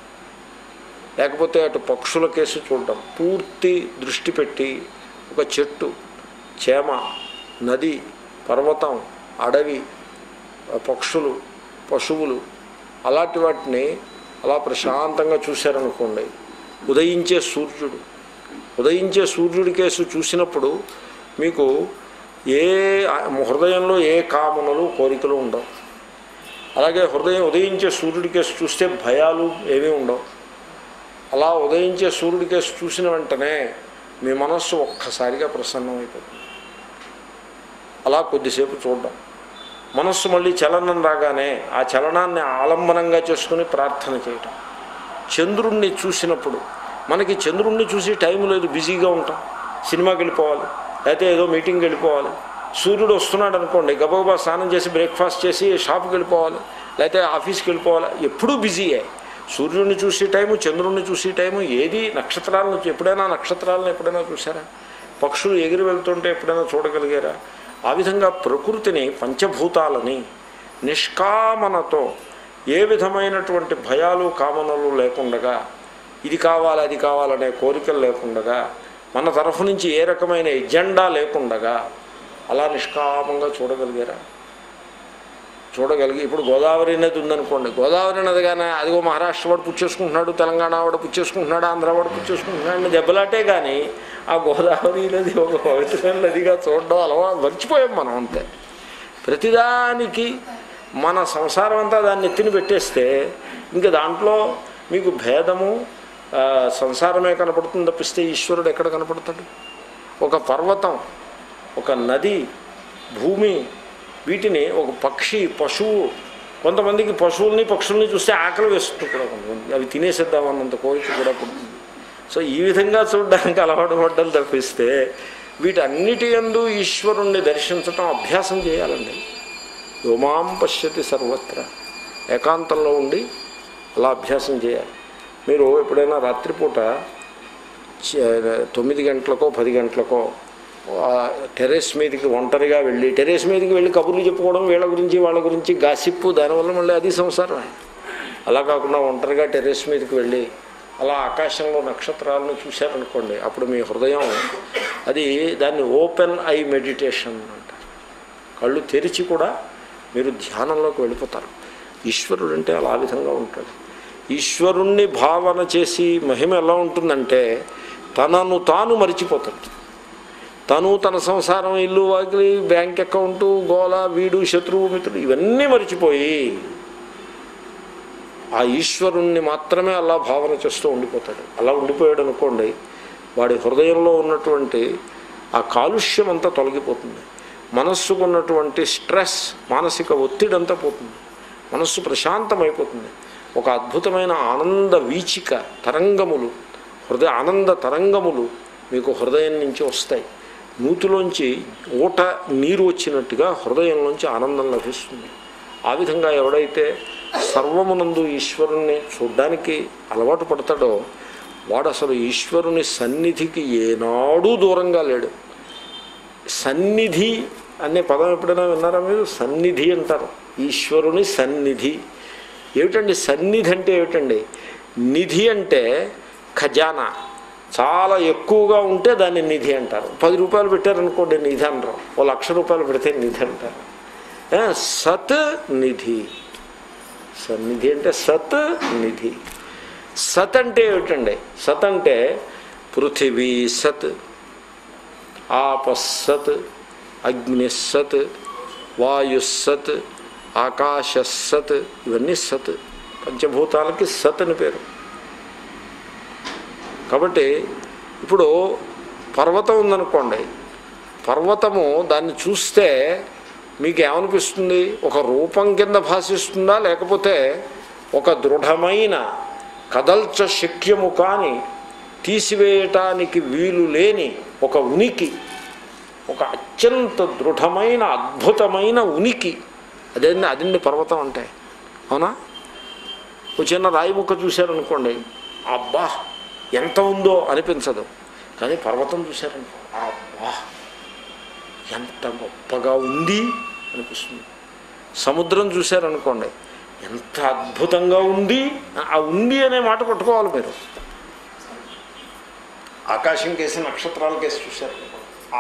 [SPEAKER 1] లేకపోతే అటు పక్షుల కేసి చూడడం పూర్తి దృష్టి పెట్టి ఒక చెట్టు చేమ నది పర్వతం అడవి పక్షులు పశువులు అలాంటి వాటిని అలా ప్రశాంతంగా చూశారనుకోండి ఉదయించే సూర్యుడు ఉదయించే సూర్యుడి కేసు చూసినప్పుడు మీకు ఏ హృదయంలో ఏ కామనలు కోరికలు ఉండవు అలాగే హృదయం ఉదయించే సూర్యుడి కేసు చూస్తే భయాలు ఏమీ ఉండవు అలా ఉదయించే సూర్యుడి కేసు చూసిన వెంటనే మీ మనస్సు ఒక్కసారిగా ప్రసన్నమైపోతుంది అలా కొద్దిసేపు చూడడం మనస్సు మళ్ళీ చలనం రాగానే ఆ చలనాన్ని ఆలంబనంగా చేసుకుని ప్రార్థన చేయటం చంద్రుణ్ణి చూసినప్పుడు మనకి చంద్రుణ్ణి చూసి టైం లేదు బిజీగా ఉంటాం సినిమాకి వెళ్ళిపోవాలి లేకపోతే ఏదో మీటింగ్కి వెళ్ళిపోవాలి సూర్యుడు వస్తున్నాడు అనుకోండి గబగబా స్నానం చేసి బ్రేక్ఫాస్ట్ చేసి షాప్కి వెళ్ళిపోవాలి లేకపోతే ఆఫీస్కి వెళ్ళిపోవాలి ఎప్పుడూ బిజీయే సూర్యుడిని చూసే టైము చంద్రుడిని చూసే టైము ఏది నక్షత్రాలను ఎప్పుడైనా నక్షత్రాలను ఎప్పుడైనా చూసారా పక్షులు ఎగిరి వెళ్తుంటే ఎప్పుడైనా చూడగలిగారా ఆ విధంగా ప్రకృతిని పంచభూతాలని నిష్కామనతో ఏ విధమైనటువంటి భయాలు కామనలు లేకుండగా ఇది కావాలి అది కావాలనే కోరికలు లేకుండగా మన తరఫు నుంచి ఏ రకమైన ఎజెండా లేకుండగా అలా నిష్కామంగా చూడగలిగారా చూడగలిగి ఇప్పుడు గోదావరి నది ఉందనుకోండి గోదావరి నది కానీ అదిగో మహారాష్ట్ర వాడు పుచ్చేసుకుంటున్నాడు తెలంగాణ వాడు పుచ్చేసుకుంటున్నాడు ఆంధ్ర వాడు పుచ్చేసుకుంటున్నాడు అని దెబ్బలాటే కానీ ఆ గోదావరి నది ఒక పవిత్రమైన నదిగా చూడడం అలవా మర్చిపోయాం మనం అంతే ప్రతిదానికి మన సంసారం అంతా దాన్ని ఎత్తిని పెట్టేస్తే ఇంకా దాంట్లో మీకు భేదము ఆ, సంసారమే కనపడుతుంది తప్పిస్తే ఈశ్వరుడు ఎక్కడ కనపడతాడు ఒక పర్వతం ఒక నది భూమి వీటిని ఒక పక్షి పశువు కొంతమందికి పశువుల్ని పక్షుల్ని చూస్తే ఆకలి వేస్తుంది కూడా కొంతమంది అవి తినేసేద్దామన్నంత కోరిక కూడా పుడుతుంది సో ఈ విధంగా చూడడానికి అలవాటు పడ్డలు తప్పిస్తే వీటన్నిటి యందు ఈశ్వరుణ్ణి దర్శించటం అభ్యాసం చేయాలండి యోమాం పశ్యతి సర్వత్ర ఏకాంతంలో ఉండి అలా అభ్యాసం చేయాలి మీరు ఎప్పుడైనా రాత్రిపూట చ- తొమ్మిది గంటలకో పది గంటలకో ఆ టెర్రస్ మీదకి ఒంటరిగా వెళ్ళి టెర్రస్ మీదకి వెళ్ళి కబుర్లు చెప్పుకోవడం వీళ్ళ గురించి వాళ్ళ గురించి గాసిప్పు దానివల్ల మళ్ళీ అది సంసారమే అలా కాకుండా ఒంటరిగా టెర్రస్ మీదకి వెళ్ళి అలా ఆకాశంలో నక్షత్రాలను చూశారనుకోండి అప్పుడు మీ హృదయం అది దాన్ని ఓపెన్ ఐ మెడిటేషన్ అంటారు కళ్ళు తెరిచి కూడా మీరు ధ్యానంలోకి వెళ్ళిపోతారు ఈశ్వరుడు అంటే అలా ఆ విధంగా ఉంటాడు ఈశ్వరుణ్ణి భావన చేసి మహిమ ఎలా ఉంటుందంటే
[SPEAKER 2] తనను తాను మరిచిపోతాడు తను తన సంసారం ఇల్లు వాకిలి బ్యాంక్ అకౌంటు గోల వీడు శత్రువు మిత్రుడు ఇవన్నీ మరిచిపోయి ఆ ఈశ్వరుణ్ణి మాత్రమే అలా భావన చేస్తూ ఉండిపోతాడు అలా ఉండిపోయాడు అనుకోండి వాడి హృదయంలో ఉన్నటువంటి ఆ కాలుష్యం అంతా తొలగిపోతుంది మనస్సుకు ఉన్నటువంటి స్ట్రెస్ మానసిక ఒత్తిడి అంతా పోతుంది మనస్సు ప్రశాంతమైపోతుంది ఒక అద్భుతమైన ఆనంద వీచిక తరంగములు హృదయ ఆనంద తరంగములు మీకు హృదయం నుంచి వస్తాయి నూతిలోంచి ఊట నీరు వచ్చినట్టుగా హృదయంలోంచి ఆనందం లభిస్తుంది ఆ విధంగా ఎవడైతే సర్వమునందు ఈశ్వరుణ్ణి చూడ్డానికి అలవాటు పడతాడో వాడు అసలు ఈశ్వరుని సన్నిధికి ఏనాడూ దూరంగా లేడు సన్నిధి అనే పదం ఎప్పుడైనా విన్నారా మీరు సన్నిధి అంటారు ఈశ్వరుని సన్నిధి ఏమిటండి సన్నిధి అంటే ఏమిటండి నిధి అంటే ఖజానా చాలా ఎక్కువగా ఉంటే దాన్ని నిధి అంటారు పది రూపాయలు పెట్టారనుకోండి నిధి అనరు ఓ లక్ష రూపాయలు పెడితే నిధి అంటారు ఏ, సత్ నిధి సన్నిధి అంటే సత్ నిధి సత్ అంటే ఏమిటండి సత్ అంటే పృథివీ సత్ ఆపస్సత్ అగ్నిస్సత్ వాయుస్సత్ ఆకాశస్సత్ ఇవన్నీ సత్ పంచభూతాలకి సత్ అని పేరు కాబట్టి ఇప్పుడు పర్వతం ఉందనుకోండి పర్వతము దాన్ని చూస్తే మీకు ఏమనిపిస్తుంది ఒక రూపం కింద భాషిస్తుందా లేకపోతే ఒక దృఢమైన కదల్చ శక్యము కాని తీసివేయటానికి వీలు లేని ఒక ఉనికి ఒక అత్యంత దృఢమైన అద్భుతమైన ఉనికి అదే అదండి పర్వతం అంటే అవునా ఒక చిన్న రాయి ముక్క చూశారనుకోండి అబ్బా ఎంత ఉందో అనిపించదు కానీ పర్వతం చూశారనుకో అబ్బా ఎంత గొప్పగా ఉంది అనిపిస్తుంది సముద్రం చూశారనుకోండి ఎంత అద్భుతంగా ఉంది ఆ ఉంది అనే మాట పట్టుకోవాలి మీరు ఆకాశం కేసి నక్షత్రాలు కేసి చూశారనుకోండి ఆ,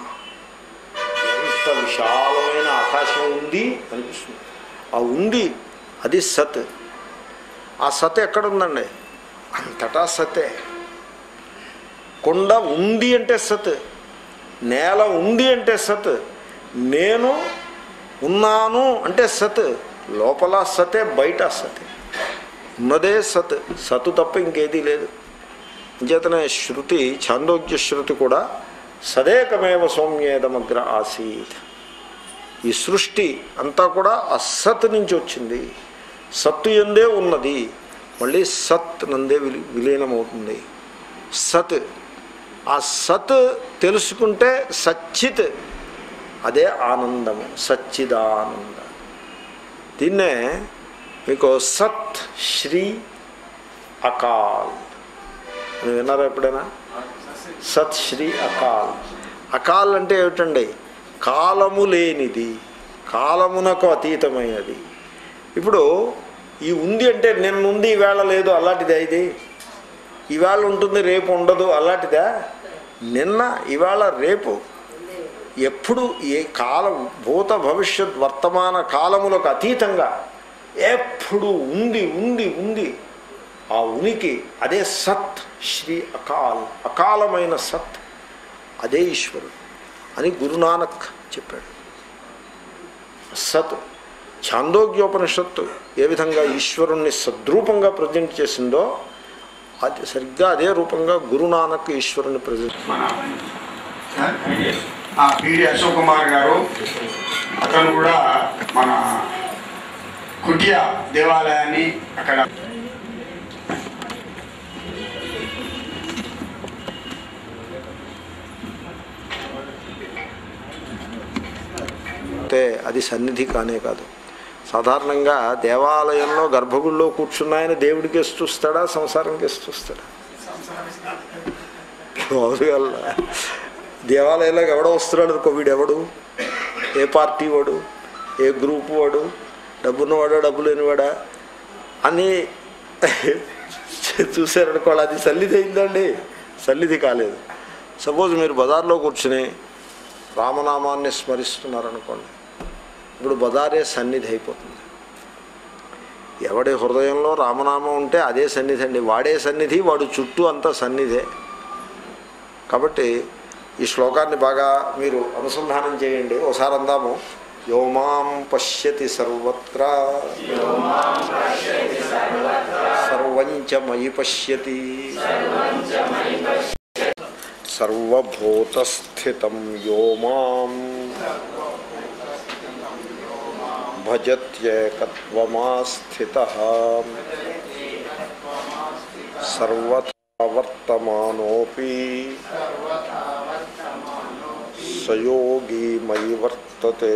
[SPEAKER 2] ఎంత విశాలమైన ఆకాశం ఉంది అనిపిస్తుంది ఆ ఉంది అది సత్ ఆ సత్ ఎక్కడుందండి అంతటా సతే కొండ ఉంది అంటే సత్ నేల ఉంది అంటే సత్ నేను ఉన్నాను అంటే సత్ లోపల సతే బయట సతే ఉన్నదే సత్ సతు తప్ప ఇంకేదీ లేదు అంచేతనే శృతి ఛాందోగ్య శృతి కూడా సదేకమేవ సౌమ్యేదమగ్ర ఆసీత్ ఈ సృష్టి అంతా కూడా అసత్ నుంచి వచ్చింది సత్తు ఎందే ఉన్నది మళ్ళీ సత్ నందే విలి విలీనమవుతుంది సత్ ఆ సత్ తెలుసుకుంటే సచ్చిత్ అదే ఆనందము సచ్చిదానంద దీన్నే మీకు సత్ శ్రీ అకాల్ అని విన్నారా ఎప్పుడైనా సత్ శ్రీ అకాల్ అకాల్ అంటే ఏమిటండి కాలము లేనిది కాలమునకు అతీతమైనది ఇప్పుడు ఈ ఉంది అంటే నిన్నుంది ఈవేళ లేదు అలాంటిదే ఇది ఈవేళ ఉంటుంది రేపు ఉండదు అలాంటిదా నిన్న ఇవాళ రేపు ఎప్పుడు ఏ కాలం భూత భవిష్యత్ వర్తమాన కాలములకు అతీతంగా ఎప్పుడు ఉంది ఉంది ఉంది ఆ ఉనికి అదే సత్ శ్రీ అకాల్ అకాలమైన సత్ అదే ఈశ్వరుడు అని గురునానక్ చెప్పాడు సత్ ఛాందోగ్యోపనిషత్తు ఏ విధంగా ఈశ్వరుణ్ణి సద్రూపంగా ప్రజెంట్ చేసిందో అది సరిగ్గా అదే రూపంగా గురునానక్ ఈశ్వరుని ప్రజెంట్
[SPEAKER 3] మన ఆ పిడి అశోక్ కుమార్ గారు అతను కూడా మన కుటియా దేవాలయాన్ని అక్కడ
[SPEAKER 1] అంటే అది సన్నిధి కానే కాదు సాధారణంగా దేవాలయంలో గర్భగుడిలో కూర్చున్నాయన దేవుడికి వేసి చూస్తాడా సంసారంకి వేసి చూస్తాడా మామూలుగా దేవాలయంలోకి ఎవడో వస్తున్నాడు అనుకో వీడు ఎవడు ఏ పార్టీ వాడు ఏ గ్రూప్ వాడు డబ్బున్నవాడా డబ్బు లేనివాడా అని చూశారనుకోవాలి అది సన్నిధి అయిందండి సన్నిధి కాలేదు సపోజ్ మీరు బజార్లో కూర్చుని రామనామాన్ని స్మరిస్తున్నారనుకోండి ఇప్పుడు బజారే సన్నిధి అయిపోతుంది ఎవడి హృదయంలో రామనామం ఉంటే అదే సన్నిధి అండి వాడే సన్నిధి వాడు చుట్టూ అంతా సన్నిధే కాబట్టి ఈ శ్లోకాన్ని బాగా మీరు అనుసంధానం చేయండి ఒకసారి అందాము యోమాం పశ్యతి సర్వత్ర సర్వంచ మయి పశ్యతి సర్వభూతస్థితం యో మాం భజత్యేకత్వమాస్థిత సర్వథా వర్తమానోపి సయోగి మయి వర్తతే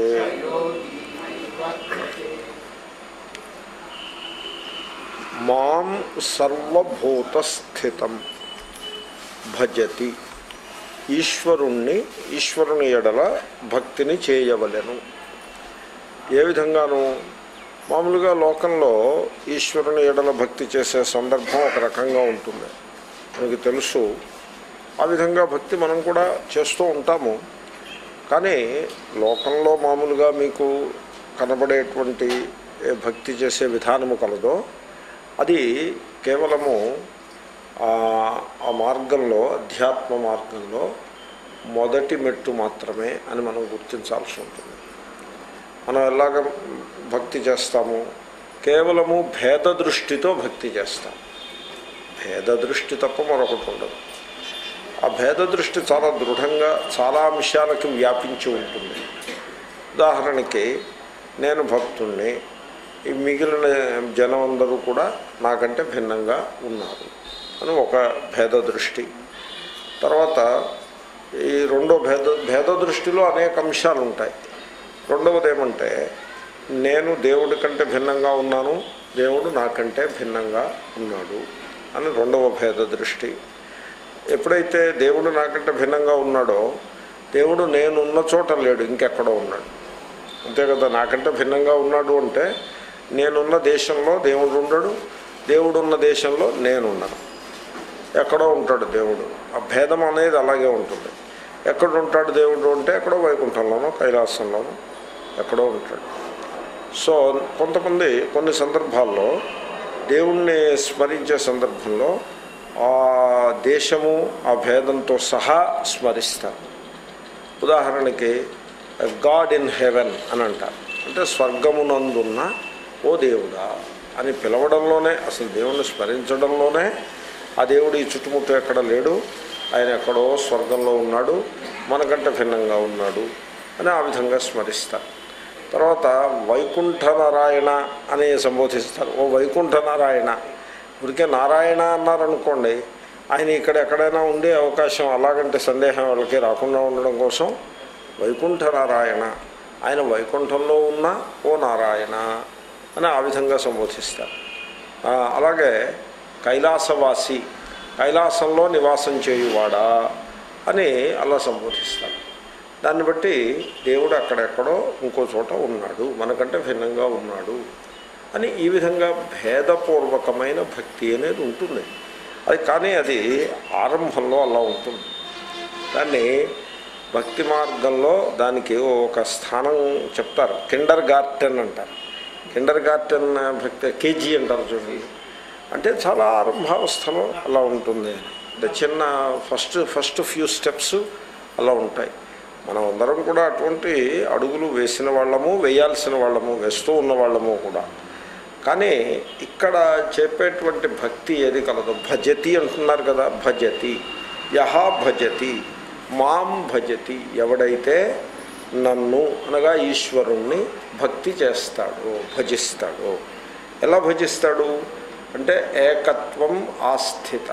[SPEAKER 1] మాం సర్వభూతస్థితం భజతి ఈశ్వరుణ్ణి ఈశ్వరుని ఎడల భక్తిని చేయవలెను ఏ విధంగాను మామూలుగా లోకంలో ఈశ్వరుని ఎడల భక్తి చేసే సందర్భం ఒక రకంగా ఉంటుంది మనకి తెలుసు ఆ విధంగా భక్తి మనం కూడా చేస్తూ ఉంటాము కానీ లోకంలో మామూలుగా మీకు కనబడేటువంటి ఏ భక్తి చేసే విధానము కలదో అది కేవలము ఆ ఆ మార్గంలో అధ్యాత్మ మార్గంలో మొదటి మెట్టు మాత్రమే అని మనం గుర్తించాల్సి ఉంటుంది మనం ఎలాగ భక్తి చేస్తాము కేవలము భేద దృష్టితో భక్తి చేస్తాం భేద దృష్టి తప్ప మరొకటి ఉండదు ఆ భేద దృష్టి చాలా దృఢంగా చాలా అంశాలకి వ్యాపించి ఉంటుంది ఉదాహరణకి నేను భక్తుణ్ణి ఈ మిగిలిన జనం అందరూ కూడా నాకంటే భిన్నంగా ఉన్నారు అని ఒక భేద దృష్టి తర్వాత ఈ రెండో భేద భేద దృష్టిలో అనేక అంశాలు ఉంటాయి రెండవది ఏమంటే నేను దేవుడి కంటే భిన్నంగా ఉన్నాను దేవుడు నాకంటే భిన్నంగా ఉన్నాడు అని రెండవ భేద దృష్టి ఎప్పుడైతే దేవుడు నాకంటే భిన్నంగా ఉన్నాడో దేవుడు నేనున్న చోట లేడు ఇంకెక్కడో ఉన్నాడు అంతే కదా నాకంటే భిన్నంగా ఉన్నాడు అంటే నేనున్న దేశంలో దేవుడు ఉండడు దేవుడు ఉన్న దేశంలో నేనున్నాను ఎక్కడో ఉంటాడు దేవుడు ఆ భేదం అనేది అలాగే ఉంటుంది ఎక్కడ ఉంటాడు దేవుడు అంటే ఎక్కడో వైకుంఠంలోనో కైలాసంలోనో ఎక్కడో ఉంటాడు సో కొంతమంది కొన్ని సందర్భాల్లో దేవుణ్ణి స్మరించే సందర్భంలో ఆ దేశము ఆ భేదంతో సహా స్మరిస్తారు ఉదాహరణకి గాడ్ ఇన్ హెవెన్ అని అంటారు అంటే స్వర్గమునందున్న ఓ దేవుడా అని పిలవడంలోనే అసలు దేవుణ్ణి స్మరించడంలోనే ఆ దేవుడు ఈ చుట్టుముట్టు ఎక్కడ లేడు ఆయన ఎక్కడో స్వర్గంలో ఉన్నాడు మనకంటే భిన్నంగా ఉన్నాడు అని ఆ విధంగా స్మరిస్తారు తర్వాత వైకుంఠ నారాయణ అని సంబోధిస్తారు ఓ వైకుంఠ నారాయణ ఇప్పటికే నారాయణ అన్నారనుకోండి ఆయన ఇక్కడ ఎక్కడైనా ఉండే అవకాశం అలాగంటే సందేహం వాళ్ళకి రాకుండా ఉండడం కోసం వైకుంఠ నారాయణ ఆయన వైకుంఠంలో ఉన్న ఓ నారాయణ అని ఆ విధంగా సంబోధిస్తారు ఆ, అలాగే కైలాసవాసి కైలాసంలో నివాసం చేయువాడా అని అలా సంబోధిస్తారు దాన్ని బట్టి దేవుడు అక్కడెక్కడో ఇంకో చోట ఉన్నాడు మనకంటే భిన్నంగా ఉన్నాడు అని ఈ విధంగా భేదపూర్వకమైన భక్తి అనేది ఉంటుంది అది కానీ అది ఆరంభంలో అలా ఉంటుంది దాన్ని భక్తి మార్గంలో దానికి ఒక స్థానం చెప్తారు కిండర్ గార్టెన్ అంటారు కిండర్ గార్టెన్ భక్తి కేజీ అంటారు చూడండి అంటే చాలా ఆరంభావస్థలో అలా ఉంటుంది అంటే చిన్న ఫస్ట్ ఫస్ట్ ఫ్యూ స్టెప్స్ అలా ఉంటాయి మనం అందరం కూడా అటువంటి అడుగులు వేసిన వాళ్ళము వేయాల్సిన వాళ్ళము వేస్తూ ఉన్న వాళ్ళము కూడా కానీ ఇక్కడ చెప్పేటువంటి భక్తి ఏది కలదు భజతి అంటున్నారు కదా భజతి యహ భజతి మాం భజతి ఎవడైతే నన్ను అనగా ఈశ్వరుణ్ణి భక్తి చేస్తాడో భజిస్తాడో ఎలా భజిస్తాడు అంటే ఏకత్వం ఆస్థిత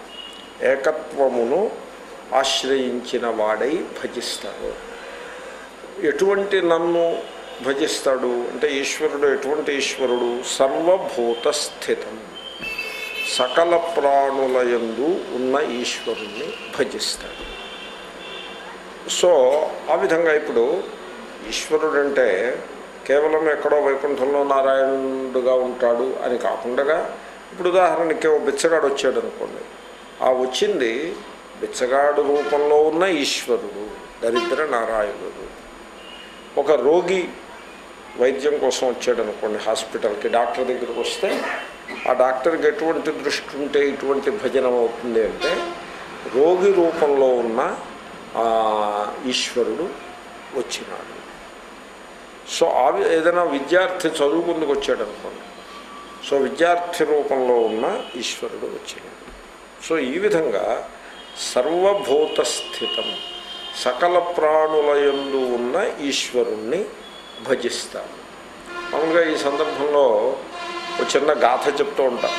[SPEAKER 1] ఏకత్వమును ఆశ్రయించిన వాడై భజిస్తాడు ఎటువంటి నన్ను భజిస్తాడు అంటే ఈశ్వరుడు ఎటువంటి ఈశ్వరుడు సర్వభూత స్థితం సకల ప్రాణుల యందు ఉన్న ఈశ్వరుణ్ణి భజిస్తాడు సో ఆ విధంగా ఇప్పుడు ఈశ్వరుడు అంటే కేవలం ఎక్కడో వైకుంఠంలో నారాయణుడుగా ఉంటాడు అని కాకుండా ఇప్పుడు ఉదాహరణకి ఓ బిచ్చగాడు వచ్చాడు అనుకోండి ఆ వచ్చింది బిచ్చగాడు రూపంలో ఉన్న ఈశ్వరుడు దరిద్ర నారాయణుడు ఒక రోగి వైద్యం కోసం వచ్చాడు అనుకోండి హాస్పిటల్కి డాక్టర్ దగ్గరికి వస్తే ఆ డాక్టర్కి ఎటువంటి దృష్టి ఉంటే ఇటువంటి భజనం అవుతుంది అంటే
[SPEAKER 2] రోగి రూపంలో ఉన్న ఆ ఈశ్వరుడు వచ్చినాడు సో ఆ వి- ఏదైనా విద్యార్థి చదువుకుందుకు వచ్చాడు అనుకోండి సో విద్యార్థి రూపంలో ఉన్న ఈశ్వరుడు వచ్చినాడు సో ఈ విధంగా సర్వభూత స్థితం సకల ప్రాణుల యందు ఉన్న ఈశ్వరుణ్ణి భజిస్తాము మామూలుగా ఈ సందర్భంలో ఒక చిన్న గాథ చెప్తూ ఉంటాం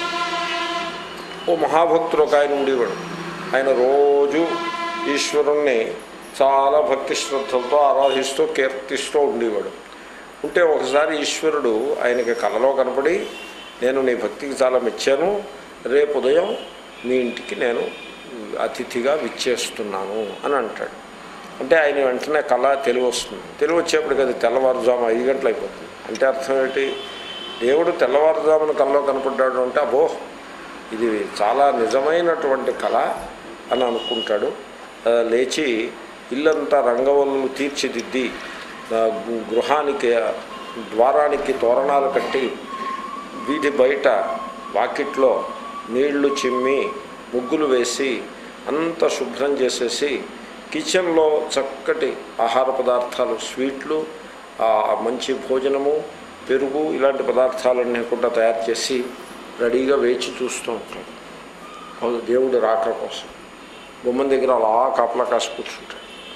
[SPEAKER 2] ఓ మహాభక్తుడు ఒక ఆయన ఉండేవాడు ఆయన రోజు ఈశ్వరుణ్ణి చాలా భక్తి శ్రద్ధలతో ఆరాధిస్తూ కీర్తిస్తూ ఉండేవాడు ఉంటే ఒకసారి ఈశ్వరుడు ఆయనకి కలలో కనపడి నేను నీ భక్తికి చాలా మెచ్చాను రేపు ఉదయం మీ ఇంటికి నేను అతిథిగా విచ్చేస్తున్నాను అని అంటాడు అంటే ఆయన వెంటనే కళ తెలివి వస్తుంది తెలివి వచ్చేప్పటికి అది తెల్లవారుజాము ఐదు గంటలు అయిపోతుంది అంటే అర్థం ఏంటి దేవుడు తెల్లవారుజామున కల్లో కనపడ్డాడు అంటే అబో ఇది చాలా నిజమైనటువంటి కళ అని అనుకుంటాడు ఆ, లేచి ఇల్లంతా రంగవల్లు తీర్చిదిద్ది ఆ, గు- గృహానికి ఆ, ద్వారానికి తోరణాలు కట్టి వీధి బయట వాకిట్లో నీళ్లు చిమ్మి ముగ్గులు వేసి అంత శుభ్రం చేసేసి కిచెన్లో చక్కటి ఆహార పదార్థాలు స్వీట్లు ఆ, మంచి భోజనము పెరుగు ఇలాంటి పదార్థాలన్నీ కూడా తయారు చేసి రెడీగా వేచి చూస్తూ ఉంటాడు అవును, దేవుడు రాక కోసం గుమ్మం దగ్గర అలా కాపలా కాసి కూర్చుంటాడు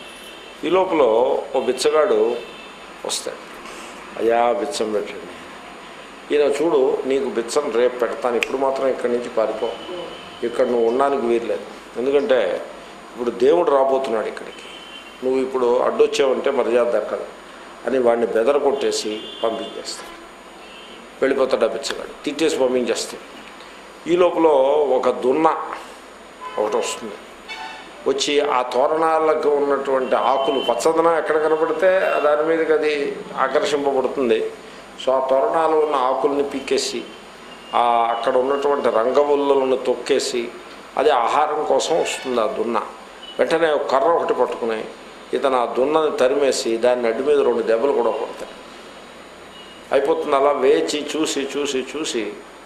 [SPEAKER 2] ఈ లోపల ఓ బిచ్చగాడు వస్తాడు అయ్యా బిచ్చం పెట్టండి ఈయన చూడు నీకు బిచ్చం రేపు పెడతాను ఇప్పుడు మాత్రం ఇక్కడి నుంచి పారిపో ఇక్కడ నువ్వు ఉండడానికి వీర్లేదు ఎందుకంటే ఇప్పుడు దేవుడు రాబోతున్నాడు ఇక్కడికి నువ్వు ఇప్పుడు అడ్డొచ్చావంటే మర్యాద దక్కదు అని వాడిని బెదర కొట్టేసి పంపించేస్తాడు వెళ్ళిపోతాడు ఆ బిచ్చగాడు తిట్టేసి పంపించేస్తాడు ఈ లోపల ఒక దున్న ఒకటి వస్తుంది వచ్చి ఆ తోరణాలకు ఉన్నటువంటి ఆకులు పచ్చదనం ఎక్కడ కనపడితే దాని మీదకి అది ఆకర్షింపబడుతుంది సో ఆ తోరణాలు ఉన్న ఆకుల్ని పీకేసి ఆ అక్కడ ఉన్నటువంటి రంగవల్లులను తొక్కేసి అది ఆహారం కోసం వస్తుంది ఆ దున్న వెంటనే ఒక కర్ర ఒకటి పట్టుకుని ఇతను ఆ దున్నని తరిమేసి దాన్ని అడ్డు మీద రెండు దెబ్బలు కూడా కొడతాడు అయిపోతుంది అలా వేచి చూసి చూసి చూసి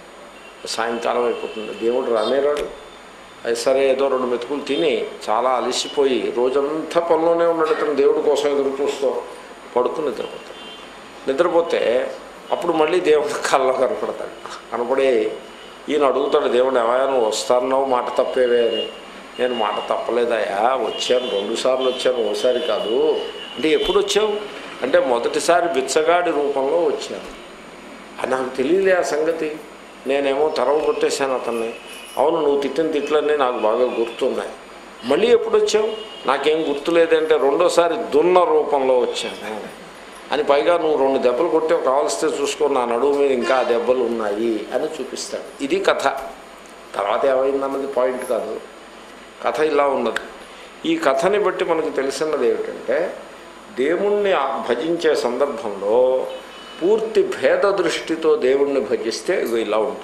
[SPEAKER 2] సాయంకాలం అయిపోతుంది దేవుడు రానేరాడు అది సరే ఏదో రెండు మెతుకులు తిని చాలా అలసిపోయి రోజంతా పనిలోనే ఉన్నాడు ఇతను దేవుడి కోసం ఎదురు చూస్తూ పడుకుని నిద్రపోతాడు నిద్రపోతే అప్పుడు మళ్ళీ దేవుడి కళ్ళ కనపడతాడు కనపడి ఈయన అడుగుతాడు దేవుడు ఏమయ్యా నువ్వు వస్తాన్నావు మాట తప్పేవే అని నేను మాట తప్పలేదయా వచ్చాను రెండుసార్లు వచ్చాను ఓసారి కాదు అంటే ఎప్పుడు వచ్చావు అంటే మొదటిసారి బిచ్చగాడి రూపంలో వచ్చాను అది నాకు తెలియలే ఆ సంగతి నేనేమో తెరవ కొట్టేశాను అతన్ని అవును నువ్వు తిట్టిన తిట్లన్నీ నాకు బాగా గుర్తున్నాయి మళ్ళీ ఎప్పుడు వచ్చావు నాకేం గుర్తులేదంటే రెండోసారి దున్న రూపంలో వచ్చాను అని పైగా నువ్వు రెండు దెబ్బలు కొట్టావు కావలిస్తే చూసుకో నా నడువు మీద ఇంకా ఆ దెబ్బలు ఉన్నాయి అని చూపిస్తాడు ఇది కథ తర్వాత ఏమైందన్నది పాయింట్ కాదు కథ ఇలా ఉన్నది ఈ కథని బట్టి మనకు తెలిసినది ఏమిటంటే దేవుణ్ణి ఆ- భజించే సందర్భంలో పూర్తి భేద దృష్టితో దేవుణ్ణి భజిస్తే ఇగో ఇలా ఉంటుంది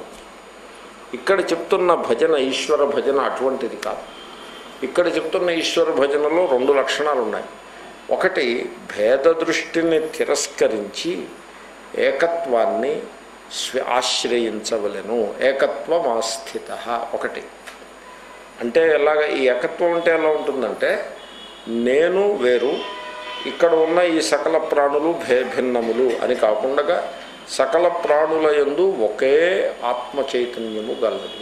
[SPEAKER 2] ఇక్కడ చెప్తున్న భజన ఈశ్వర భజన అటువంటిది కాదు ఇక్కడ చెప్తున్న ఈశ్వర భజనలో రెండు లక్షణాలు ఉన్నాయి ఒకటి భేద దృష్టిని తిరస్కరించి ఏకత్వాన్ని స్వ ఆశ్రయించవలెను ఏకత్వం ఆస్థిత ఒకటి అంటే ఎలాగ ఈ ఏకత్వం అంటే ఎలా ఉంటుందంటే నేను వేరు ఇక్కడ ఉన్న ఈ సకల ప్రాణులు భే భిన్నములు అని కాకుండా సకల ప్రాణుల యందు ఒకే ఆత్మ చైతన్యము గలదు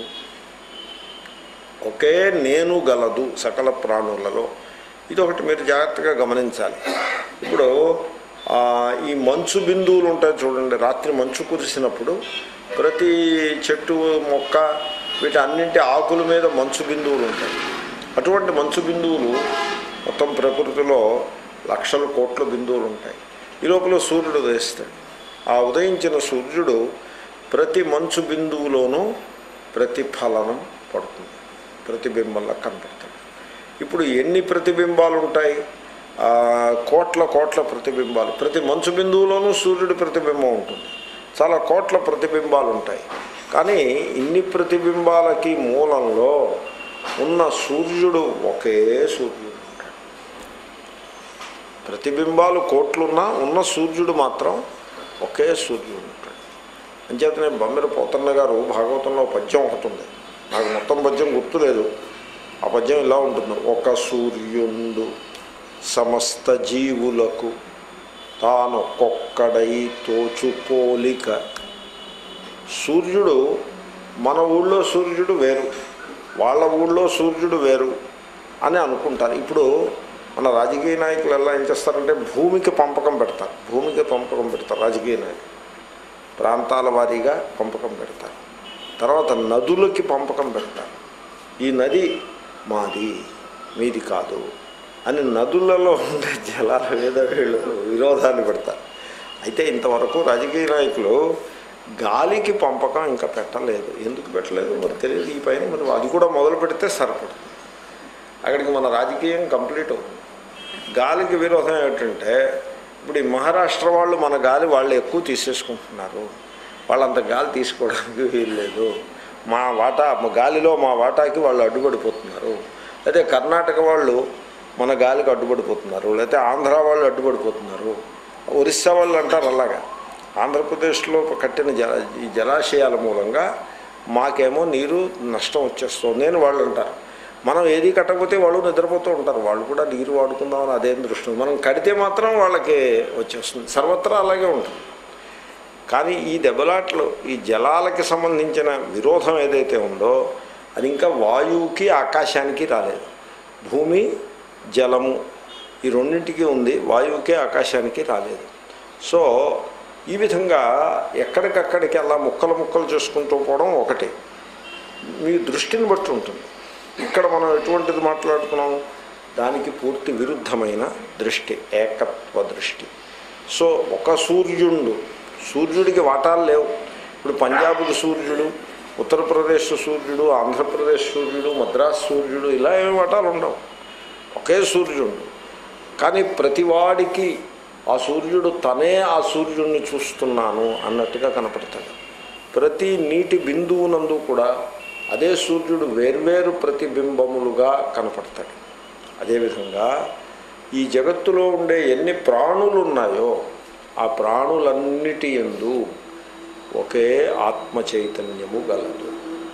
[SPEAKER 2] ఒకే నేను గలదు సకల ప్రాణులలో ఇది ఒకటి మీరు జాగ్రత్తగా గమనించాలి ఇప్పుడు ఆ, ఈ మంచు బిందువులు ఉంటాయి చూడండి రాత్రి మంచు కురిసినప్పుడు ప్రతి చెట్టు మొక్క వీటన్నింటి ఆకుల మీద మంచు బిందువులు ఉంటాయి అటువంటి మంచు బిందువులు మొత్తం ప్రకృతిలో లక్షల కోట్ల బిందువులు ఉంటాయి ఈ లోపల సూర్యుడు ఉదయిస్తాడు ఆ ఉదయించిన సూర్యుడు ప్రతి మంచు బిందువులోనూ ప్రతిఫలనం పడుతుంది ప్రతిబింబంలా కనపడతాడు ఇప్పుడు ఎన్ని ప్రతిబింబాలు ఉంటాయి ఆ, కోట్ల కోట్ల ప్రతిబింబాలు ప్రతి మంచు బిందువులోనూ సూర్యుడి ప్రతిబింబం ఉంటుంది చాలా కోట్ల ప్రతిబింబాలు ఉంటాయి కానీ ఇన్ని ప్రతిబింబాలకి మూలంలో ఉన్న సూర్యుడు ఒకే సూర్యుడు ఉంటాడు ప్రతిబింబాలు కోట్లున్నా ఉన్న సూర్యుడు మాత్రం ఒకే సూర్యుడు ఉంటాడు అంచేతనే బొమ్మెర పోతన్న గారు భాగవతంలో పద్యం ఒకటి ఉంది నాకు మొత్తం పద్యం గుర్తులేదు
[SPEAKER 1] ఆ పద్యం ఇలా ఉంటుంది ఒక సూర్యుండు సమస్త జీవులకు తానొక్కొక్కడై తోచుపోలిక సూర్యుడు మన ఊళ్ళో సూర్యుడు వేరు వాళ్ళ ఊళ్ళో సూర్యుడు వేరు అని అనుకుంటారు ఇప్పుడు మన రాజకీయ నాయకులు ఎలా ఏం చేస్తారంటే భూమికి పంపకం పెడతారు భూమికి పంపకం పెడతారు రాజకీయ నాయకులు ప్రాంతాల వారీగా పంపకం పెడతారు తర్వాత నదులకి పంపకం పెడతారు ఈ నది మాది మీది కాదు అని నదులలో ఉండే జలాల మీద వీళ్ళు విరోధాన్ని పెడతారు అయితే ఇంతవరకు రాజకీయ నాయకులు గాలికి పంపకం ఇంకా పెట్టలేదు ఎందుకు పెట్టలేదు మరి తెలియదు ఈ పైన మరి అది కూడా మొదలు పెడితే సరిపడుతుంది అక్కడికి మన రాజకీయం కంప్లీట్ అవుతుంది గాలికి విరోధం ఏమిటంటే ఇప్పుడు ఈ మహారాష్ట్ర వాళ్ళు మన గాలి వాళ్ళు ఎక్కువ తీసేసుకుంటున్నారు వాళ్ళంత గాలి తీసుకోవడానికి వీల్లేదు మా వాటా మా గాలిలో మా వాటాకి వాళ్ళు అడ్డుపడిపోతున్నారు అయితే కర్ణాటక వాళ్ళు మన గాలికి అడ్డుపడిపోతున్నారు లేకపోతే ఆంధ్ర వాళ్ళు అడ్డుపడిపోతున్నారు ఒరిస్సా వాళ్ళు అంటారు అలాగా ఆంధ్రప్రదేశ్లో కట్టిన జల ఈ జలాశయాల మూలంగా మాకేమో నీరు నష్టం వచ్చేస్తుంది అని వాళ్ళు అంటారు మనం ఏది కట్టకపోతే వాళ్ళు నిద్రపోతూ ఉంటారు వాళ్ళు కూడా నీరు వాడుకుందామని అదేం దృష్టి ఉంది. మనం కడితే మాత్రం వాళ్ళకి వచ్చేస్తుంది సర్వత్రా అలాగే ఉంటుంది కానీ ఈ దెబ్బలాట్లు ఈ జలాలకి సంబంధించిన విరోధం ఏదైతే ఉందో అది ఇంకా వాయువుకి ఆకాశానికి రాలేదు భూమి జలము ఈ రెండింటికి ఉంది వాయువుకి ఆకాశానికి రాలేదు సో ఈ విధంగా ఎక్కడికక్కడికి అలా ముక్కలు ముక్కలు చేసుకుంటూ పోవడం ఒకటి మీ దృష్టిని బట్టి ఉంటుంది ఇక్కడ మనం ఎటువంటిది మాట్లాడుతున్నాం దానికి పూర్తి విరుద్ధమైన దృష్టి ఏకత్వ దృష్టి సో ఒక సూర్యుడు సూర్యుడికి వాటాలు లేవు ఇప్పుడు పంజాబ్కి సూర్యుడు ఉత్తరప్రదేశ్ సూర్యుడు ఆంధ్రప్రదేశ్ సూర్యుడు మద్రాస్ సూర్యుడు ఇలా ఏమి వాటాలు ఉండవు ఒకే సూర్యుడు కానీ ప్రతివాడికి ఆ సూర్యుడు తనే ఆ సూర్యుడిని చూస్తున్నాను అన్నట్టుగా కనపడతాడు ప్రతి నీటి బిందువునందు కూడా అదే సూర్యుడు వేర్వేరు ప్రతిబింబములుగా కనపడతాడు అదేవిధంగా ఈ జగత్తులో ఉండే ఎన్ని ప్రాణులు ఉన్నాయో ఆ ప్రాణులన్నిటి ఎందు ఒకే ఆత్మ చైతన్యము గలదు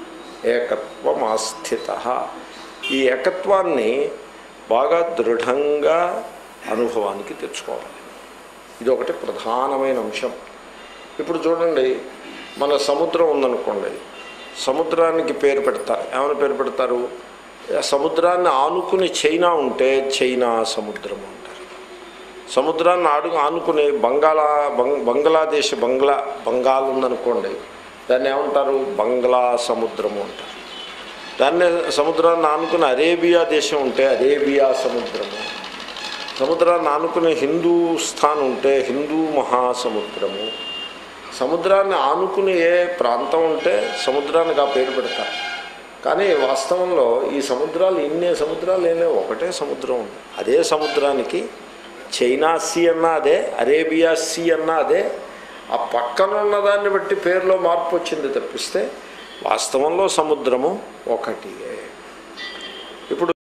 [SPEAKER 1] ఏకత్వమాస్థిత ఈ ఏకత్వాన్ని బాగా దృఢంగా అనుభవానికి తెచ్చుకోవాలి ఇది ఒకటి ప్రధానమైన అంశం ఇప్పుడు చూడండి మన సముద్రం ఉందనుకోండి సముద్రానికి పేరు పెడతారు ఏమైనా పేరు పెడతారు ఆ సముద్రాన్ని ఆనుకుని చైనా ఉంటే చైనా సముద్రం అంటారు సముద్రాన్ని ఆడు ఆనుకుని బంగాళా బంగ్ బంగ్లాదేశ్ బంగ్లా బంగాల్ ఉందనుకోండి దాన్ని ఏమంటారు బంగ్లా సముద్రము అంటారు దాన్ని సముద్రాన్ని ఆనుకుని అరేబియా దేశం ఉంటే అరేబియా సముద్రము సముద్రాన్ని ఆనుకుని హిందూస్థాన్ ఉంటే హిందూ మహాసముద్రము సముద్రాన్ని ఆనుకుని ఏ ప్రాంతం ఉంటే సముద్రానికి ఆ పేరు పెడతారు కానీ వాస్తవంలో ఈ సముద్రాలు ఇన్నే సముద్రాలు ఏమే ఒకటే సముద్రం ఉంది అదే సముద్రానికి చైనా సీ అన్నా అదే అరేబియా సీ అన్నా అదే ఆ పక్కన ఉన్న దాన్ని బట్టి పేరులో మార్పు వచ్చింది తప్పిస్తే వాస్తవంలో సముద్రము ఒకటియే ఇప్పుడు